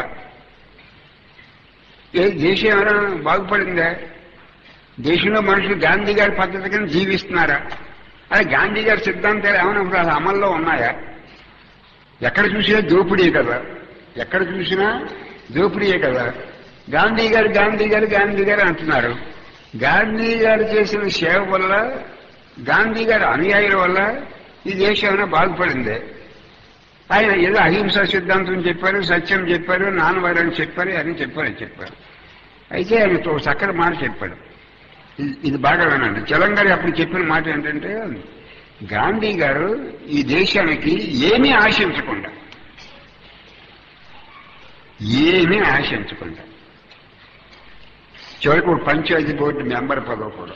A: ఏ దేశం ఏమైనా బాగుపడిందా దేశంలో మనుషులు గాంధీ గారి పద్ధతి కింద జీవిస్తున్నారా అదే గాంధీ గారి సిద్ధాంతాలు ఏమైనా ఇప్పుడు అసలు అమల్లో ఉన్నాయా ఎక్కడ చూసినా దోపిడీ కదా ఎక్కడ చూసినా దోపిడీయే కదా గాంధీ గారు గాంధీ గారు గాంధీ గారు అంటున్నారు గాంధీ గారు చేసిన సేవ వల్ల గాంధీ గారి అనుయాయుల వల్ల ఈ దేశం ఏమైనా బాగుపడింది ఆయన ఏదో అహింసా సిద్ధాంతం చెప్పారు సత్యం చెప్పారు నాన్నవారని చెప్పారు అని చెప్పారు చెప్పారు అయితే ఆయన ఒక చక్కటి మాట చెప్పాడు ఇది- ఇది బాగా వినండి తెలంగాణ అప్పుడు చెప్పిన మాట ఏంటంటే గాంధీ గారు ఈ దేశానికి ఏమీ ఆశించకుండా ఏమీ ఆశించకుండా చివరికి ఒక పంచాయతీ బోర్డు మెంబర్ పదవి కూడా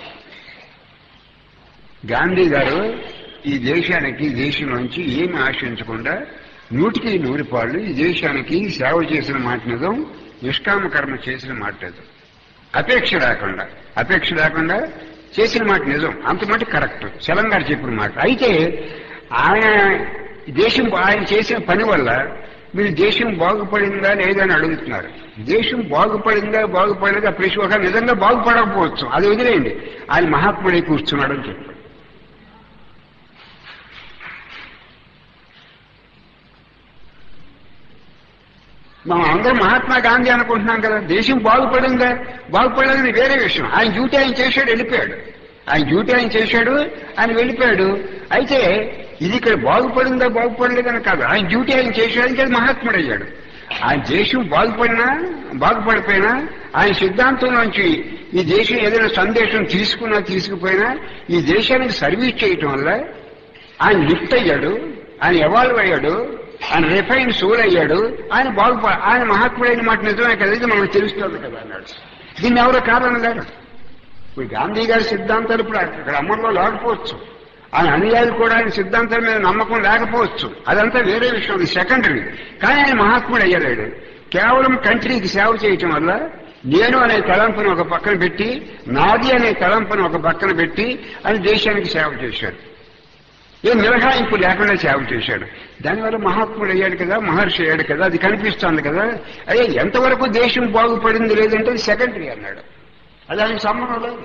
A: గాంధీ గారు ఈ దేశానికి ఈ దేశం నుంచి ఏమి ఆశించకుండా నూటికి నూరు పాళ్ళు ఈ దేశానికి సేవ చేసిన మాట నిజం నిష్కామ కర్మ చేసిన మాట నిజం అపేక్ష లేకుండా అపేక్ష లేకుండా చేసిన మాట నిజం అంత మాట కరెక్ట్ చలం గారు చెప్పిన మాట అయితే ఆయన దేశం ఆయన చేసిన పని వల్ల మీరు దేశం బాగుపడిందా లేదా అని అడుగుతున్నారు దేశం బాగుపడిందా బాగుపడలేదా ప్రతి ఒక్క నిజంగా బాగుపడకపోవచ్చు అది వదిలేయండి ఆయన మహాత్ముడే కూర్చున్నాడని చెప్పాడు మనం అందరం మహాత్మా గాంధీ అనుకుంటున్నాం కదా దేశం బాగుపడిందా బాగుపడలేదని వేరే విషయం ఆయన డ్యూటీ ఆయన చేశాడు వెళ్ళిపోయాడు ఆయన డ్యూటీ ఆయన చేశాడు ఆయన వెళ్ళిపోయాడు అయితే ఇది ఇక్కడ బాగుపడిందా బాగుపడలేదని కాదు ఆయన డ్యూటీ ఆయన చేశాడు ఇంకా మహాత్ముడు అయ్యాడు ఆయన దేశం బాగుపడినా బాగుపడిపోయినా ఆయన సిద్ధాంతం నుంచి ఈ దేశం ఏదైనా సందేశం తీసుకున్నా తీసుకుపోయినా ఈ దేశానికి సర్వీస్ చేయటం వల్ల ఆయన లిఫ్ట్ అయ్యాడు ఆయన ఎవాల్వ్ అయ్యాడు ఆయన రిఫైన్ సోల్ అయ్యాడు ఆయన బాగుప ఆయన మహాత్ముడైన మాట నిజమే కదా ఇది మనకు తెలుస్తుంది కదా అన్నాడు దీన్ని ఎవరో కారణం లేరు ఇప్పుడు గాంధీ గారి సిద్ధాంతాలు ఇప్పుడు అక్కడ అమల్లో లేకపోవచ్చు ఆయన అనుయాయులు కూడా ఆయన సిద్ధాంతాల మీద నమ్మకం లేకపోవచ్చు అదంతా వేరే విషయం అది సెకండరీ కానీ ఆయన మహాత్ముడు అయ్యాడు కేవలం కంట్రీకి సేవ చేయటం వల్ల నేను అనే తలంపును ఒక పక్కన పెట్టి నాది అనే తలంపును ఒక పక్కన పెట్టి ఆయన దేశానికి సేవ చేశాడు ఏ మినహాయింపు లేకుండా సేవ చేశాడు దానివల్ల మహాత్ముడు అయ్యాడు కదా మహర్షి అయ్యాడు కదా అది కనిపిస్తోంది కదా అదే ఎంతవరకు దేశం బాగుపడింది లేదంటే అది సెకండరీ అన్నాడు అది ఆయనకు సంబంధం లేదు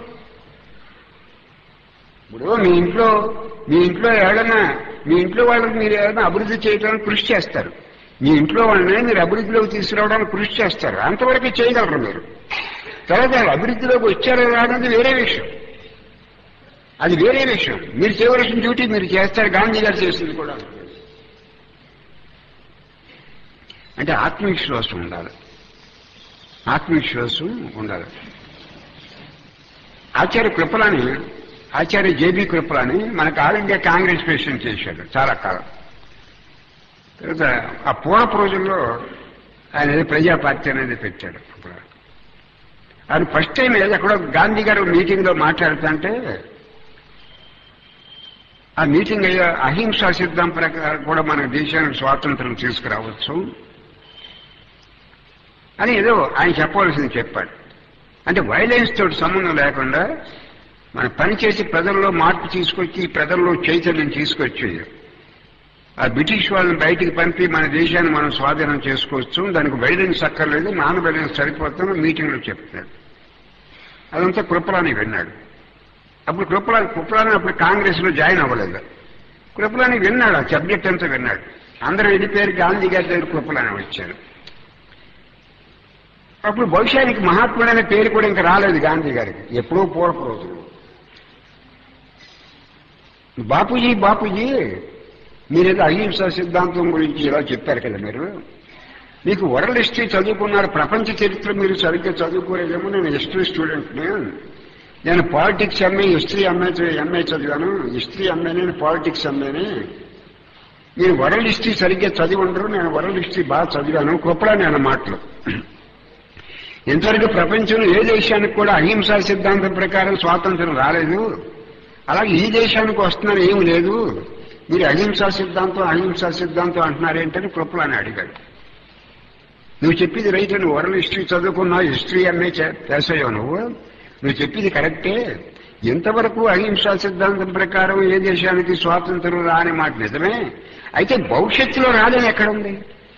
A: ఇప్పుడు మీ ఇంట్లో మీ ఇంట్లో ఏడన్నా మీ ఇంట్లో వాళ్ళకి మీరు ఏదైనా అభివృద్ధి చేయడానికి కృషి చేస్తారు మీ ఇంట్లో వాళ్ళని మీరు అభివృద్ధిలోకి తీసుకురావడానికి కృషి చేస్తారు అంతవరకు చేయగలరు మీరు తర్వాత వాళ్ళు అభివృద్ధిలోకి వచ్చారో రావడం వేరే విషయం అది వేరే విషయం మీరు చేయవలసిన డ్యూటీ మీరు చేస్తారు గాంధీ గారు చేసింది కూడా అంటే ఆత్మవిశ్వాసం ఉండాలి ఆత్మవిశ్వాసం ఉండాలి ఆచార్య కృపలాని ఆచార్య జేబీ కృపలాని మనకు ఆల్ ఇండియా కాంగ్రెస్ ప్రెసిడెంట్ చేశాడు చాలా కాలం తర్వాత ఆ పూర్వపు రోజుల్లో ఆయన ఏదో ప్రజా పార్టీ అనేది పెట్టాడు ఆయన ఫస్ట్ టైం ఏదో ఎక్కడో గాంధీ గారు మీటింగ్ లో మాట్లాడుతుంటే ఆ మీటింగ్ అయ్యే అహింసా సిద్ధం ప్రకారం కూడా మన దేశానికి స్వాతంత్రం తీసుకురావచ్చు అని ఏదో ఆయన చెప్పవలసింది చెప్పాడు అంటే వైలెన్స్ తోటి సంబంధం లేకుండా మన పనిచేసి ప్రజల్లో మార్పు తీసుకొచ్చి ప్రజల్లో చైతన్యం తీసుకొచ్చి ఆ బ్రిటిష్ వాళ్ళని బయటికి పంపి మన దేశాన్ని మనం స్వాధీనం చేసుకోవచ్చు దానికి వైలెన్స్ అక్కర్లేదు నాన్ వైలెన్స్ సరిపోతాను మీటింగ్లో చెప్తున్నాడు అదంతా కృపలాని విన్నాడు అప్పుడు కృపలాని కృపలాని అప్పుడు కాంగ్రెస్ లో జాయిన్ అవ్వలేదు కృపలాని విన్నాడు ఆ సబ్జెక్ట్ అంతా విన్నాడు అందరూ వెళ్ళిపోయారు గాంధీ గారి దగ్గర కృపలాని వచ్చారు అప్పుడు భవిష్యానికి మహాత్ముడైన పేరు కూడా ఇంకా రాలేదు గాంధీ గారికి ఎప్పుడో పూర్వపు రోజులు బాపూజీ బాపూజీ మీరేదో అహింసా సిద్ధాంతం గురించి ఇలా చెప్పారు కదా మీరు మీకు వరల్డ్ హిస్టరీ చదువుకున్నారు ప్రపంచ చరిత్ర మీరు సరిగ్గా చదువుకోలేదేమో నేను హిస్టరీ స్టూడెంట్ని నేను politics MA history MA MA చదివాను హిస్టరీ ఎంఏ నేను పాలిటిక్స్ ఎంఏని మీరు వరల్డ్ హిస్టరీ సరిగ్గా చదివి ఉండరు నేను వరల్డ్ హిస్టరీ బాగా చదివాను కృపడా నేను మాటలు ఇంతవరకు ప్రపంచంలో ఏ దేశానికి కూడా అహింసా సిద్ధాంతం ప్రకారం స్వాతంత్రం రాలేదు అలాగే ఈ దేశానికి వస్తుందని ఏమి లేదు మీరు అహింసా సిద్ధాంతం అహింసా సిద్ధాంతం అంటున్నారేంటని కృపలని అడిగాడు నువ్వు చెప్పింది రైట్ నువ్వు వరల్డ్ హిస్టరీ చదువుకున్నావు హిస్టరీ ఎంఏ చేసావు నువ్వు నువ్వు చెప్పింది కరెక్టే ఎంతవరకు అహింసా సిద్ధాంతం ప్రకారం ఏ దేశానికి స్వాతంత్రం రాని మాట నిజమే అయితే భవిష్యత్తులో రాదని ఎక్కడుంది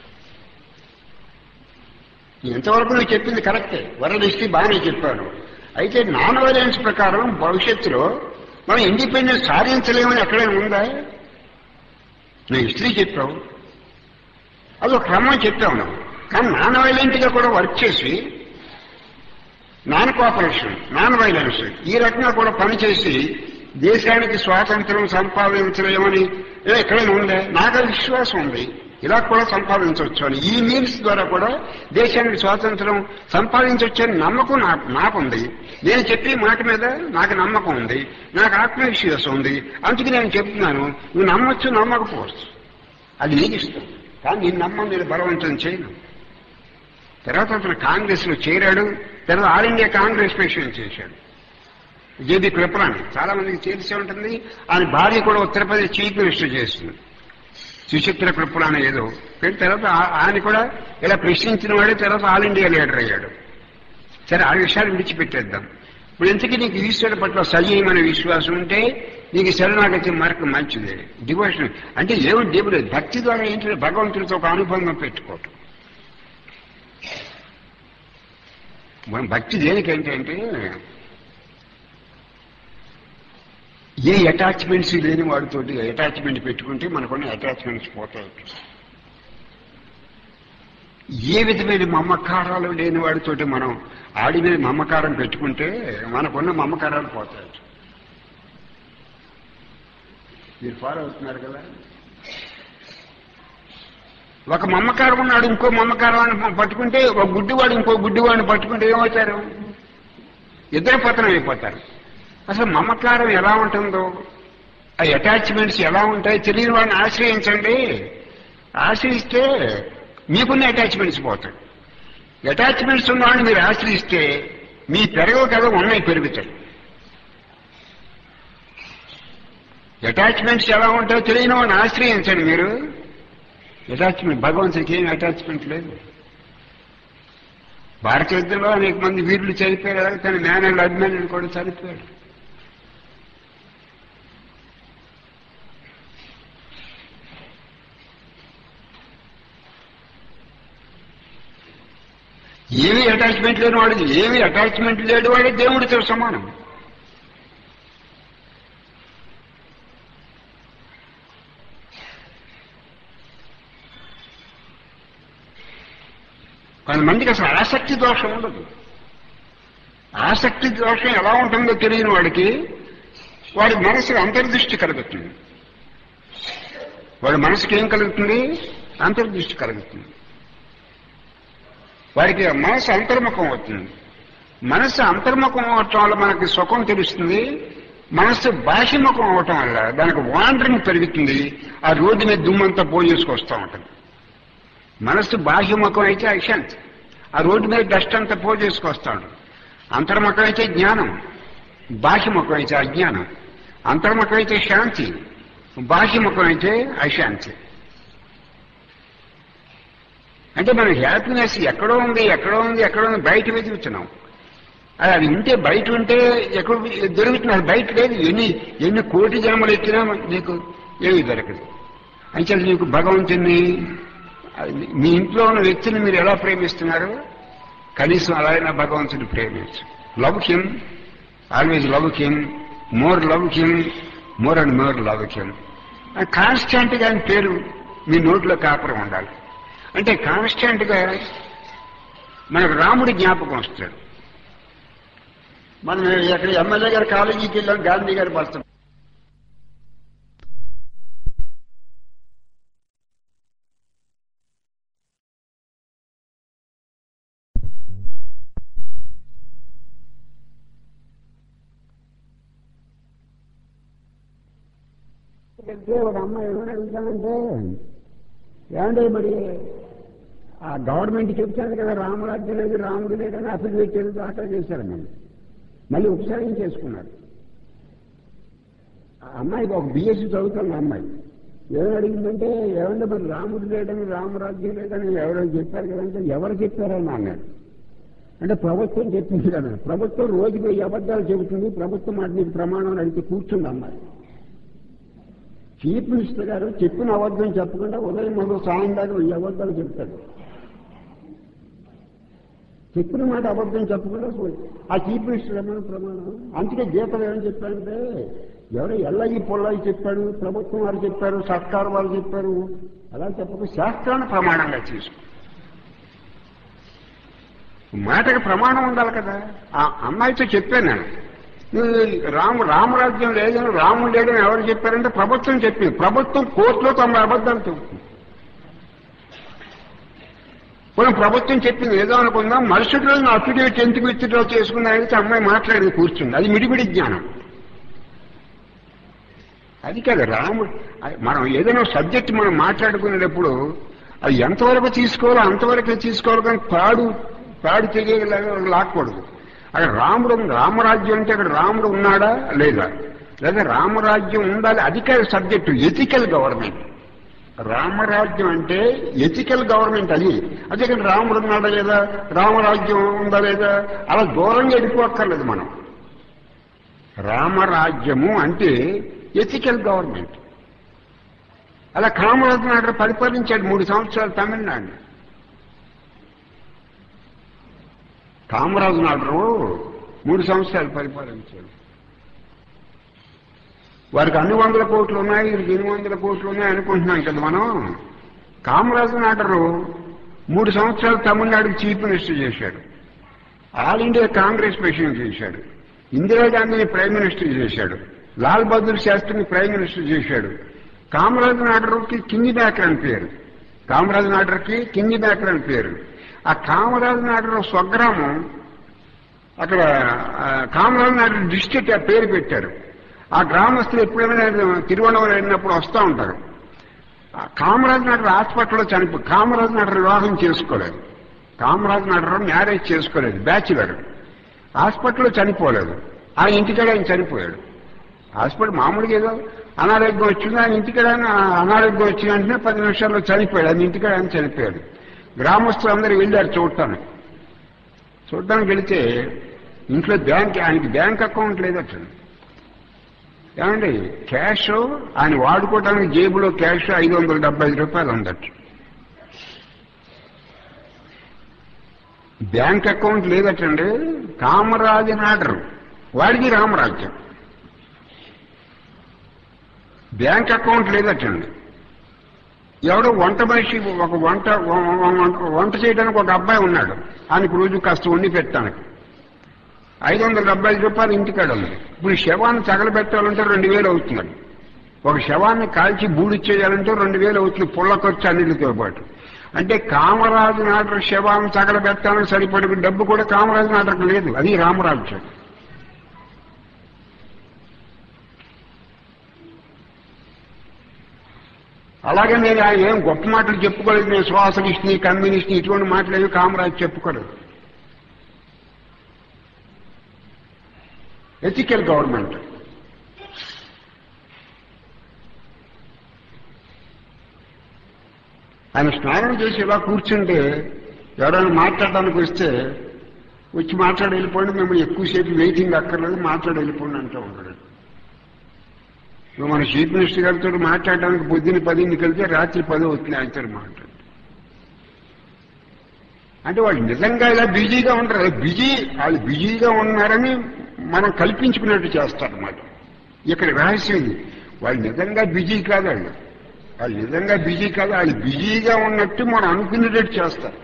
A: ఎంతవరకు నువ్వు చెప్పింది కరెక్టే వరల్డ్ హిస్టరీ బాగానే చెప్పాను అయితే నాన్ వైలెన్స్ ప్రకారం భవిష్యత్తులో మనం ఇండిపెండెన్స్ సాధించలేమని ఎక్కడైనా ఉందా నువ్వు హిస్టరీ చెప్పావు అది ఒక క్రమం చెప్పావు నువ్వు కానీ నాన్ వైలెంట్ గా కూడా వర్క్ చేసి నాన్ కోఆపరేషన్ నాన్ వైలెన్స్ ఈ రకంగా కూడా పనిచేసి దేశానికి స్వాతంత్రం సంపాదించలేమని ఏ ఎక్కడైనా ఉందే నాకు అది విశ్వాసం ఉంది ఇలా కూడా సంపాదించవచ్చు అని ఈ మీన్స్ ద్వారా కూడా దేశానికి స్వాతంత్రం సంపాదించవచ్చు అని నమ్మకం నాకు నాకుంది నేను చెప్పే మాట మీద నాకు నమ్మకం ఉంది నాకు ఆత్మవిశ్వాసం ఉంది అందుకే నేను చెప్తున్నాను నువ్వు నమ్మొచ్చు నమ్మకపోవచ్చు అది నీకు ఇష్టం కానీ నేను నమ్మం నేను బలవంతం చేయను తర్వాత అతను కాంగ్రెస్ లో చేరాడు తర్వాత ఆల్ ఇండియా కాంగ్రెస్ ప్రెసిడెంట్ చేశాడు జేబీ కృపలాని చాలా మందికి తెలిసే ఉంటుంది ఆయన భార్య కూడా ఉత్తరప్రదేశ్ చీఫ్ మినిస్టర్ చేస్తుంది సుచిత్ర కృపలాని ఏదో కానీ తర్వాత ఆ- ఆయన కూడా ఇలా ప్రశ్నించిన వాడే తర్వాత ఆల్ ఇండియా లీడర్ అయ్యాడు సరే ఆ విషయాలు విడిచిపెట్టేద్దాం ఇప్పుడు ఇంతకీ నీకు ఈశ్వరుడు పట్ల సజీవమైన విశ్వాసం ఉంటే నీకు శరణాగతి మార్గం మంచిది డివోషన్ అంటే ఏమి దేవుడు భక్తి ద్వారా ఏంటంటే భగవంతుడితో ఒక అనుబంధం పెట్టుకోవటం మనం భక్తి దేనికంటే ఏ అటాచ్మెంట్స్ లేని వాడితోటి అటాచ్మెంట్ పెట్టుకుంటే మనకున్న అటాచ్మెంట్స్ పోతాయి ఏ విధమైన మమకారాలు లేని వాడితోటి మనం ఆడి మీద మమకారం పెట్టుకుంటే మనకున్న మమకారాలు పోతాయి మీరు ఫాలో అవుతున్నారు కదా ఒక మమ్మకారం ఉన్నాడు ఇంకో మమ్మకారాన్ని పట్టుకుంటే ఒక గుడ్డివాడు ఇంకో గుడ్డివాడిని పట్టుకుంటే ఏమవుతారు ఇద్దరు పతనం అయిపోతారు అసలు మమకారం ఎలా ఉంటుందో ఆ అటాచ్మెంట్స్ ఎలా ఉంటాయి తెలియని వాడిని ఆశ్రయించండి ఆశ్రయిస్తే మీకున్న అటాచ్మెంట్స్ పోతాయి అటాచ్మెంట్స్ ఉన్నవాడిని మీరు ఆశ్రయిస్తే మీ పెరగవు కదా ఉన్నాయి పెరుగుతాయి అటాచ్మెంట్స్ ఎలా ఉంటాయో తెలియని వాడిని ఆశ్రయించండి మీరు అటాచ్మెంట్ భగవంతుడికి ఏం అటాచ్మెంట్ లేదు భారత యుద్ధంలో అనేక మంది వీరులు చనిపోయారు కానీ మేనల్ అభిమానులు కూడా చనిపోయాడు ఏమీ అటాచ్మెంట్ లేని వాడు ఏమీ అటాచ్మెంట్ లేని వాడే దేవుడితో సమానం కొంతమందికి అసలు ఆసక్తి దోషం ఉండదు ఆసక్తి దోషం ఎలా ఉంటుందో తెలియని వాడికి వాడి మనసుకు అంతర్దృష్టి కలుగుతుంది వాడి మనసుకి ఏం కలుగుతుంది అంతర్దృష్టి కలుగుతుంది వాడికి మనసు అంతర్ముఖం అవుతుంది మనసు అంతర్ముఖం అవటం వల్ల మనకి సుఖం తెలుస్తుంది మనసు బాహ్యముఖం అవటం వల్ల దానికి వాండరింగ్ పెరుగుతుంది ఆ రోడ్డు మీద దుమ్మంతా పోజేసుకొస్తూ ఉంటుంది మనస్సు బాహ్యముఖం అయితే అశాంతి ఆ రోడ్డు మీద డస్ట్ అంతా పోజేసుకొస్తాడు అంతర్ముఖం అయితే జ్ఞానం బాహ్యముఖం అయితే అజ్ఞానం అంతర్ముఖం అయితే శాంతి బాహ్యముఖం అయితే అశాంతి అంటే మన హ్యాపీనెస్ ఎక్కడో ఉంది ఎక్కడో ఉంది ఎక్కడో ఉంది బయట వెతుకుతున్నాం అది అది ఉంటే బయట ఉంటే ఎక్కడ దొరుకుతుంది అది బయట లేదు ఎన్ని ఎన్ని కోటి జన్మలు ఎత్తినా నీకు ఏమీ దొరకదు అయితే నీకు భగవంతుని మీ ఇంట్లో ఉన్న వ్యక్తిని మీరు ఎలా ప్రేమిస్తున్నారు కనీసం అలాగైనా భగవంతుని ప్రేమించు love him always love him more love him more and more love him constant గా ఆయన పేరు మీ నోట్లో కాపురం ఉండాలి అంటే కాన్స్టాంట్ గా మనకు రాముడి జ్ఞాపకం వస్తాడు మనం ఎక్కడ ఎమ్మెల్యే గారి కాలేజీకి వెళ్ళాం గాంధీ గారి బస్సు వెళ్తే ఒక అమ్మాయి ఏమని అడుగుతానంటే ఏమంటే మరి ఆ గవర్నమెంట్ చెప్తాను కదా రామరాజ్యం లేదు రాముడు లేదని అఫిడవిట్ ఏదో దాఖలు చేశారు మేము మళ్ళీ ఉపసర్గం చేసుకున్నారు ఆ అమ్మాయికి ఒక బిఎస్సీ చదువుతున్న అమ్మాయి ఏమని అడిగిందంటే ఏమంటే మరి రాముడు లేడని రామరాజ్యం లేదని ఎవరో చెప్పారు కదంటే ఎవరు చెప్పారని అన్నాడు అంటే ప్రభుత్వం చెప్పింది కదా ప్రభుత్వం రోజుకి వెయ్యి అబద్ధాలు చెబుతుంది ప్రభుత్వం మాట నీకు ప్రమాణం అడిగితే కూర్చుంది అమ్మాయి చీఫ్ మినిస్టర్ గారు చెప్పిన అబద్ధం చెప్పకుండా ఉదయం మొదలు సాయం దాకా వెయ్యి అబద్ధాలు చెప్తాడు చెప్పిన మాట అబద్ధం చెప్పకుండా పోయి ఆ చీఫ్ మినిస్టర్ ఏమైనా ప్రమాణం అందుకే గీతలు ఏమని చెప్పారంటే ఎవరో ఎల్లగి పొల్లగి చెప్పాడు ప్రభుత్వం వారు చెప్పారు సర్కారు వారు చెప్పారు అలా చెప్పక శాస్త్రాన్ని ప్రమాణంగా తీసుకో మాటకి ప్రమాణం ఉండాలి కదా ఆ అమ్మాయితో చెప్పాను నేను నువ్వు రాము రామరాజ్యం లేదని రాముడు లేదని ఎవరు చెప్పారంటే ప్రభుత్వం చెప్పింది ప్రభుత్వం కోర్టులో తమ అబద్ధాలు చెబుతుంది మనం ప్రభుత్వం చెప్పింది ఏదో అనుకుందాం మరుసటి రోజు అఫిడేవిట్ ఎందుకు విత్డ్రా చేసుకున్నారని అమ్మాయి మాట్లాడింది కూర్చుంది అది మిడిమిడి జ్ఞానం అది కాదు రాముడు మనం ఏదైనా సబ్జెక్ట్ మనం మాట్లాడుకునేటప్పుడు అది ఎంతవరకు తీసుకోవాలో అంతవరకే తీసుకోవాలి కానీ పాడు పాడు తెగేలాగా లాక్కూడదు అక్కడ రాముడు రామరాజ్యం అంటే అక్కడ రాముడు ఉన్నాడా లేదా లేదా రామరాజ్యం ఉండాలి అధికార సబ్జెక్టు ఎథికల్ గవర్నమెంట్ రామరాజ్యం అంటే ఎథికల్ గవర్నమెంట్ అది అదే కానీ రాముడు ఉన్నాడా లేదా రామరాజ్యం ఉందా లేదా అలా దూరంగా వెళ్ళిపోక్కర్లేదు మనం రామరాజ్యము అంటే ఎథికల్ గవర్నమెంట్ అలా కామరాజు నాడు పరిపాలించాడు మూడు సంవత్సరాలు తమిళనాడు కామరాజు నాడు మూడు సంవత్సరాలు పరిపాలించాడు వారికి అన్ని వందల కోట్లు ఉన్నాయి వీరికి ఎన్ని వందల కోట్లు ఉన్నాయి అనుకుంటున్నాం కదా మనం కామరాజు నాటరు మూడు సంవత్సరాలు తమిళనాడుకి చీఫ్ మినిస్టర్ చేశాడు ఆల్ ఇండియా కాంగ్రెస్ ప్రెసిడెంట్ చేశాడు ఇందిరాగాంధీని ప్రైమ్ మినిస్టర్ చేశాడు లాల్ బహదూర్ శాస్త్రిని ప్రైమ్ మినిస్టర్ చేశాడు కామరాజు నాటరుకి కింది బ్యాక్ అని పేరు కామరాజు నాటర్కి కింగి మేకర్ అని పేరు ఆ కామరాజు నాటర్ స్వగ్రామం అక్కడ ఆ, కామరాజు నాటర్ డిస్ట్రిక్ట్ ఆ పేరు పెట్టారు ఆ గ్రామస్తులు ఎప్పుడైనా తిరువనవరం వెళ్ళినప్పుడు వస్తూ ఉంటారు ఆ కామరాజు నాటర్ హాస్పిటల్లో చనిపో కామరాజు నాటర్ వివాహం చేసుకోలేదు కామరాజు నాటర్ మ్యారేజ్ చేసుకోలేదు బ్యాచులర్ హాస్పిటల్లో చనిపోలేదు ఆ ఇంటికాడ ఆయన చనిపోయాడు హాస్పిటల్ మామూలుగా ఏదో అనారోగ్యం వచ్చింది ఆయన ఇంటికాడ ఆయన అనారోగ్యం వచ్చిన వెంటనే పది నిమిషాల్లో చనిపోయాడు ఆయన ఇంటికాడ ఆయన చనిపోయాడు గ్రామస్తులు అందరూ వెళ్ళారు చూడటానికి చూడటానికి వెళితే ఇంట్లో బ్యాంక్ ఆయనకి బ్యాంక్ అకౌంట్ లేదట ఏమండి క్యాష్ ఆయన వాడుకోవడానికి జేబులో క్యాష్ ఐదు వందల డెబ్బై ఐదు రూపాయలు ఉందట బ్యాంక్ అకౌంట్ లేదటండి కామరాజు నాడరు వాడికి రామరాజ్యం బ్యాంక్ అకౌంట్ లేదటండి ఎవడో వంట మనిషి ఒక వంట వంట చేయడానికి ఒక అబ్బాయి ఉన్నాడు ఆయనకు రోజు కాస్త వండి పెట్టడానికి ఐదు వందల డెబ్బై ఐదు రూపాయలు ఇంటికాడ ఉంది ఇప్పుడు ఈ శవాన్ని తగలబెట్టాలంటే రెండు వేలు అవుతుంది ఒక శవాన్ని కాల్చి బూడిచ్చేయాలంటే రెండు వేలు అవుతుంది పుల్ల ఖర్చు అన్నిటితో పాటు అంటే కామరాజు నాటక శవాన్ని తగలబెట్టాలని సరిపడే డబ్బు కూడా కామరాజు నాటకం లేదు అది రామరాజ్యం అలాగే నేను ఆయన ఏం గొప్ప మాటలు చెప్పుకోలేదు నేను సోషలిస్ట్ని కమ్యూనిస్ట్ని ఇటువంటి మాటలు ఏమి కామరాజు చెప్పుకోలేదు ఎథికల్ గవర్నమెంట్ ఆయన స్నానం చేసి ఇలా కూర్చుంటే ఎవరైనా మాట్లాడడానికి వస్తే వచ్చి మాట్లాడి వెళ్ళిపోండి మేము ఎక్కువసేపు వెయిటింగ్ అక్కర్లేదు మాట్లాడి వెళ్ళిపోండి అంటూ ఉంటాడు ఇప్పుడు మన చీఫ్ మినిస్టర్ గారితో మాట్లాడడానికి పొద్దున్న పదింటికి వెళ్తే రాత్రి పది అవుతుంది ఆయనతో మాట్లాడు అంటే వాళ్ళు నిజంగా ఇలా బిజీగా ఉంటారు బిజీ వాళ్ళు బిజీగా ఉన్నారని మనం కల్పించుకున్నట్టు చేస్తారన్నమాట ఇక్కడ రహస్యం ఇది వాళ్ళు నిజంగా బిజీ కాదు వాళ్ళు వాళ్ళు నిజంగా బిజీ కాదు వాళ్ళు బిజీగా ఉన్నట్టు మనం అనుకునేటట్టు చేస్తారు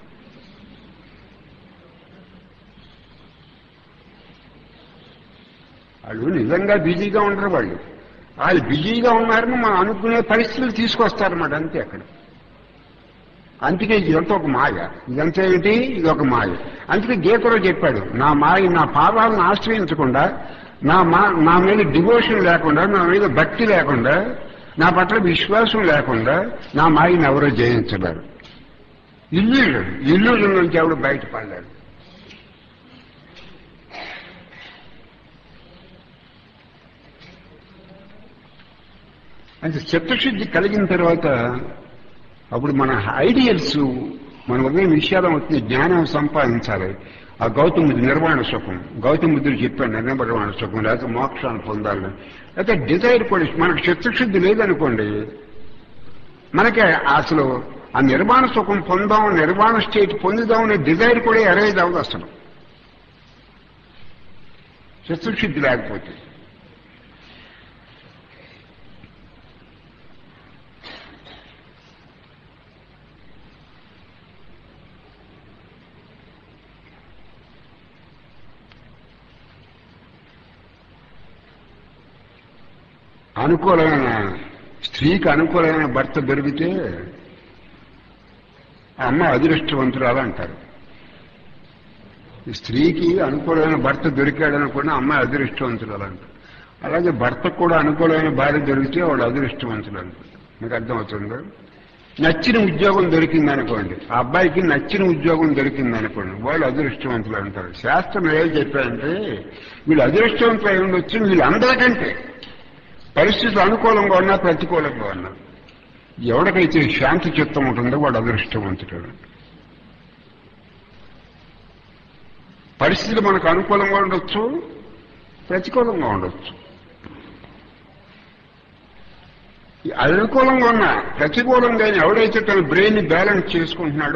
A: వాళ్ళు నిజంగా బిజీగా ఉండరు వాళ్ళు వాళ్ళు బిజీగా ఉన్నారని మనం అనుకునే పరిస్థితులు తీసుకొస్తారన్నమాట అంతే అక్కడ అందుకే ఇదంతా ఒక మాయ ఇదంతా ఏంటి ఇది ఒక మాయ అందుకే గీతలో చెప్పాడు నా మాయ నా పాదాలను ఆశ్రయించకుండా నా మా నా మీద డివోషన్ లేకుండా నా మీద భక్తి లేకుండా నా పట్ల విశ్వాసం లేకుండా నా మాయని ఎవరో జయించలేరు ఇల్లు ఇల్లు నుంచి ఎవడు బయటపడలేడు అంటే చిత్తశుద్ధి కలిగిన తర్వాత అప్పుడు మన ఐడియల్స్ మన ఉదయం విషయాలు అవుతుంది జ్ఞానం సంపాదించాలి ఆ గౌతముడి నిర్వాణ సుఖం గౌతముద్రుడు చెప్పాడు నిర్వాణ సుఖం లేకపోతే మోక్షాన్ని పొందాలి అయితే డిజైర్ కూడా మనకు చిత్తశుద్ధి లేదనుకోండి మనకి అసలు ఆ నిర్మాణ సుఖం పొందాం నిర్మాణ స్టేట్ పొందుదాం అనే డిజైర్ కూడా ఎరేజ్ అవ్వదు అసలు చిత్తశుద్ధి లేకపోతే అనుకూలమైన స్త్రీకి అనుకూలమైన భర్త దొరికితే ఆ అమ్మ అదృష్టవంతురాలు అంటారు ఈ స్త్రీకి అనుకూలమైన భర్త దొరికాడు అనుకున్న అమ్మాయి అదృష్టవంతురాలు అంటారు అలాగే భర్తకు కూడా అనుకూలమైన భార్య దొరికితే వాడు అదృష్టవంతులు అనుకుంటారు మీకు అర్థమవుతుందా నచ్చిన ఉద్యోగం దొరికింది అనుకోండి ఆ అబ్బాయికి నచ్చిన ఉద్యోగం దొరికింది అనుకోండి వాళ్ళు అదృష్టవంతులు అంటారు శాస్త్రం ఏం చెప్పారంటే వీళ్ళు అదృష్టవంతులు అయి ఉండొచ్చు వీళ్ళందరికంటే పరిస్థితులు అనుకూలంగా ఉన్నా ప్రతికూలంగా ఉన్నా ఎవరికైతే శాంతి చిత్తం ఉంటుందో వాడు అదృష్టవంతుడు పరిస్థితులు మనకు అనుకూలంగా ఉండొచ్చు ప్రతికూలంగా ఉండొచ్చు అనుకూలంగా ఉన్న ప్రతికూలంగా ఎవడైతే తన బ్రెయిన్ బ్యాలెన్స్ చేసుకుంటున్నాడో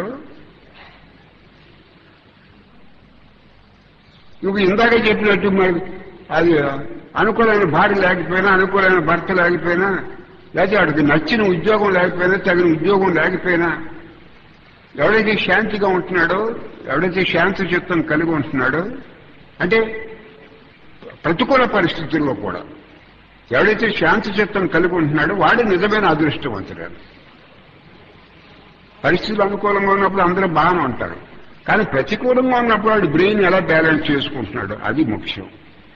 A: నువ్వు ఇందాక చెప్పినట్టు మరి అది అనుకూలమైన భార్య లేకపోయినా అనుకూలమైన భర్త లేకపోయినా లేకపోతే వాడికి నచ్చిన ఉద్యోగం లేకపోయినా తగిన ఉద్యోగం లేకపోయినా ఎవడైతే శాంతిగా ఉంటున్నాడో ఎవడైతే శాంతి చిత్తం కలిగి ఉంటున్నాడో అంటే ప్రతికూల పరిస్థితుల్లో కూడా ఎవడైతే శాంతి చిత్తం కలిగి ఉంటున్నాడో వాడు నిజమైన అదృష్టవంతుడు పరిస్థితులు అనుకూలంగా ఉన్నప్పుడు అందరూ బాగానే ఉంటారు కానీ ప్రతికూలంగా ఉన్నప్పుడు వాడు బ్రెయిన్ ఎలా బ్యాలెన్స్ చేసుకుంటున్నాడు అది ముఖ్యం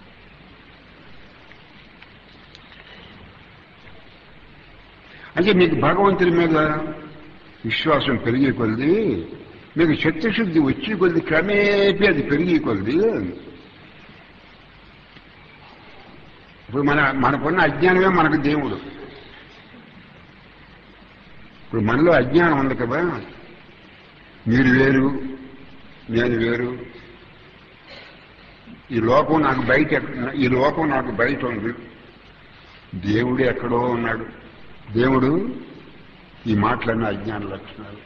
A: అంటే మీకు భగవంతుడి మీద విశ్వాసం పెరిగే కొద్ది మీకు చిత్తశుద్ధి వచ్చి కొద్ది క్రమేపీ అది పెరిగే కొద్ది ఇప్పుడు మన మనకున్న అజ్ఞానమే మనకు దేవుడు ఇప్పుడు మనలో అజ్ఞానం ఉంది కదా మీరు వేరు నేను వేరు ఈ లోకం నాకు బయట ఎక్క- ఈ లోకం నాకు బయట ఉంది దేవుడు ఎక్కడో ఉన్నాడు దేవుడు ఈ మాటలన్న అజ్ఞాన లక్షణాలు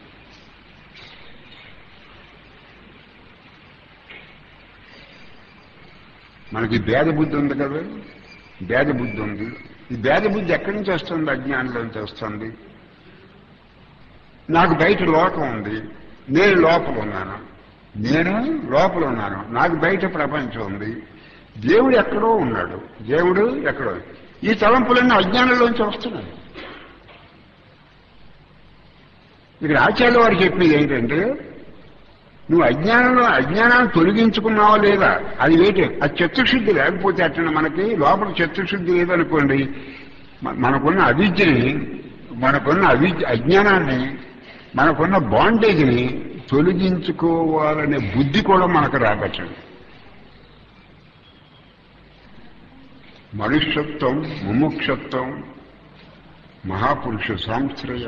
A: మనకి భేద బుద్ధి ఉంది కదా భేద బుద్ధి ఉంది ఈ భేద బుద్ధి ఎక్కడి నుంచి వస్తుంది అజ్ఞానంలోంచి వస్తుంది నాకు బయట లోకం ఉంది నేను లోపల ఉన్నాను నేను లోపల ఉన్నాను నాకు బయట ప్రపంచం ఉంది దేవుడు ఎక్కడో ఉన్నాడు దేవుడు ఎక్కడో ఈ తలంపులన్నీ అజ్ఞానంలోంచి వస్తున్నాయి ఇక్కడ ఆచార్య వారు చెప్పేది ఏంటంటే నువ్వు అజ్ఞానంలో అజ్ఞానాన్ని తొలగించుకున్నావా లేదా అది వేటే అది చిత్తశుద్ధి లేకపోతే అట్లా మనకి లోపల చిత్తశుద్ధి లేదనుకోండి మ- మనకున్న అవిద్యని మనకున్న అవిద్య అజ్ఞానాన్ని మనకున్న బాండేజ్ని తొలగించుకోవాలనే బుద్ధి కూడా మనకు రాబట్టండి మనుష్యత్వం ముముక్షత్వం మహాపురుష సాంశ్రయ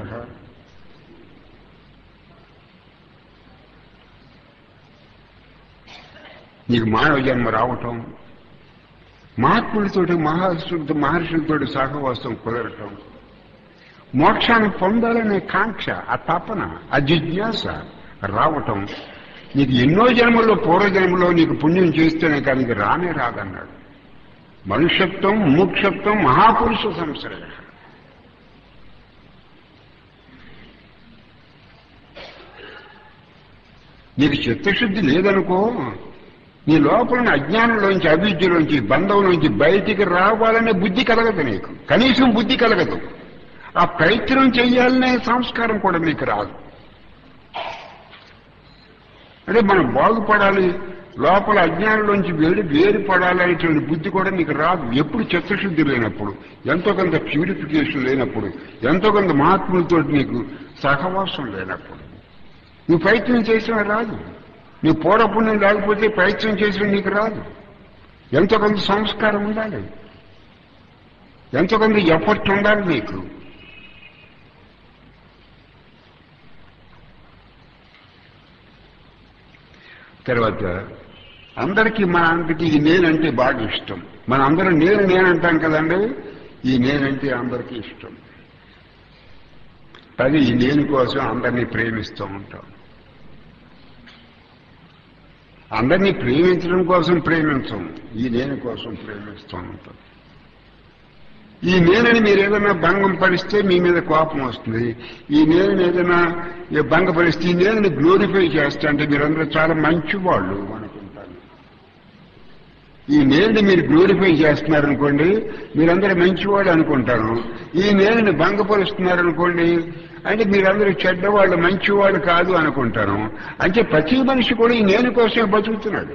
A: నీకు మానవ జన్మ రావటం మహాత్ములతోటి మహర్షులతో మహర్షులతోటి సహవాసం కుదరటం మోక్షాన్ని పొందాలనే కాంక్ష ఆ తపన ఆ జిజ్ఞాస రావటం నీకు ఎన్నో జన్మల్లో పూర్వజన్మలో నీకు పుణ్యం చేస్తేనే కానీ ఇది రానే రాదన్నాడు మనుష్యత్వం ముముక్షత్వం మహాపురుష సంశ్రయ నీకు చిత్తశుద్ధి లేదనుకో నీ లోపల ఉన్న అజ్ఞానంలోంచి అవిద్యలోంచి బంధంలోంచి బయటికి రావాలనే బుద్ధి కలగదు నీకు కనీసం బుద్ధి కలగదు ఆ ప్రయత్నం చేయాలనే సంస్కారం కూడా నీకు రాదు అంటే మనం బాగుపడాలి లోపల అజ్ఞానంలోంచి వేడి వేరు పడాలనేటువంటి బుద్ధి కూడా నీకు రాదు ఎప్పుడు చిత్తశుద్ధి లేనప్పుడు ఎంతో కొంత ప్యూరిఫికేషన్ లేనప్పుడు ఎంతో కొంత మహాత్ములతో నీకు సహవాసం లేనప్పుడు నువ్వు ప్రయత్నం చేసినా రాదు నువ్వు పూర్వపుణ్యం లేకపోతే ప్రయత్నం చేసినా నీకు రాదు ఎంతో కొంత సంస్కారం ఉండాలి ఎంతో కొంత ఎఫర్ట్ ఉండాలి నీకు తర్వాత అందరికీ మన అందరికీ ఈ నేనంటే బాగా ఇష్టం మన అందరం నేను నేనంటాం కదండి ఈ నేనంటే అందరికీ ఇష్టం అది ఈ నేను కోసం అందరినీ ప్రేమిస్తూ ఉంటాం అందరినీ ప్రేమించడం కోసం ప్రేమించం ఈ నేను కోసం ప్రేమిస్తూ ఉంటాం ఈ నేనని మీరు ఏదైనా భంగం పరిస్తే మీ మీద కోపం వస్తుంది ఈ నేనని ఏదైనా ఏ భంగపరిస్తే ఈ నేనని గ్లోరిఫై చేస్తా అంటే మీరందరూ చాలా మంచివాళ్ళు అనుకుంటాను ఈ నేలని మీరు గ్లోరిఫై చేస్తున్నారనుకోండి మీరందరూ మంచివాళ్ళు అనుకుంటాను ఈ నేలని భంగపరుస్తున్నారనుకోండి అంటే మీరందరూ చెడ్డవాళ్ళు మంచివాళ్ళు కాదు అనుకుంటాను అంటే ప్రతి మనిషి కూడా ఈ నేను కోసమే బతుకుతున్నాడు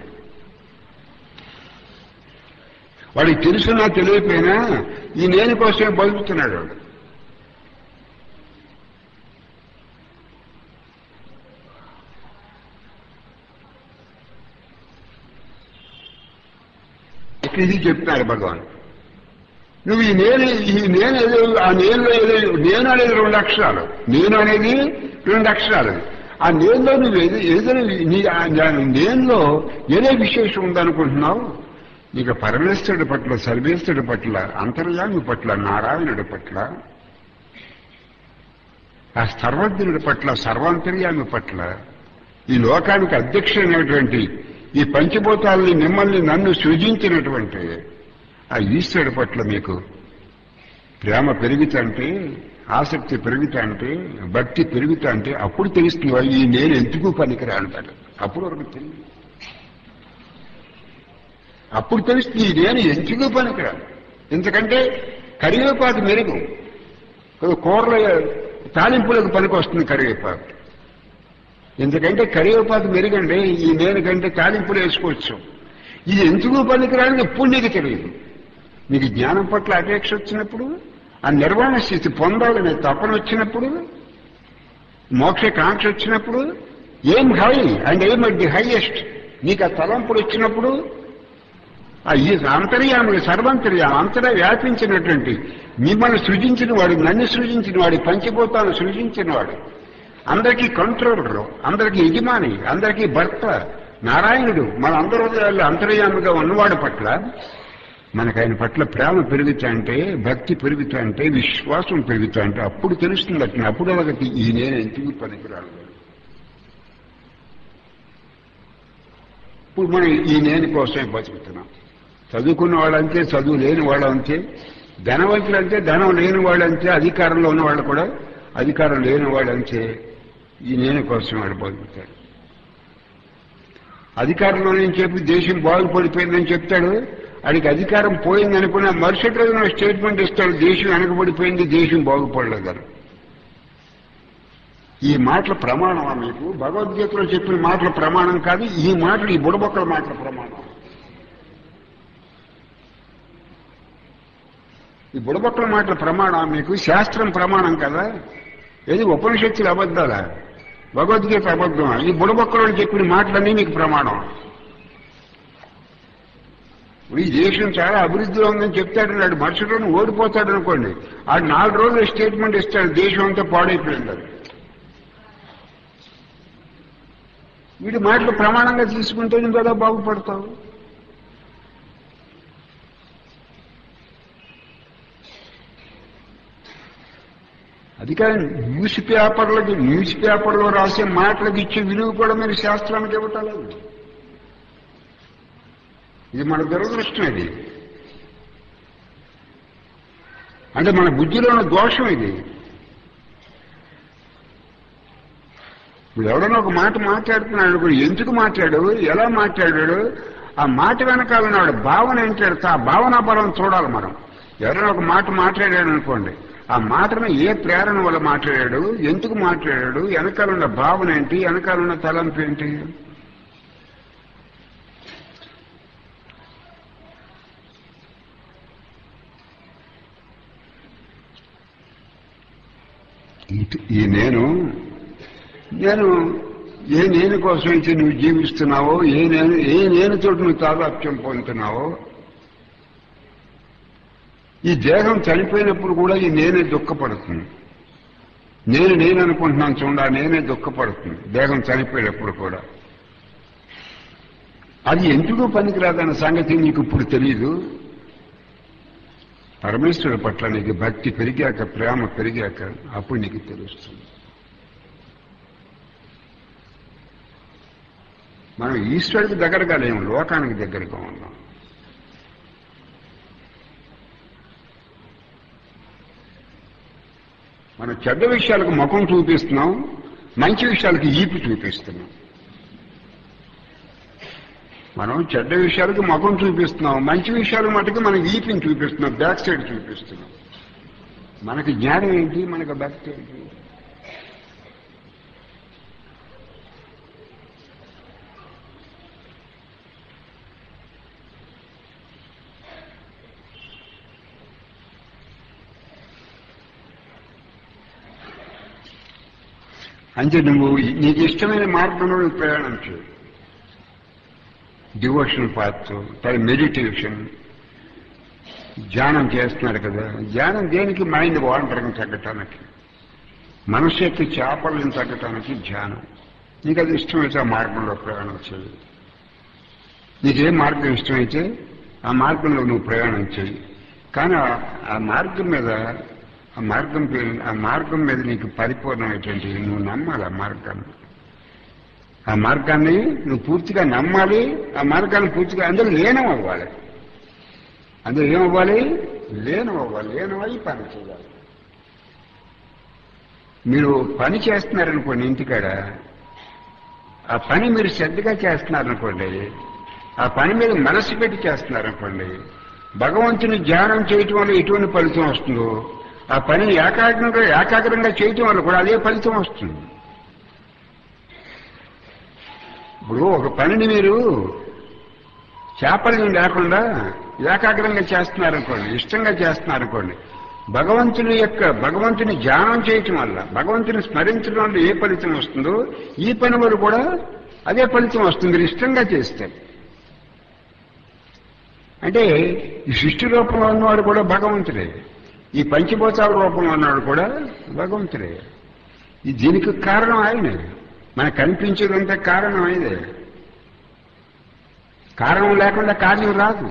A: వాడికి తెలుసున్నా తెలియకపోయినా ఈ నేను కోసమే బతుకుతున్నాడు వాడు ఇక్కడ ఇది చెప్తున్నాడు భగవాన్ నువ్వు ఈ నేను ఈ నేను ఏదో ఆ నేనులో ఏదో నేను అనేది రెండు అక్షరాలు నేను అనేది రెండు అక్షరాలు ఆ నేనులో నువ్వు ఏదో ఏదైనా నీ ఆ నేనులో ఏదే విశేషం ఉందనుకుంటున్నావు నీకు పరమేశ్వరుడి పట్ల సర్వేశ్వరుడి పట్ల అంతర్యామి పట్ల నారాయణుడి పట్ల ఆ సర్వజ్ఞుడి పట్ల సర్వాంతర్యామి పట్ల ఈ లోకానికి అధ్యక్షుడైనటువంటి ఈ పంచభూతాలని మిమ్మల్ని నన్ను సృజించినటువంటి ఆ ఈశ్వరుడి పట్ల మీకు ప్రేమ పెరుగుతంటే ఆసక్తి పెరుగుతంటే భక్తి పెరుగుతంటే అప్పుడు తెలుస్తుంది ఈ నేను ఎందుకు పనికిరా అంటాడు అప్పుడు వరకు తెలియదు అప్పుడు తెలుస్తుంది ఈ నేను ఎందుకు పనికిరా ఎందుకంటే కరివేపాకు మెరుగు కూరల తాలింపులకు పనికి వస్తుంది కరివేపాకు ఎందుకంటే కరివేపాకు మెరుగండి ఈ నేను కంటే తాలింపులు వేసుకోవచ్చు ఇది ఎందుకు పనికిరాని ఎప్పుడు నీకు తెలియదు నీకు జ్ఞానం పట్ల అపేక్ష వచ్చినప్పుడు ఆ నిర్వాణ స్థితి పొందాలనే తపన వచ్చినప్పుడు మోక్ష కాంక్ష వచ్చినప్పుడు aim high and aim at the highest నీకు ఆ తలంపులు వచ్చినప్పుడు ఆ ఈ అంతర్యామి సర్వంతర్యామి అంతటా వ్యాపించినటువంటి మిమ్మల్ని సృజించిన వాడు నన్ను సృజించిన వాడు పంచభూతాలను సృజించిన వాడు అందరికీ కంట్రోలర్ అందరికీ యజమాని అందరికీ భర్త నారాయణుడు మన అందరి హృదయాల్లో అంతర్యామిగా ఉన్నవాడి పట్ల మనకు ఆయన పట్ల ప్రేమ పెరుగుతా అంటే భక్తి పెరుగుతా అంటే విశ్వాసం పెరుగుతా అంటే అప్పుడు తెలుస్తుంది అట్లా అప్పుడు ఒకటి ఈ నేను ఎందుకు పనికిరాడు ఇప్పుడు మనం ఈ నేను కోసమే బతుకుతున్నాం చదువుకున్న వాళ్ళంతే చదువు లేని వాళ్ళంతే ధనవంతులు అంటే ధనం లేని వాళ్ళంతే అధికారంలో ఉన్న వాళ్ళు కూడా అధికారం లేని వాళ్ళంతే ఈ నేను కోసం వాడు బతుకుతాడు అధికారంలో నేను చెప్పి దేశం బాగుపడిపోయిందని చెప్తాడు వాడికి అధికారం పోయింది అనుకున్న మరుసటి రోజున స్టేట్మెంట్ ఇస్తాడు దేశం వెనకబడిపోయింది దేశం బాగుపడలేదని ఈ మాటల ప్రమాణమా మీకు భగవద్గీతలో చెప్పిన మాటల ప్రమాణం కాదు ఈ మాటలు ఈ బుడబొక్కల మాటల ప్రమాణం ఈ బుడబొక్కల మాటల ప్రమాణం మీకు శాస్త్రం ప్రమాణం కదా ఏది ఉపనిషత్తులు అబద్ధాలా భగవద్గీత అబద్ధం ఈ బుడబొక్కలు చెప్పిన మాటలన్నీ మీకు ప్రమాణం ఇప్పుడు ఈ దేశం చాలా అభివృద్ధిలో ఉందని చెప్తాడు నాడు మరుసటి రోజున ఓడిపోతాడు అనుకోండి ఆ నాలుగు రోజులు స్టేట్మెంట్ ఇస్తాడు దేశం అంతా పాడైపోయింది వీడి మాటలు ప్రమాణంగా తీసుకుంటే నువ్వు కదా బాగుపడతావు అది కానీ న్యూస్ పేపర్లకి న్యూస్ పేపర్లో రాసే మాటలకు ఇచ్చే విలువ కూడా మీరు శాస్త్రానికి ఇవ్వటలేదు ఇది మన దురదృష్టం ఇది అంటే మన బుద్ధిలో ఉన్న దోషం ఇది ఇప్పుడు ఎవడన్నా ఒక మాట మాట్లాడుతున్నాడు కూడా ఎందుకు మాట్లాడాడు ఎలా మాట్లాడాడు ఆ మాట వెనకాల ఉన్నాడు భావన ఏంటాడు ఆ భావనా బలం చూడాలి మనం ఎవరైనా ఒక మాట మాట్లాడాడు అనుకోండి ఆ మాటను ఏ ప్రేరణ వల్ల మాట్లాడాడు ఎందుకు మాట్లాడాడు వెనకాల ఉన్న భావన ఏంటి వెనకాల ఉన్న తలంపు ఏంటి ఇటు- ఈ నేను నేను ఏ నేను కోసం అయితే నువ్వు జీవిస్తున్నావో ఏ నేను ఏ నేనుతో నువ్వు తాదాప్యం పొందుతున్నావో ఈ దేహం చనిపోయినప్పుడు కూడా ఈ నేనే దుఃఖపడుతుంది నేను నేను అనుకుంటున్నాను చూడ నేనే దుఃఖపడుతుంది దేహం చనిపోయేటప్పుడు కూడా అది ఎందుకు పనికిరాదన్న సంగతి నీకు ఇప్పుడు తెలియదు పరమేశ్వరుడు పట్ల నీకు భక్తి పెరిగాక ప్రేమ పెరిగాక అప్పుడు నీకు తెలుస్తుంది మనం ఈశ్వరుడికి దగ్గరగా లేము లోకానికి దగ్గరగా ఉన్నాం మనం చెడ్డ విషయాలకు ముఖం చూపిస్తున్నాం మంచి విషయాలకు ఈపు చూపిస్తున్నాం మనం చెడ్డ విషయాలకు ముఖం చూపిస్తున్నాం మంచి విషయాల మటుకు మనం ఈపిని చూపిస్తున్నాం బ్యాక్ సైడ్ చూపిస్తున్నాం మనకి జ్ఞానం ఏంటి మనకు భక్తి ఏంటి అంటే నువ్వు నీకు ఇష్టమైన మార్గంలో నువ్వు ప్రయాణం చేయి డివోషన్ పాత్ పై మెడిటేషన్ ధ్యానం చేస్తున్నాడు కదా ధ్యానం దేనికి మైండ్ వాండరింగ్ తగ్గటానికి మనసు యొక్క చేపలను తగ్గటానికి ధ్యానం నీకు అది ఇష్టమైతే ఆ మార్గంలో ప్రయాణం చేయి నీకే మార్గం ఇష్టమైతే ఆ మార్గంలో నువ్వు ప్రయాణం చేయి కానీ ఆ- ఆ మార్గం మీద ఆ మార్గం పేరు ఆ మార్గం మీద నీకు పరిపూర్ణమైనటువంటి నువ్వు నమ్మాలి ఆ మార్గాన్ని ఆ మార్గాన్ని నువ్వు పూర్తిగా నమ్మాలి ఆ మార్గాన్ని పూర్తిగా అందులో లీనం అవ్వాలి అందులో ఏమవ్వాలి లీనం అవ్వాలి లీనమై పని చేయాలి మీరు పని చేస్తున్నారనుకోండి ఇంటికాడ ఆ పని మీరు శ్రద్ధగా చేస్తున్నారనుకోండి ఆ పని మీద మనసు పెట్టి చేస్తున్నారనుకోండి భగవంతుని ధ్యానం చేయటం వల్ల ఎటువంటి ఫలితం వస్తుందో ఆ పని ఏకాగ్రంగా ఏకాగ్రంగా చేయటం వల్ల కూడా అదే ఫలితం వస్తుంది ఇప్పుడు ఒక పనిని మీరు చేపల్ని లేకుండా ఏకాగ్రంగా చేస్తున్నారనుకోండి ఇష్టంగా చేస్తున్నారనుకోండి భగవంతుని యొక్క భగవంతుని ధ్యానం చేయటం వల్ల భగవంతుని స్మరించడం వల్ల ఏ ఫలితం వస్తుందో ఈ పని వల్ల కూడా అదే ఫలితం వస్తుంది మీరు ఇష్టంగా చేస్తారు అంటే ఈ సృష్టి రూపంలో ఉన్నవాడు కూడా భగవంతుడే ఈ పంచభూతాల రూపంలో ఉన్నవాడు కూడా భగవంతుడే ఈ దీనికి కారణం ఆయనే మనకు కనిపించేదంటే కారణం ఆయనే కారణం లేకుండా కార్యం రాదు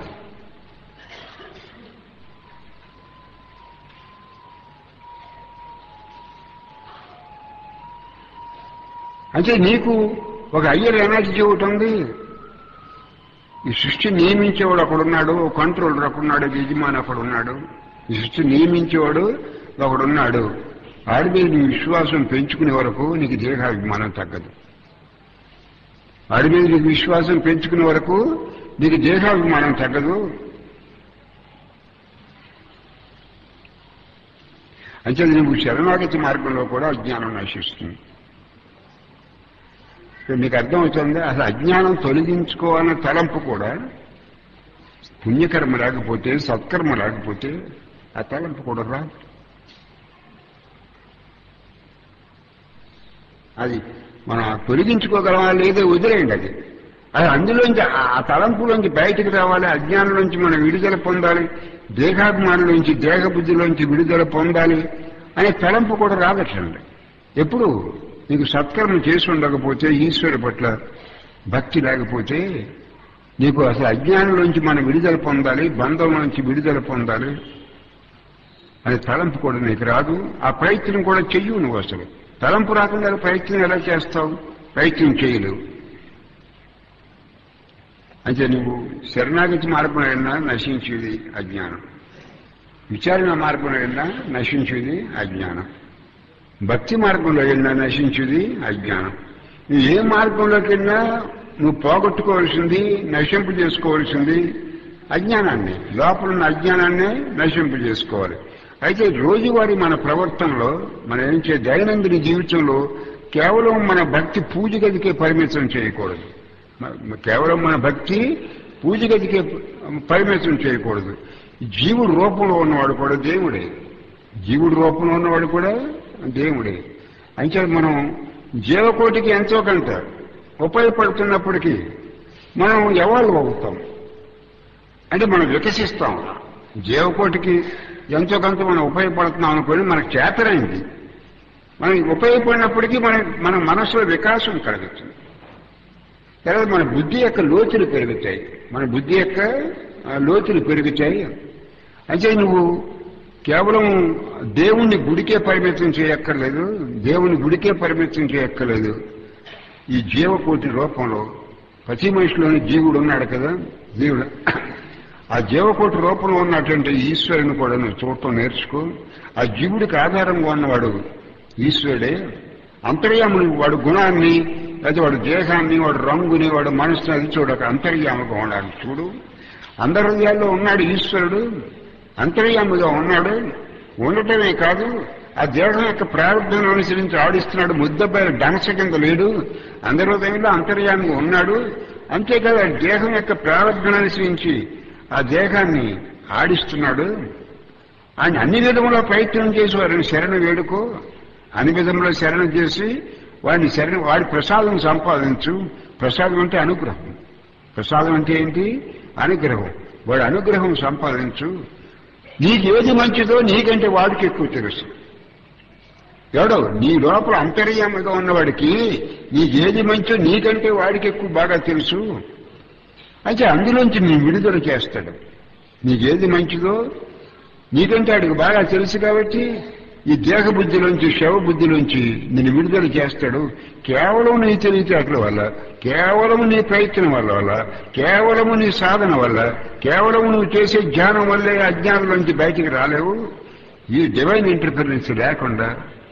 A: అంటే నీకు ఒక అయ్యర్ ఎనర్జీ ఒకటి ఉంది ఈ సృష్టి నియమించేవాడు ఒకడున్నాడు కంట్రోలర్ ఒకడున్నాడు యజమాని ఒకడున్నాడు ఈ సృష్టి నియమించేవాడు ఒకడున్నాడు ఆడి మీద నీ విశ్వాసం పెంచుకునే వరకు నీకు దేహాభిమానం తగ్గదు ఆడి మీద నీకు విశ్వాసం పెంచుకునే వరకు నీకు దేహాభిమానం తగ్గదు అంటే నువ్వు శరణాగతి మార్గంలో కూడా అజ్ఞానం నశిస్తుంది ఇక్కడ మీకు అర్థమవుతుంది అసలు అజ్ఞానం తొలగించుకోవాలన్న తలంపు కూడా పుణ్యకర్మ లేకపోతే సత్కర్మ లేకపోతే ఆ తలంపు కూడా రాదు అది మనం తొలగించుకోగలమా లేదో వదిలేయండి అది అది అందులోంచి ఆ ఆ తలంపులోంచి బయటికి రావాలి అజ్ఞానం నుంచి మనం విడుదల పొందాలి దేహాభిమానంలోంచి దేహబుద్ధిలోంచి విడుదల పొందాలి అనే తలంపు కూడా రాదటండి ఎప్పుడు నీకు సత్కర్మ చేసి ఉండకపోతే ఈశ్వరు పట్ల భక్తి లేకపోతే నీకు అసలు అజ్ఞానంలోంచి మనం విడుదల పొందాలి బంధం నుంచి విడుదల పొందాలి అనే తలంపు కూడా నీకు రాదు ఆ ప్రయత్నం కూడా చెయ్యు నువ్వు అసలు తలంపు రాకుండా ప్రయత్నం ఎలా చేస్తావు ప్రయత్నం చేయలేవు అంటే నువ్వు శరణాగతి మార్గంలో వెళ్ళినా నశించేది అజ్ఞానం విచారణ మార్గంలో వెళ్ళినా నశించేది అజ్ఞానం భక్తి మార్గంలో వెళ్ళినా నశించేది అజ్ఞానం నువ్వు ఏ మార్గంలోకి వెళ్ళినా నువ్వు పోగొట్టుకోవాల్సింది నశింపు చేసుకోవాల్సింది అజ్ఞానాన్ని లోపల ఉన్న అజ్ఞానాన్ని నశింపు చేసుకోవాలి అయితే రోజువారీ మన ప్రవర్తనలో మనం ఏం చే దైనందిన జీవితంలో కేవలం మన భక్తి పూజ గదికే పరిమితం చేయకూడదు మ- కేవలం మన భక్తి పూజ గదికే పరిమితం చేయకూడదు జీవుడు రూపంలో ఉన్నవాడు కూడా దేవుడే జీవుడు రూపంలో ఉన్నవాడు కూడా దేవుడే అంటే మనం జీవకోటికి ఎంతో కొంత ఉపయోగపడుతున్నప్పటికీ మనం ఎవరు అవుతాం అంటే మనం వికసిస్తాం జీవకోటికి ఎంతో కొంత మనం ఉపయోగపడుతున్నాం అనుకోని మనకు చేతనైంది మనం ఉపయోగపడినప్పటికీ మన మన మనసులో వికాసం కలుగుతుంది తర్వాత మన బుద్ధి యొక్క లోతులు పెరుగుతాయి మన బుద్ధి యొక్క ఆ, లోతులు పెరుగుతాయి అయితే నువ్వు కేవలం దేవుణ్ణి గుడికే పరిమితం చేయక్కర్లేదు దేవుని గుడికే పరిమితం చేయక్కర్లేదు ఈ జీవకోటి రూపంలో ప్రతి మనిషిలోని జీవుడు ఉన్నాడు కదా జీవుడు ఆ జీవకోటి రూపంలో ఉన్నటువంటి ఈశ్వరుని కూడా నువ్వు చూడటం నేర్చుకో ఆ జీవుడికి ఆధారంగా ఉన్నవాడు ఈశ్వరుడే అంతర్యాముని వాడు గుణాన్ని లేదా వాడు దేహాన్ని వాడు రంగుని వాడు మనసుని అది చూడక అంతర్యాముగా ఉండాలి చూడు అందరి హృదయాల్లో ఉన్నాడు ఈశ్వరుడు అంతర్యాముగా ఉన్నాడు ఉండటమే కాదు ఆ దేహం యొక్క ప్రారంభం అనుసరించి ఆడిస్తున్నాడు ముద్దపైన డంస కింద లేడు అందరి హృదయంలో అంతర్యామిగా ఉన్నాడు అంతేకాదు ఆ దేహం యొక్క ప్రారంభం అనుసరించి ఆ దేహాన్ని ఆడిస్తున్నాడు ఆయన అన్ని విధములో ప్రయత్నం చేసి వారిని శరణ వేడుకో అన్ని విధములో శరణ చేసి వాడిని శరణ వాడి ప్రసాదం సంపాదించు ప్రసాదం అంటే అనుగ్రహం ప్రసాదం అంటే ఏంటి అనుగ్రహం వాడి అనుగ్రహం సంపాదించు నీకు ఏది మంచిదో నీకంటే వాడికి ఎక్కువ తెలుసు ఎవడో నీ లోపల అంతర్యామిగా ఉన్నవాడికి నీకు ఏది మంచో నీకంటే వాడికి ఎక్కువ బాగా తెలుసు అయితే అందులోంచి నీ విడుదల చేస్తాడు నీకేది మంచిదో నీకంటే వాడికి బాగా తెలుసు కాబట్టి ఈ దేహ బుద్ధిలోంచి శవ బుద్ధిలోంచి నేను విడుదల చేస్తాడు కేవలం నీ తెలివితేటల వల్ల కేవలం నీ ప్రయత్నం వల్ల వల్ల కేవలము నీ సాధన వల్ల కేవలం నువ్వు చేసే జ్ఞానం వల్లే అజ్ఞానంలోంచి బయటికి రాలేవు ఈ డివైన్ ఇంటర్ఫరెన్స్ లేకుండా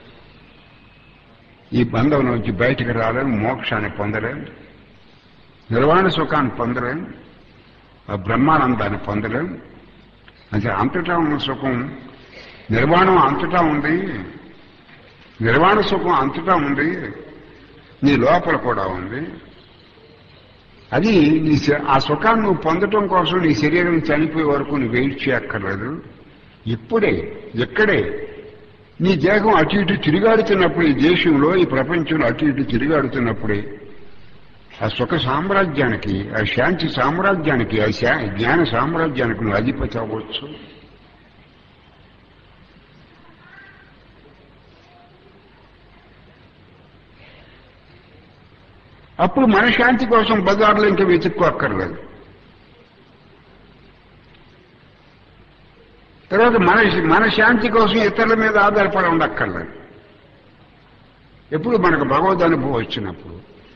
A: ఈ బంధం నుంచి బయటికి రాలేము మోక్షాన్ని పొందలేం నిర్వాణ సుఖాన్ని పొందలేం ఆ బ్రహ్మానందాన్ని పొందలేం అంటే అంతటా ఉన్న సుఖం నిర్వాణం అంతటా ఉంది నిర్వాణ సుఖం అంతటా ఉంది నీ లోపల కూడా ఉంది అది నీ శ- ఆ సుఖాన్ని నువ్వు పొందటం కోసం నీ శరీరం చనిపోయే వరకు నువ్వు వెయిట్ చేయక్కర్లేదు ఇప్పుడే ఎక్కడే నీ దేహం అటు ఇటు తిరిగాడుతున్నప్పుడు ఈ దేశంలో ఈ ప్రపంచంలో అటు ఇటు తిరిగాడుతున్నప్పుడే ఆ సుఖ సామ్రాజ్యానికి ఆ శాంతి సామ్రాజ్యానికి ఆ శా- జ్ఞాన సామ్రాజ్యానికి నువ్వు అధిపతి అవ్వచ్చు అప్పుడు మన శాంతి కోసం బజార్లో ఇంకా వెతుక్కోక్కర్లేదు తర్వాత మన మన శాంతి కోసం ఇతరుల మీద ఆధారపడి ఉండక్కర్లేదు ఎప్పుడు మనకు భగవద్ అనుభవం వచ్చినప్పుడు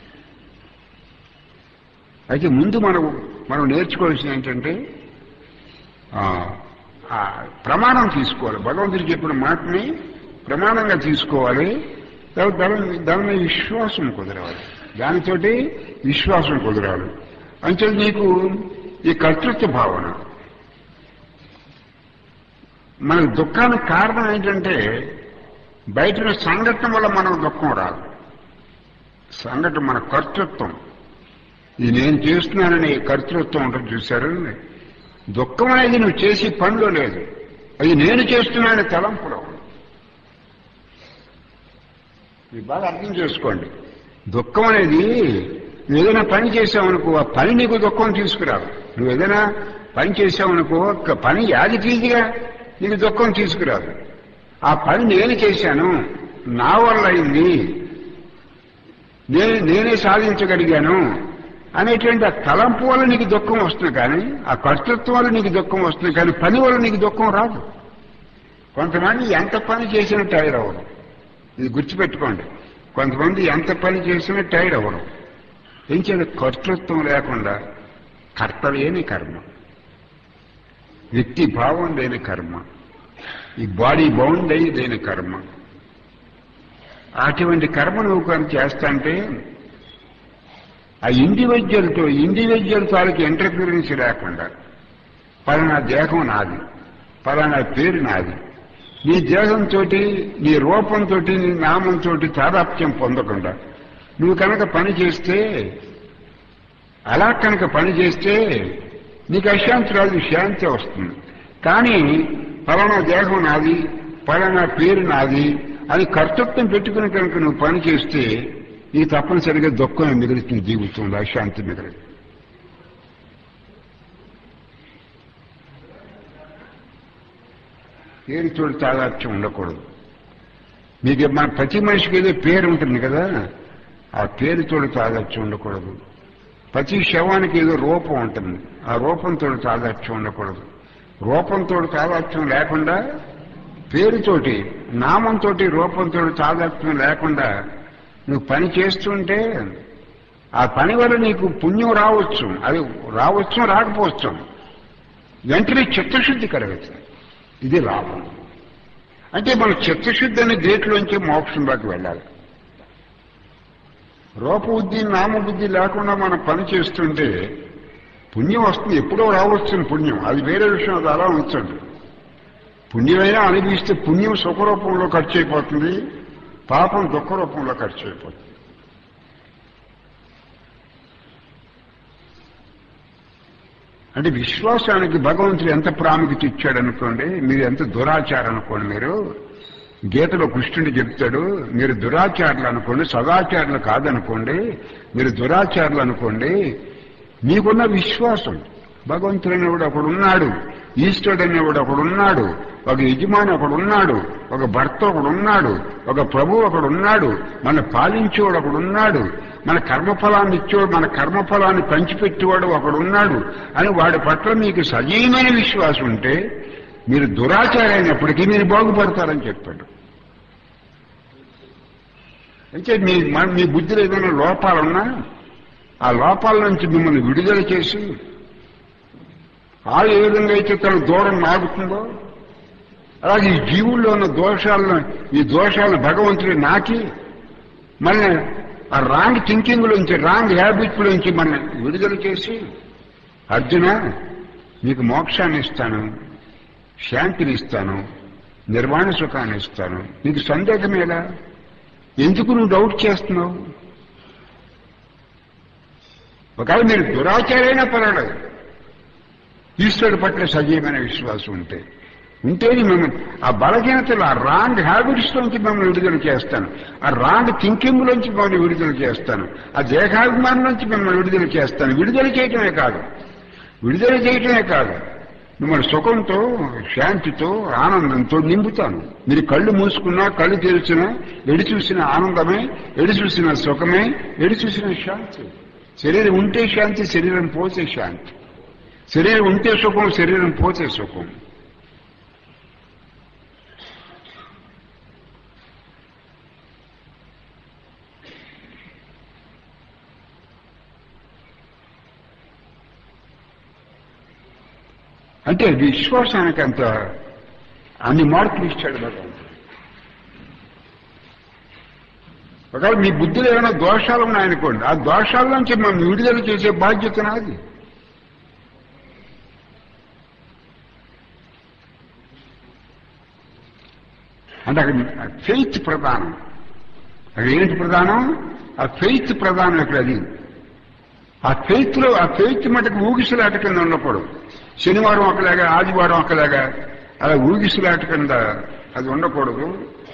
A: అయితే ముందు మనం మనం నేర్చుకోవాల్సింది ఏంటంటే ఆ, ఆ ప్రమాణం తీసుకోవాలి భగవంతుడు చెప్పిన మాటని ప్రమాణంగా తీసుకోవాలి తర్వాత దాని దాని మీద విశ్వాసం కుదరాలి దానితోటి విశ్వాసం కుదరాలి అంటే నీకు ఈ కర్తృత్వ భావన మన దుఃఖానికి కారణం ఏంటంటే బయట ఉన్న సంఘటన వల్ల మనకు దుఃఖం రాదు సంఘటన మన కర్తృత్వం ఇది నేను చేస్తున్నానని కర్తృత్వం ఉంటుంది చూశారు దుఃఖం అనేది నువ్వు చేసి పనిలో లేదు అది నేను చేస్తున్నానని తలంపులో ఉంది. మీరు బాగా అర్థం చేసుకోండి దుఃఖం అనేది నువ్వు ఏదైనా పని చేసావనుకో ఆ పని నీకు దుఃఖం తీసుకురాదు నువ్వు ఏదైనా పని చేసావనుకో ఒక పని యాజిటీజిగా నీకు దుఃఖం తీసుకురాదు ఆ పని నేను చేశాను నా వల్ల అయింది నేను నేనే సాధించగలిగాను అనేటువంటి ఆ తలంపు వల్ల నీకు దుఃఖం వస్తుంది కానీ ఆ కర్తృత్వం వల్ల నీకు దుఃఖం వస్తుంది కానీ పని వల్ల నీకు దుఃఖం రాదు కొంతమంది ఎంత పని చేసినా టైర్డ్ అవ్వడం ఇది గుర్తుపెట్టుకోండి కొంతమంది ఎంత పని చేసినా టైర్డ్ అవ్వడం ఏం చేయాలి కర్తృత్వం లేకుండా కర్తవ్యని కర్మ వ్యక్తి భావం లేని కర్మ ఈ బాడీ బౌండ్ అయ్యి లేని కర్మ అటువంటి కర్మ నువ్వు కానీ చేస్తాంటే ఆ ఇండివిజువల్తో ఇండివిజువల్ తాలూకు ఎంటర్ప్రీరెన్స్ లేకుండా పలానా దేహం నాది పలానా పేరు నాది నీ దేహంతో నీ రూపంతో నీ నామంతో తాదాప్యం పొందకుండా నువ్వు కనుక పని చేస్తే అలా కనుక పని చేస్తే నీకు అశాంతి రాదు శాంతి వస్తుంది కానీ పలానా దేహం నాది పలానా పేరు నాది అని కర్తృత్వం పెట్టుకుని కనుక నువ్వు పని చేస్తే నీ తప్పనిసరిగా దుఃఖం మిగులుతుంది జీవితంలో అశాంతి మిగలదు పేరుతో తాదాత్యం ఉండకూడదు మీకు మన ప్రతి మనిషికి ఏదో పేరు ఉంటుంది కదా ఆ పేరుతో తాదాత్యం ఉండకూడదు ప్రతి శవానికి ఏదో రూపం ఉంటుంది ఆ రూపంతో తాదాత్యం ఉండకూడదు రూపంతో తాదాత్యం లేకుండా పేరుతోటి నామంతో రూపంతో తాదాత్మ్యం లేకుండా నువ్వు పని చేస్తుంటే ఆ పని వల్ల నీకు పుణ్యం రావచ్చు అది రావచ్చు రాకపోవచ్చు వెంటనే చిత్తశుద్ధి కలుగుతుంది ఇది లాభం అంటే మన చిత్తశుద్ధి అనే గేట్లోంచి మోక్షంలోకి వెళ్ళాలి రూపబుద్ధి నామబుద్ధి లేకుండా మనం పని చేస్తుంటే పుణ్యం వస్తుంది ఎప్పుడో రావచ్చు పుణ్యం అది వేరే విషయం అది అలా ఉంచండి పుణ్యమైనా అనిపిస్తే పుణ్యం సుఖరూపంలో ఖర్చు అయిపోతుంది పాపం దుఃఖ రూపంలో ఖర్చు అయిపోతుంది అంటే విశ్వాసానికి భగవంతుడు ఎంత ప్రాముఖ్యత ఇచ్చాడు అనుకోండి మీరు ఎంత దురాచారం అనుకోండి మీరు గీతలో కృష్ణుడు చెప్తాడు మీరు దురాచారులు అనుకోండి సదాచారులు కాదనుకోండి మీరు దురాచారులు అనుకోండి మీకున్న విశ్వాసం భగవంతుడు అనేవాడు ఒకడు ఉన్నాడు ఈశ్వరుడు అనేవాడు ఒకడు ఉన్నాడు ఒక యజమాని ఒకడు ఉన్నాడు ఒక భర్త ఒకడు ఉన్నాడు ఒక ప్రభు ఒకడు ఉన్నాడు మన పాలించేవాడు ఒకడు ఉన్నాడు మన కర్మఫలాన్ని ఇచ్చేవాడు మన కర్మఫలాన్ని పంచిపెట్టేవాడు ఒకడు ఉన్నాడు అని వాడి పట్ల మీకు సజీవమైన విశ్వాసం ఉంటే మీరు దురాచారం అయినప్పటికీ మీరు బాగుపడతారని చెప్పాడు అంటే మీ మన- మీ బుద్ధిలో ఏదైనా లోపాలున్నా ఆ లోపాల నుంచి మిమ్మల్ని విడుదల చేసి ఆ ఏ విధంగా అయితే తన దూరం నాగుతుందో అలాగే ఈ జీవుల్లో ఉన్న దోషాలను ఈ దోషాలను భగవంతుడు నాకి మన ఆ రాంగ్ థింకింగ్ లోంచి రాంగ్ హ్యాబిట్ లోంచి మన విడుదల చేసి అర్జున మీకు మోక్షాన్ని ఇస్తాను శాంతిని ఇస్తాను నిర్వాణ సుఖాన్ని ఇస్తాను నీకు సందేహమేలా ఎందుకు నువ్వు డౌట్ చేస్తున్నావు ఒకవేళ మీరు దురాచారైనా పర్వాలేదు ఈశ్వరుడు పట్ల సజీవమైన విశ్వాసం ఉంటే ఉంటేనే మిమ్మల్ని ఆ బలహీనతలు ఆ రాంగ్ హ్యాబిట్స్ నుంచి మిమ్మల్ని విడుదల చేస్తాను ఆ రాంగ్ థింకింగ్ నుంచి మిమ్మల్ని విడుదల చేస్తాను ఆ దేహాభిమానం నుంచి మిమ్మల్ని విడుదల చేస్తాను విడుదల చేయటమే కాదు విడుదల చేయటమే కాదు మిమ్మల్ని సుఖంతో శాంతితో ఆనందంతో నింపుతాను మీరు కళ్ళు మూసుకున్నా కళ్ళు తెరిచినా ఎడి చూసిన ఆనందమే ఎడి చూసిన సుఖమే ఎడి చూసిన శాంతి శరీరం ఉంటే శాంతి శరీరం పోతే శాంతి శరీరం ఉంటే సుఖం శరీరం పోతే సుఖం అంటే విశ్వాసానికి అంత అన్ని మార్కులు ఇచ్చాడు భగవంతుడు ఒకవేళ మీ బుద్ధిలో ఏమైనా దోషాలు ఉన్నాయనుకోండి ఆ దోషాల నుంచి మనం విడుదల చేసే బాధ్యత నాది అంటే అక్కడ ఫెయిత్ ప్రధానం అక్కడ ఏంటి ప్రధానం ఆ ఫెయిత్ ప్రధానం ఇక్కడ అది ఆ ఫెయిత్ లో ఆ ఫెయిత్ మటుకు ఊగిసలాట కింద ఉండకూడదు శనివారం ఒకలాగా ఆదివారం ఒకలాగా అలా ఊగిసలాట కింద అది ఉండకూడదు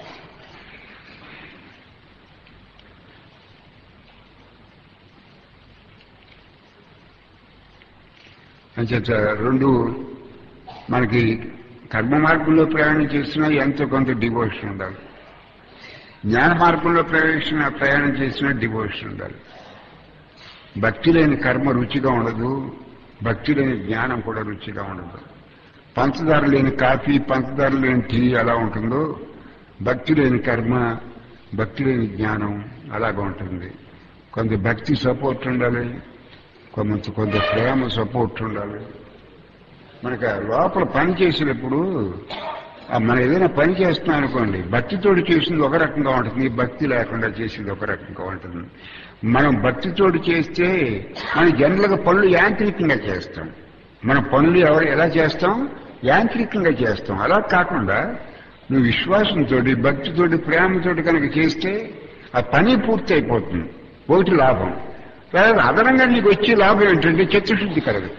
A: అంచేత రెండు మనకి కర్మ మార్గంలో ప్రయాణం చేసినా ఎంతో కొంత డివోషన్ ఉండాలి జ్ఞాన మార్గంలో ప్రవేశించిన ప్రయాణం చేసినా డివోషన్ ఉండాలి భక్తి లేని కర్మ రుచిగా ఉండదు భక్తి లేని జ్ఞానం కూడా రుచిగా ఉండదు పంచదార లేని కాఫీ పంచదార లేని టీ ఎలా ఉంటుందో భక్తి లేని కర్మ భక్తి లేని జ్ఞానం అలాగా ఉంటుంది కొంత భక్తి సపోర్ట్ ఉండాలి కొంత కొంత ప్రేమ సపోర్ట్ ఉండాలి మనకి ఆ లోపల పని చేసినప్పుడు ఆ మనం ఏదైనా పని చేస్తున్నాం అనుకోండి భక్తితోటి చేసింది ఒక రకంగా ఉంటుంది భక్తి లేకుండా చేసింది ఒక రకంగా ఉంటుంది మనం భక్తితోటి చేస్తే మనం జనరల్గా పనులు యాంత్రికంగా చేస్తాం మన పనులు ఎవరు ఎలా చేస్తాం యాంత్రికంగా చేస్తాం అలా కాకుండా నువ్వు విశ్వాసంతో భక్తితోటి ప్రేమతోటి కనుక చేస్తే ఆ పని పూర్తి అయిపోతుంది ఒకటి లాభం లేదా అదనంగా నీకు వచ్చే లాభం ఏంటంటే చిత్తశుద్ధి కలగదు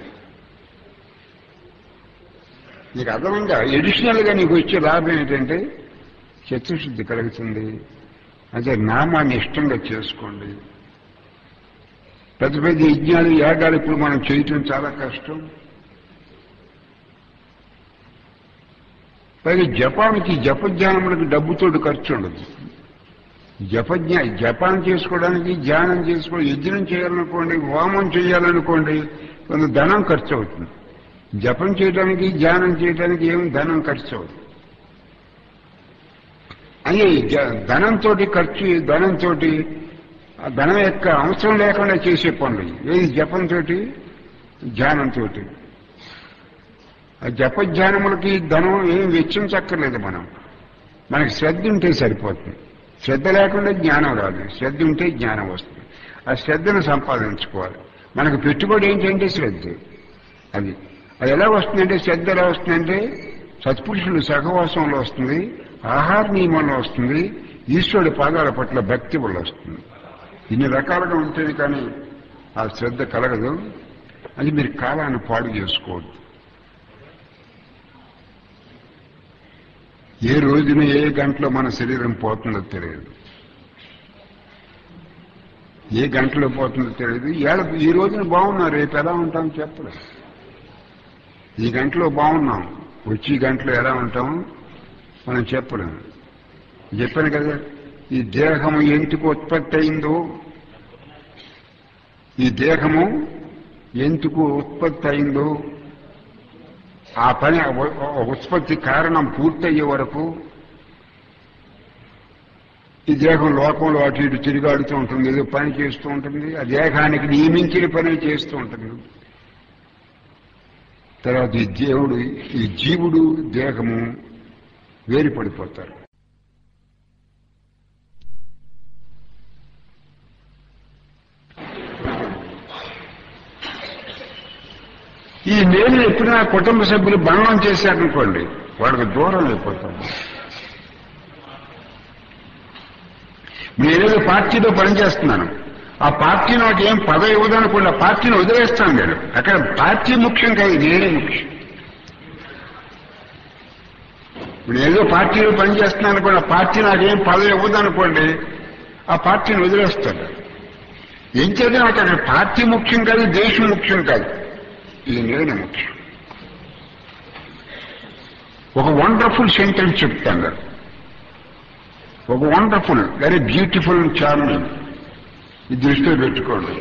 A: నీకు అదనంగా ఎడిషనల్ గా నీకు వచ్చే లాభం ఏంటంటే చిత్తశుద్ధి కలుగుతుంది అదే నామాన్ని ఇష్టంగా చేసుకోండి పెద్ద పెద్ద యజ్ఞాలు యాగాలు ఇప్పుడు మనం చేయటం చాలా కష్టం పైగా జపానికి జపధ్యానములకు డబ్బుతోటి ఖర్చు ఉండదు జపజ్ఞ జపాన్ చేసుకోవడానికి ధ్యానం చేసుకోవడం యజ్ఞం చేయాలనుకోండి హోమం చేయాలనుకోండి కొంత ధనం ఖర్చు అవుతుంది జపం చేయడానికి ధ్యానం చేయడానికి ఏం ధనం ఖర్చు అవుతుంది అని ధనంతో ఖర్చు ధనంతో ఆ ధనం యొక్క అవసరం లేకుండా చేసే పనులు ఏది జపంతో ధ్యానంతో ఆ జపధ్యానములకి ధనం ఏం వెచ్చించక్కర్లేదు మనం మనకి శ్రద్ధ ఉంటే సరిపోతుంది శ్రద్ధ లేకుండా జ్ఞానం రాదు శ్రద్ధ ఉంటే జ్ఞానం వస్తుంది ఆ శ్రద్ధను సంపాదించుకోవాలి మనకు పెట్టుబడి ఏంటంటే శ్రద్ధ అది అది ఎలా వస్తుందంటే శ్రద్ధ ఎలా వస్తుందంటే సత్పురుషులు సహవాసంలో వస్తుంది ఆహార నియమంలో వస్తుంది ఈశ్వరుడి పాదాల పట్ల భక్తి వల్ల వస్తుంది ఇన్ని రకాలుగా ఉంటుంది కానీ ఆ శ్రద్ధ కలగదు అది మీరు కాలాన్ని పాడు చేసుకోవద్దు ఏ రోజున ఏ గంటలో మన శరీరం పోతుందో తెలియదు ఏ గంటలో పోతుందో తెలియదు ఇవాళ ఈ రోజున బాగున్నారు రేపు ఎలా ఉంటాం చెప్పలేదు ఈ గంటలో బాగున్నాం వచ్చి గంటలో ఎలా ఉంటాం మనం చెప్పలేము చెప్పాను కదా ఈ దేహము ఎందుకు ఉత్పత్తి అయిందో ఈ దేహము ఎందుకు ఉత్పత్తి అయిందో ఆ పని ఉత్పత్తి కారణం పూర్తయ్యే వరకు ఈ దేహం లోకంలో అటు ఇటు తిరిగాడుతూ ఉంటుంది ఏదో పని చేస్తూ ఉంటుంది ఆ దేహానికి నియమించిన పని చేస్తూ ఉంటుంది తర్వాత ఈ దేవుడు ఈ జీవుడు దేహము వేరు పడిపోతారు ఈ నేను ఎప్పుడైనా కుటుంబ సభ్యులు భంగం చేశారనుకోండి వాళ్ళకి దూరం అయిపోతాను నేనేదో పార్టీలో పనిచేస్తున్నాను ఆ పార్టీ నాకు ఏం పదవి ఇవ్వదనుకోండి ఆ పార్టీని వదిలేస్తాను నేను అక్కడ పార్టీ ముఖ్యం కాదు నేనే ముఖ్యం ఇప్పుడు ఏదో పార్టీలో పనిచేస్తున్నాను అనుకోండి ఆ పార్టీ నాకేం పదవి ఇవ్వదనుకోండి ఆ పార్టీని వదిలేస్తాను ఏం చేద్దాం నాకు అక్కడ పార్టీ ముఖ్యం కాదు దేశం ముఖ్యం కాదు ఇది నేను ముఖ్యం ఒక వండర్ఫుల్ సెంటెన్స్ చెప్తాను ఒక వండర్ఫుల్ వెరీ బ్యూటిఫుల్ చార్మింగ్ ఈ దృష్టిలో పెట్టుకోండి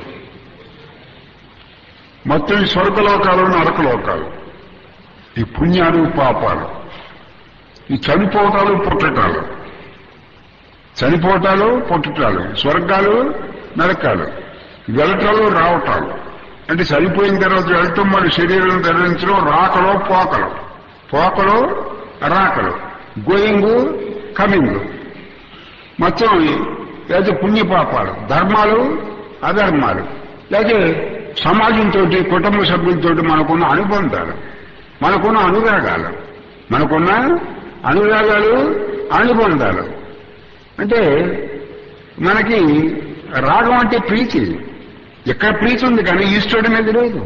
A: మొత్తం ఈ స్వర్గలోకాలు నరకలోకాలు ఈ పుణ్యాలు పాపాలు ఈ చనిపోవటాలు పుట్టటాలు చనిపోవటాలు పుట్టటాలు స్వర్గాలు నరకాలు వెళ్ళటాలు రావటాలు అంటే చనిపోయిన తర్వాత వెళ్తాం మరి శరీరం ధరించడం రాకలో పోకలు పోకలు రాకలు గోయింగ్ కమింగ్ మొత్తం లేదా పుణ్యపాపాలు ధర్మాలు అధర్మాలు లేదా సమాజంతో కుటుంబ సభ్యులతో మనకున్న అనుబంధాలు మనకున్న అనురాగాలు మనకున్న అనురాగాలు అనుబంధాలు అంటే మనకి రాగం అంటే ప్రీతి ఎక్కడ ప్రీతి ఉంది కానీ ఈశ్వరుడి మీద లేదు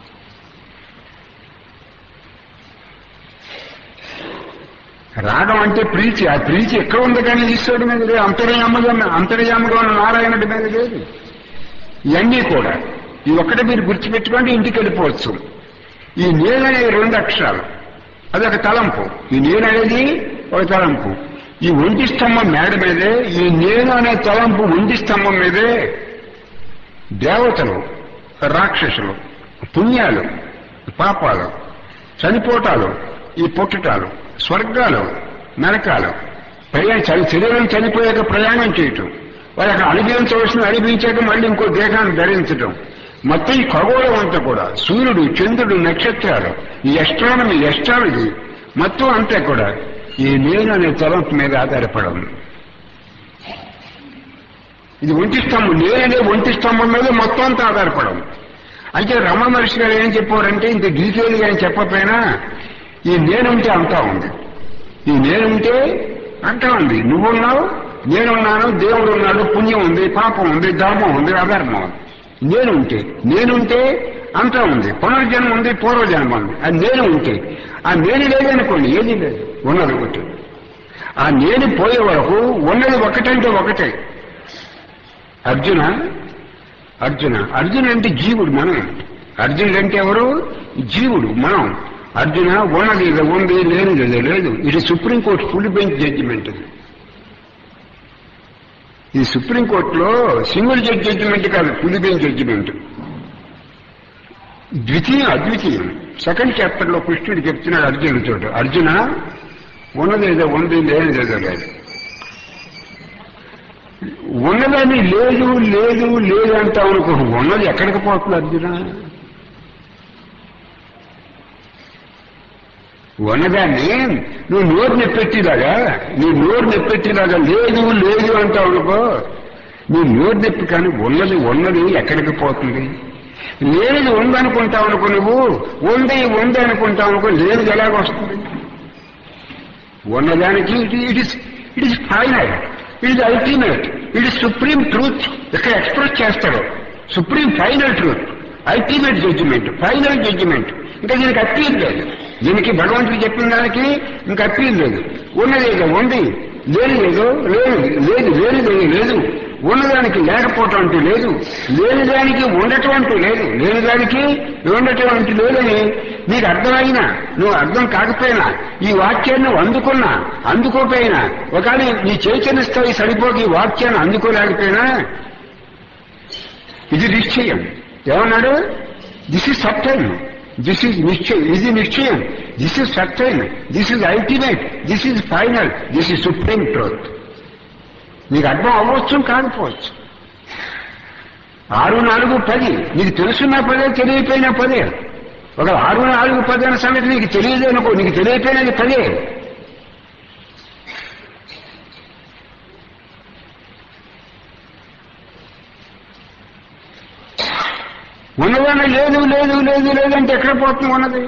A: రాగం అంటే ప్రీతి ఆ ప్రీతి ఎక్కడ ఉంది కానీ ఈశ్వరుడి మీద లేదు అంతర్యాముగా అంతర్యాముగా ఉన్న నారాయణుడి మీద లేదు ఇవన్నీ కూడా ఈ ఒక్కటే మీరు గుర్తుపెట్టుకోండి ఇంటికి వెళ్ళిపోవచ్చు ఈ నేను అనే రెండు అక్షరాలు అదొక తలంపు ఈ నేను అనేది ఒక తలంపు ఈ ఒంటి స్తంభం మేడ మీదే ఈ నేను అనే తలంపు ఒంటి స్తంభం మీదే దేవతలు రాక్షసులు పుణ్యాలు పాపాలు చనిపోటాలు ఈ పుట్టటాలు స్వర్గాలు నరకాలు ప్రయాణం చని శరీరం చనిపోయాక ప్రయాణం చేయటం వాళ్ళు అక్కడ అనుభవించవలసిన అనుభవించాక మళ్ళీ ఇంకో దేహాన్ని ధరించటం మొత్తం ఈ ఖగోళం అంతా కూడా సూర్యుడు చంద్రుడు నక్షత్రాలు ఈ ఎస్ట్రానమీ ఎస్ట్రాలజీ మొత్తం అంతా కూడా ఈ నేను అనే తలంపు మీద ఆధారపడదు ఇది ఒంటి స్తంభం నేననే ఒంటి స్తంభం మీద మొత్తం అంతా ఆధారపడదు అయితే రమణ మహర్షి గారు ఏం చెప్పారంటే ఇంత డీటెయిల్గా ఆయన చెప్పకపోయినా ఈ నేనుంటే అంతా ఉంది ఈ నేనుంటే అంతా ఉంది నువ్వున్నావు నేనున్నాను దేవుడు ఉన్నాడు పుణ్యం ఉంది పాపం ఉంది ధర్మం ఉంది అధర్మం ఉంది నేనుంటే నేనుంటే అంతా ఉంది పునర్జన్మ ఉంది పూర్వజన్మ ఉంది అది నేను ఉంటే ఆ నేను లేదనుకోండి ఏది లేదు ఉన్నది ఒకటి ఆ నేను పోయే వరకు ఉన్నది ఒకటంటే ఒకటే అర్జున అర్జున అర్జున అంటే జీవుడు మనం అర్జునుడు అంటే ఎవరు జీవుడు మనం అర్జున ఉన్నది ఇది ఉంది లేని లేదు లేదు ఇది సుప్రీంకోర్టు ఫుల్ బెంచ్ జడ్జిమెంట్ ఇది ఈ సుప్రీంకోర్టులో సింగిల్ జడ్జ్ జడ్జిమెంట్ కాదు ఫుల్ బెంచ్ జడ్జిమెంట్ ద్వితీయం అద్వితీయం సెకండ్ చాప్టర్ లో కృష్ణుడు చెప్తున్నాడు అర్జునుడు చోట అర్జున ఉన్నదేదో ఉంది లేనిదేదో లేదు ఉన్నదని లేదు లేదు లేదు అంటావు అనుకో ఉన్నది ఎక్కడికి పోతుంది అర్జున ఉన్నదాన్ని నువ్వు నోరు నెప్పెట్టిలాగా నీ నోరు నెప్పెట్టిలాగా లేదు లేదు అంటావు అనుకో నీ నోరు నొప్పి కానీ ఉన్నది ఉన్నది ఎక్కడికి పోతుంది లేనిది ఉందనుకుంటావు అనుకో నువ్వు ఉంది ఉంది అనుకుంటావు అనుకో లేనిది ఎలాగొస్తుంది ఉన్నదానికి it it is it is final it is ultimate it is supreme truth ఇక్కడ ఎక్స్ప్రెస్ చేస్తారు supreme final truth ultimate judgement final judgement ఇంకా దీనికి అప్పీల్ లేదు దీనికి భగవంతుడు చెప్పిన దానికి ఇంకా అప్పీల్ లేదు ఉన్నదేదో ఉంది లేనిదేదో లేదు లేదు లేనిదేదో లేదు ఉన్నదానికి లేకపోవటం అంటూ లేదు లేని దానికి ఉండటం అంటూ లేదు లేని దానికి ఉండటం అంటూ లేదని నీకు అర్థమైనా నువ్వు అర్థం కాకపోయినా ఈ వాక్యాన్ని నువ్వు అందుకున్నా అందుకోపోయినా ఒకవేళ నీ చైతన్య స్థాయి సరిపోక ఈ వాక్యాన్ని అందుకోలేకపోయినా ఇది నిశ్చయం ఏమన్నాడు దిస్ ఇస్ సత్యం దిస్ ఈజ్ నిశ్చయం ఇది నిశ్చయం దిస్ ఇస్ సత్యం this is ultimate this is final this is supreme truth నీకు అర్థం అవ్వచ్చు కాకపోవచ్చు ఆరు నాలుగు పది నీకు తెలుసున్న పదే తెలియపోయిన పదే ఒక ఆరు నాలుగు పది అన్న సంగతి నీకు తెలియదు అనుకో నీకు తెలియపోయినది పదే ఉన్నదాన్ని లేదు లేదు లేదు లేదు అంటే ఎక్కడ పోతుంది ఉన్నది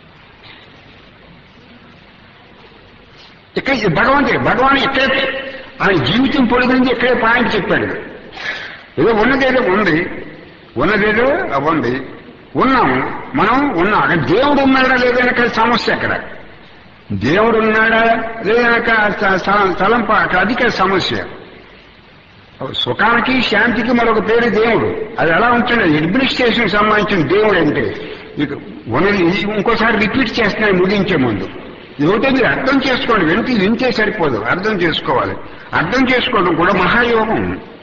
A: ఇక్కడ భగవంతుడు భగవాన్ ఇక్కడ ఆయన జీవితం పొడుగుంది ఇక్కడే పాయింట్ చెప్పాడు ఏదో ఉన్నదేదో ఉంది ఉన్నదేదో ఉంది ఉన్నాము మనం ఉన్నాం అక్కడ దేవుడు ఉన్నాడా లేదనక సమస్య అక్కడ దేవుడు ఉన్నాడా లేదనక తలంప అక్కడ అధిక సమస్య సుఖానికి శాంతికి మరొక పేరు దేవుడు అది ఎలా ఉంటుంది అడ్మినిస్ట్రేషన్ సంబంధించిన దేవుడు అంటే ఇక ఉన్నది ఇంకోసారి రిపీట్ చేస్తున్నాయి ముగించే ముందు ఇదొకటి మీరు అర్థం చేసుకోండి వెంటనే వింటే సరిపోదు అర్థం చేసుకోవాలి అర్థం చేసుకోవడం కూడా మహాయోగం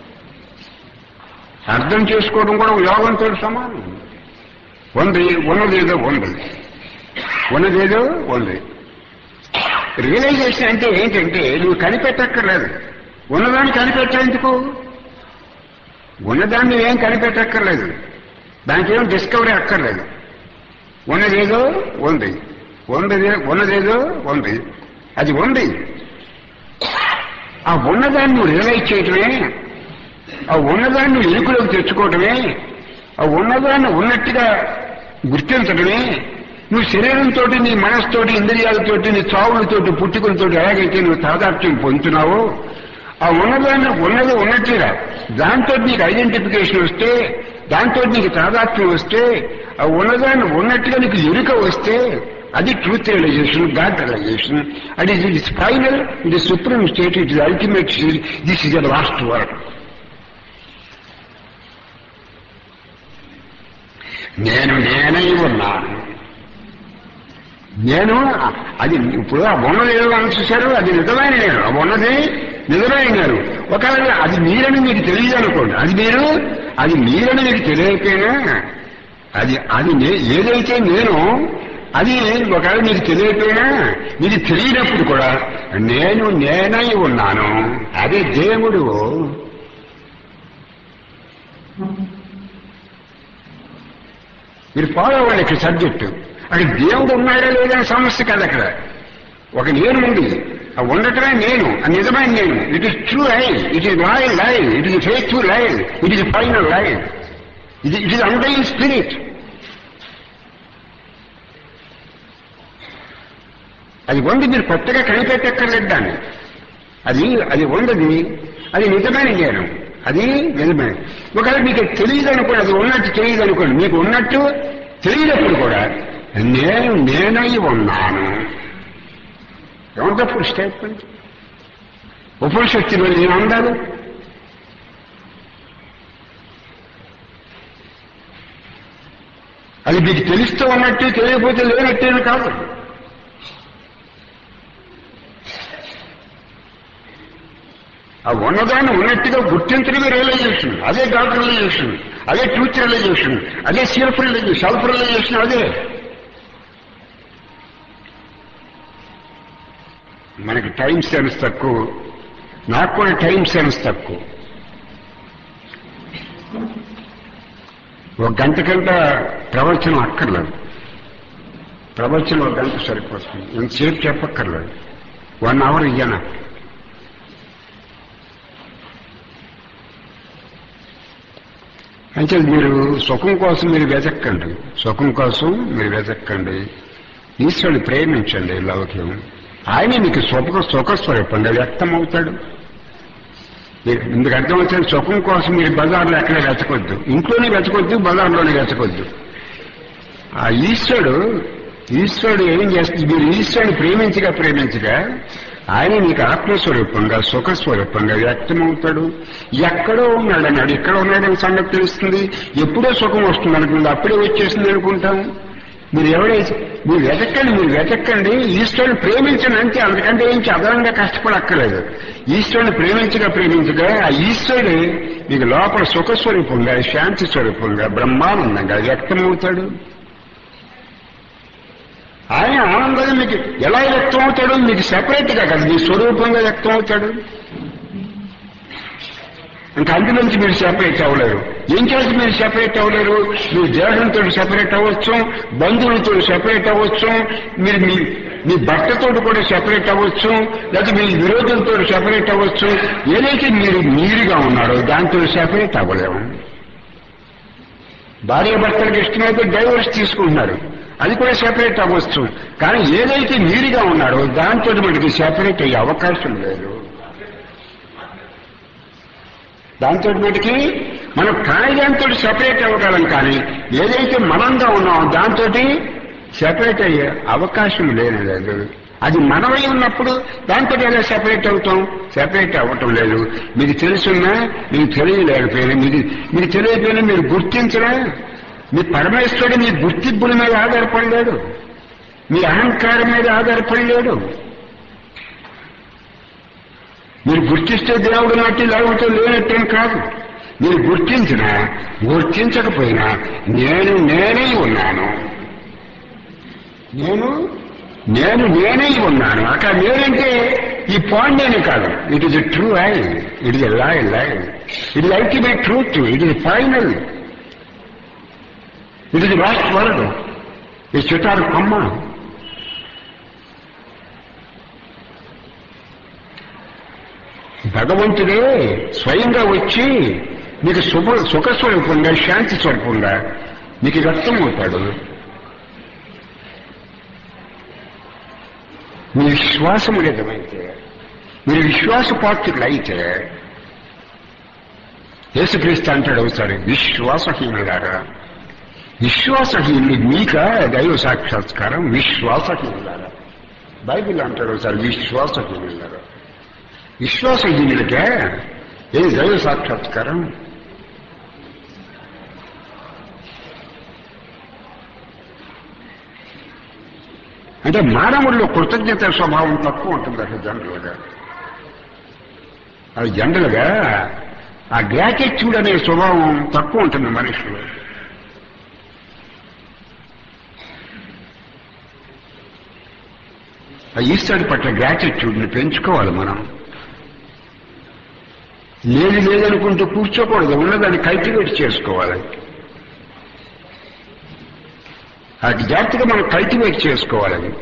A: అర్థం చేసుకోవడం కూడా యోగంతో సమానం ఉంది ఉన్నదేదో ఉంది ఉన్నదేదో ఉంది రియలైజేషన్ అంటే ఏంటంటే నువ్వు కనిపెట్టక్కర్లేదు ఉన్నదాన్ని కనిపెట్టేందుకు ఉన్నదాన్ని ఏం కనిపెట్టక్కర్లేదు దానికి ఏం డిస్కవరీ అక్కర్లేదు ఉన్నదేదో ఉంది ఉన్నదే ఉన్నదేదో ఉంది అది ఉంది ఆ ఉన్నదాన్ని నువ్వు రియలైజ్ చేయటమే ఆ ఉన్నదాన్ని నువ్వు ఎరుకులోకి తెచ్చుకోవటమే ఆ ఉన్నదాన్ని ఉన్నట్టుగా గుర్తించడమే నువ్వు శరీరంతో నీ మనసుతోటి ఇంద్రియాలతోటి నీ చావులతోటి పుట్టుకలతోటి ఎలాగైతే నువ్వు తాదాత్మ్యం పొందుతున్నావో ఆ ఉన్నదాన్ని ఉన్నది ఉన్నట్టుగా దాంతో నీకు ఐడెంటిఫికేషన్ వస్తే దాంతో నీకు తాదాత్మ్యం వస్తే ఆ ఉన్నదాన్ని ఉన్నట్టుగా నీకు ఎరుక వస్తే అది truth realisation God realisation and it is final it is supreme state it is ultimate this is the last work నేను నేనై ఉన్నాను నేను అది ఇప్పుడు ఆ ఉన్నది ఏదో అని చూశారు అది నిజమైన నేను ఆ ఉన్నది నిజమైన నేను ఒకవేళ అది మీరని మీకు తెలియదు అనుకోండి అది మీరు అది మీరని మీకు తెలియకపోయినా అది అది నే- ఏదైతే నేను అది ఒకవేళ మీకు తెలియకపోయినా మీకు తెలియనప్పుడు కూడా నేను నేనై ఉన్నాను అదే దేవుడు మీరు ఫాలో అవ్వండి ఇక్కడ సబ్జెక్టు అక్కడ దేవుడు ఉన్నాడా లేదా అనే సమస్య కాదు అక్కడ ఒక నేను ఉంది ఆ ఉండటమే నేను ఆ నిజమైన నేను it is truly it is loyally it is faithfully it is finally ఇది ఇట్ ఇస్ అండైన్ స్పిరిట్ అది ఉంది మీరు కొత్తగా కనిపెట్టక్కర్లేదు దాన్ని అది అది ఉండదు అది నిజమైన జ్ఞానం అది నిజమైన ఒకవేళ మీకు తెలియదు అనుకోండి అది ఉన్నట్టు తెలియదు అనుకోండి మీకు ఉన్నట్టు తెలియనప్పుడు కూడా నేను నేనై ఉన్నాను వండర్ఫుల్ స్టేట్మెంట్ ఉపనిషత్తులో నేను ఉండాలి అది మీకు తెలుస్తూ ఉన్నట్టు తెలియకపోతే లేనట్టేది కాదు ఆ ఉన్నదాన్ని ఉన్నట్టుగా గుర్తించడమే రియలైజేషన్ అదే గాడ్ రియలైజేషన్ అదే ట్రూత్ రియలైజేషన్ అదే సెల్ఫ్ రియలైజేషన్ సెల్ఫ్ రియలైజేషన్ అదే మనకి టైం సెన్స్ తక్కువ నాకు కూడా టైం సెన్స్ తక్కువ ఒక గంట కంట ప్రవచనం అక్కర్లేదు ప్రవచనం ఒక గంట సరిపోతుంది ఎంతసేపు చెప్పక్కర్లేదు వన్ అవర్ ఇయ్యనా అంటే మీరు సుఖం కోసం మీరు వెతక్కండి సుఖం కోసం మీరు వెతక్కండి ఈశ్వరుని ప్రేమించండి లౌక్యం ఆయన మీకు సుఖ సుఖస్వరూపంగా వ్యక్తం అవుతాడు మీరు ఇందుకు అర్థమవుతుంది సుఖం కోసం మీరు బజార్లో ఎక్కడ వెతకొద్దు ఇంట్లోనే వెతకొద్దు బజార్లోనే వెతకొద్దు ఆ ఈశ్వరుడు ఈశ్వరుడు ఏం చేస్తుంది మీరు ఈశ్వరుని ప్రేమించగా ప్రేమించగా ఆయన నీకు ఆత్మస్వరూపంగా సుఖస్వరూపంగా వ్యక్తమవుతాడు ఎక్కడో ఉన్నాడు అన్నాడు ఇక్కడ ఉన్నాడని సంగతి తెలుస్తుంది ఎప్పుడో సుఖం వస్తుంది అనుకుంది అప్పుడే వచ్చేసింది అనుకుంటాం మీరు ఎవరైతే మీరు వెతకండి మీరు వెతకండి ఈశ్వరుని ప్రేమించండి అంతే అంతకంటే ఏం అదనంగా కష్టపడక్కర్లేదు ఈశ్వరుని ప్రేమించగా ప్రేమించగా ఆ ఈశ్వరుడు మీకు లోపల సుఖస్వరూపంగా శాంతి స్వరూపంగా బ్రహ్మానందంగా వ్యక్తమవుతాడు ఆయన ఆనందంగా మీకు ఎలా వ్యక్తం అవుతాడు మీకు సెపరేట్ గా కదా మీ స్వరూపంగా వ్యక్తం అవుతాడు ఇంకా అందులోంచి మీరు సెపరేట్ అవ్వలేరు ఏం చేసి మీరు సెపరేట్ అవ్వలేరు మీరు దేహంతో సెపరేట్ అవ్వచ్చు బంధువులతో సెపరేట్ అవ్వచ్చు మీరు మీ మీ భర్తతో కూడా సెపరేట్ అవ్వచ్చు లేకపోతే మీ విరోధులతో సెపరేట్ అవ్వచ్చు ఏదైతే మీరు మీరుగా ఉన్నారో దాంతో సెపరేట్ అవ్వలేము భార్య భర్తలకు ఇష్టమైతే డైవర్స్ తీసుకుంటున్నారు అది కూడా సెపరేట్ అవ్వచ్చు కానీ ఏదైతే మీరుగా ఉన్నారో దాంతో మనకి సెపరేట్ అయ్యే అవకాశం లేదు దాంతో మటుకి మనం ప్రాణిజంతో సెపరేట్ అవ్వగలం కానీ ఏదైతే మనంగా ఉన్నామో దాంతో సెపరేట్ అయ్యే అవకాశం లేని లేదు అది మనమై ఉన్నప్పుడు దాంతో ఎలా సెపరేట్ అవుతాం సెపరేట్ అవ్వటం లేదు మీకు తెలుసున్నా మీకు తెలియలేకపోయినా మీకు మీకు తెలియకపోయినా మీరు గుర్తించరా మీ పరమేశ్వరుడు మీ గుర్తింపుల మీద ఆధారపడలేడు మీ అహంకారం మీద ఆధారపడలేడు మీరు గుర్తిస్తే దేవుడు నట్టి లేకపోతే లేనట్టని కాదు మీరు గుర్తించినా గుర్తించకపోయినా నేను నేనే ఉన్నాను నేను నేను నేనే ఉన్నాను అక్కడ నేనంటే ఈ పాయింట్ అని కాదు it is truly it is loyally it is ultimate truth it is final it is last word ఈ చిటారు కొమ్మ భగవంతుడే స్వయంగా వచ్చి మీకు శుభ సుఖ స్వరూపంగా శాంతి స్వరూపంగా మీకు వ్యక్తం అవుతాడు మీ విశ్వాసం నిజమైతే మీరు విశ్వాసపాత్రులు అయితే యేసుక్రీస్తు అంటాడు ఒకసారి విశ్వాసహీనులారా విశ్వాసహీనులు మీక దైవ సాక్షాత్కారం విశ్వాసహీనులారా బైబిల్ అంటాడు ఒకసారి విశ్వాసహీనులారా విశ్వాసహీనులకే ఏది దైవ సాక్షాత్కారం అంటే మానవుల్లో కృతజ్ఞత స్వభావం తక్కువ ఉంటుంది అసలు జనరల్గా అది జనరల్గా ఆ గ్రాటిట్యూడ్ అనే స్వభావం తక్కువ ఉంటుంది మనిషిలో ఆ ఈశ్వరుడి పట్ల గ్రాటిట్యూడ్ని పెంచుకోవాలి మనం లేదు లేదనుకుంటూ కూర్చోకూడదు ఉన్నదాన్ని కల్టివేట్ చేసుకోవాలి ఆ జాగ్రత్తగా మనం కల్టివేట్ చేసుకోవాలని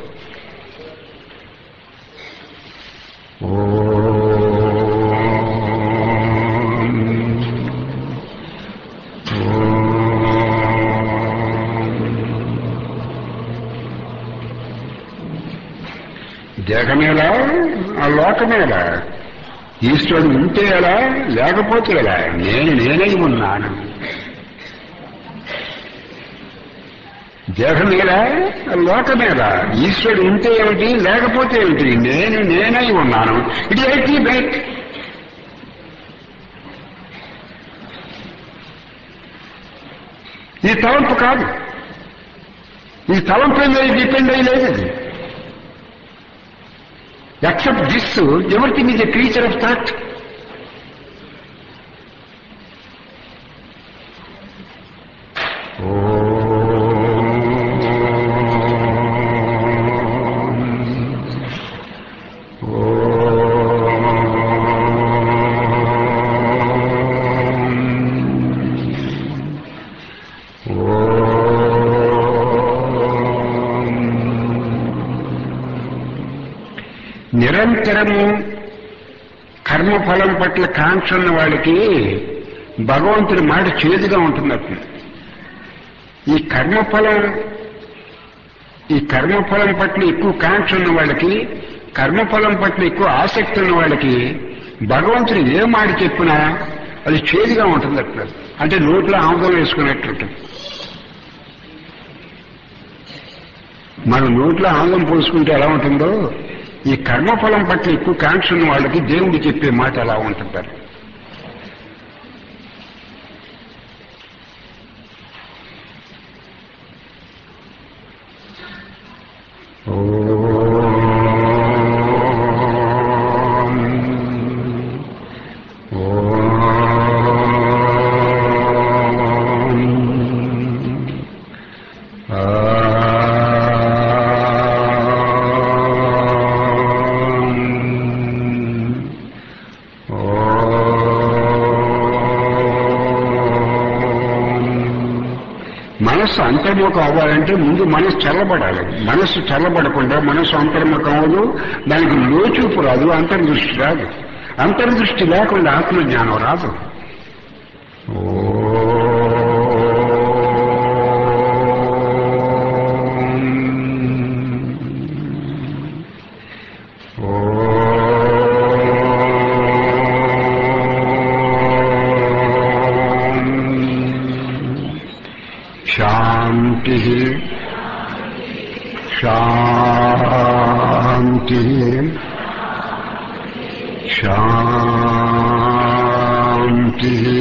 A: దేహమేలా ఆ లోకమేలా ఈశ్వరుడు ఉంటే ఎలా లేకపోతే ఎలా నేను నేనై ఉన్నాను దేహం మీద లోకమేద ఈశ్వరుడు ఉంటే ఏమిటి లేకపోతే ఏమిటి నేను నేనై ఉన్నాను ఇట్ అల్టిమేట్ ఈ తలంపు కాదు ఈ తలంపు మీద డిపెండ్ అయ్యలేదు అది except this everything is a creature of thought నిరంతరము కర్మఫలం పట్ల కాంక్ష ఉన్న వాళ్ళకి భగవంతుడి మాట చేదుగా ఉంటుంది అప్పుడు ఈ కర్మఫలం ఈ కర్మఫలం పట్ల ఎక్కువ కాంక్ష ఉన్న వాళ్ళకి కర్మఫలం పట్ల ఎక్కువ ఆసక్తి ఉన్న వాళ్ళకి భగవంతుడు ఏ మాట చెప్పినా అది చేదుగా ఉంటుంది అప్పుడు అంటే నోట్లో ఆముదం వేసుకున్నట్టు మన నోట్లో ఆముదం పోసుకుంటే ఎలా ఉంటుందో ఈ కర్మఫలం పట్ల ఎక్కువ కాంక్ష ఉన్న వాళ్ళకి దేవుడు చెప్పే మాట ఎలా ఉంటుంటారు మనస్సు అంతర్ముఖం అవ్వాలంటే ముందు మనసు చల్లబడాలి మనస్సు చల్లబడకుండా మనస్సు అంతర్ముఖం అవ్వదు దానికి లోచూపు రాదు అంతర్దృష్టి రాదు అంతర్దృష్టి లేకుండా ఆత్మజ్ఞానం రాదు ఓ శాంతి శాంతి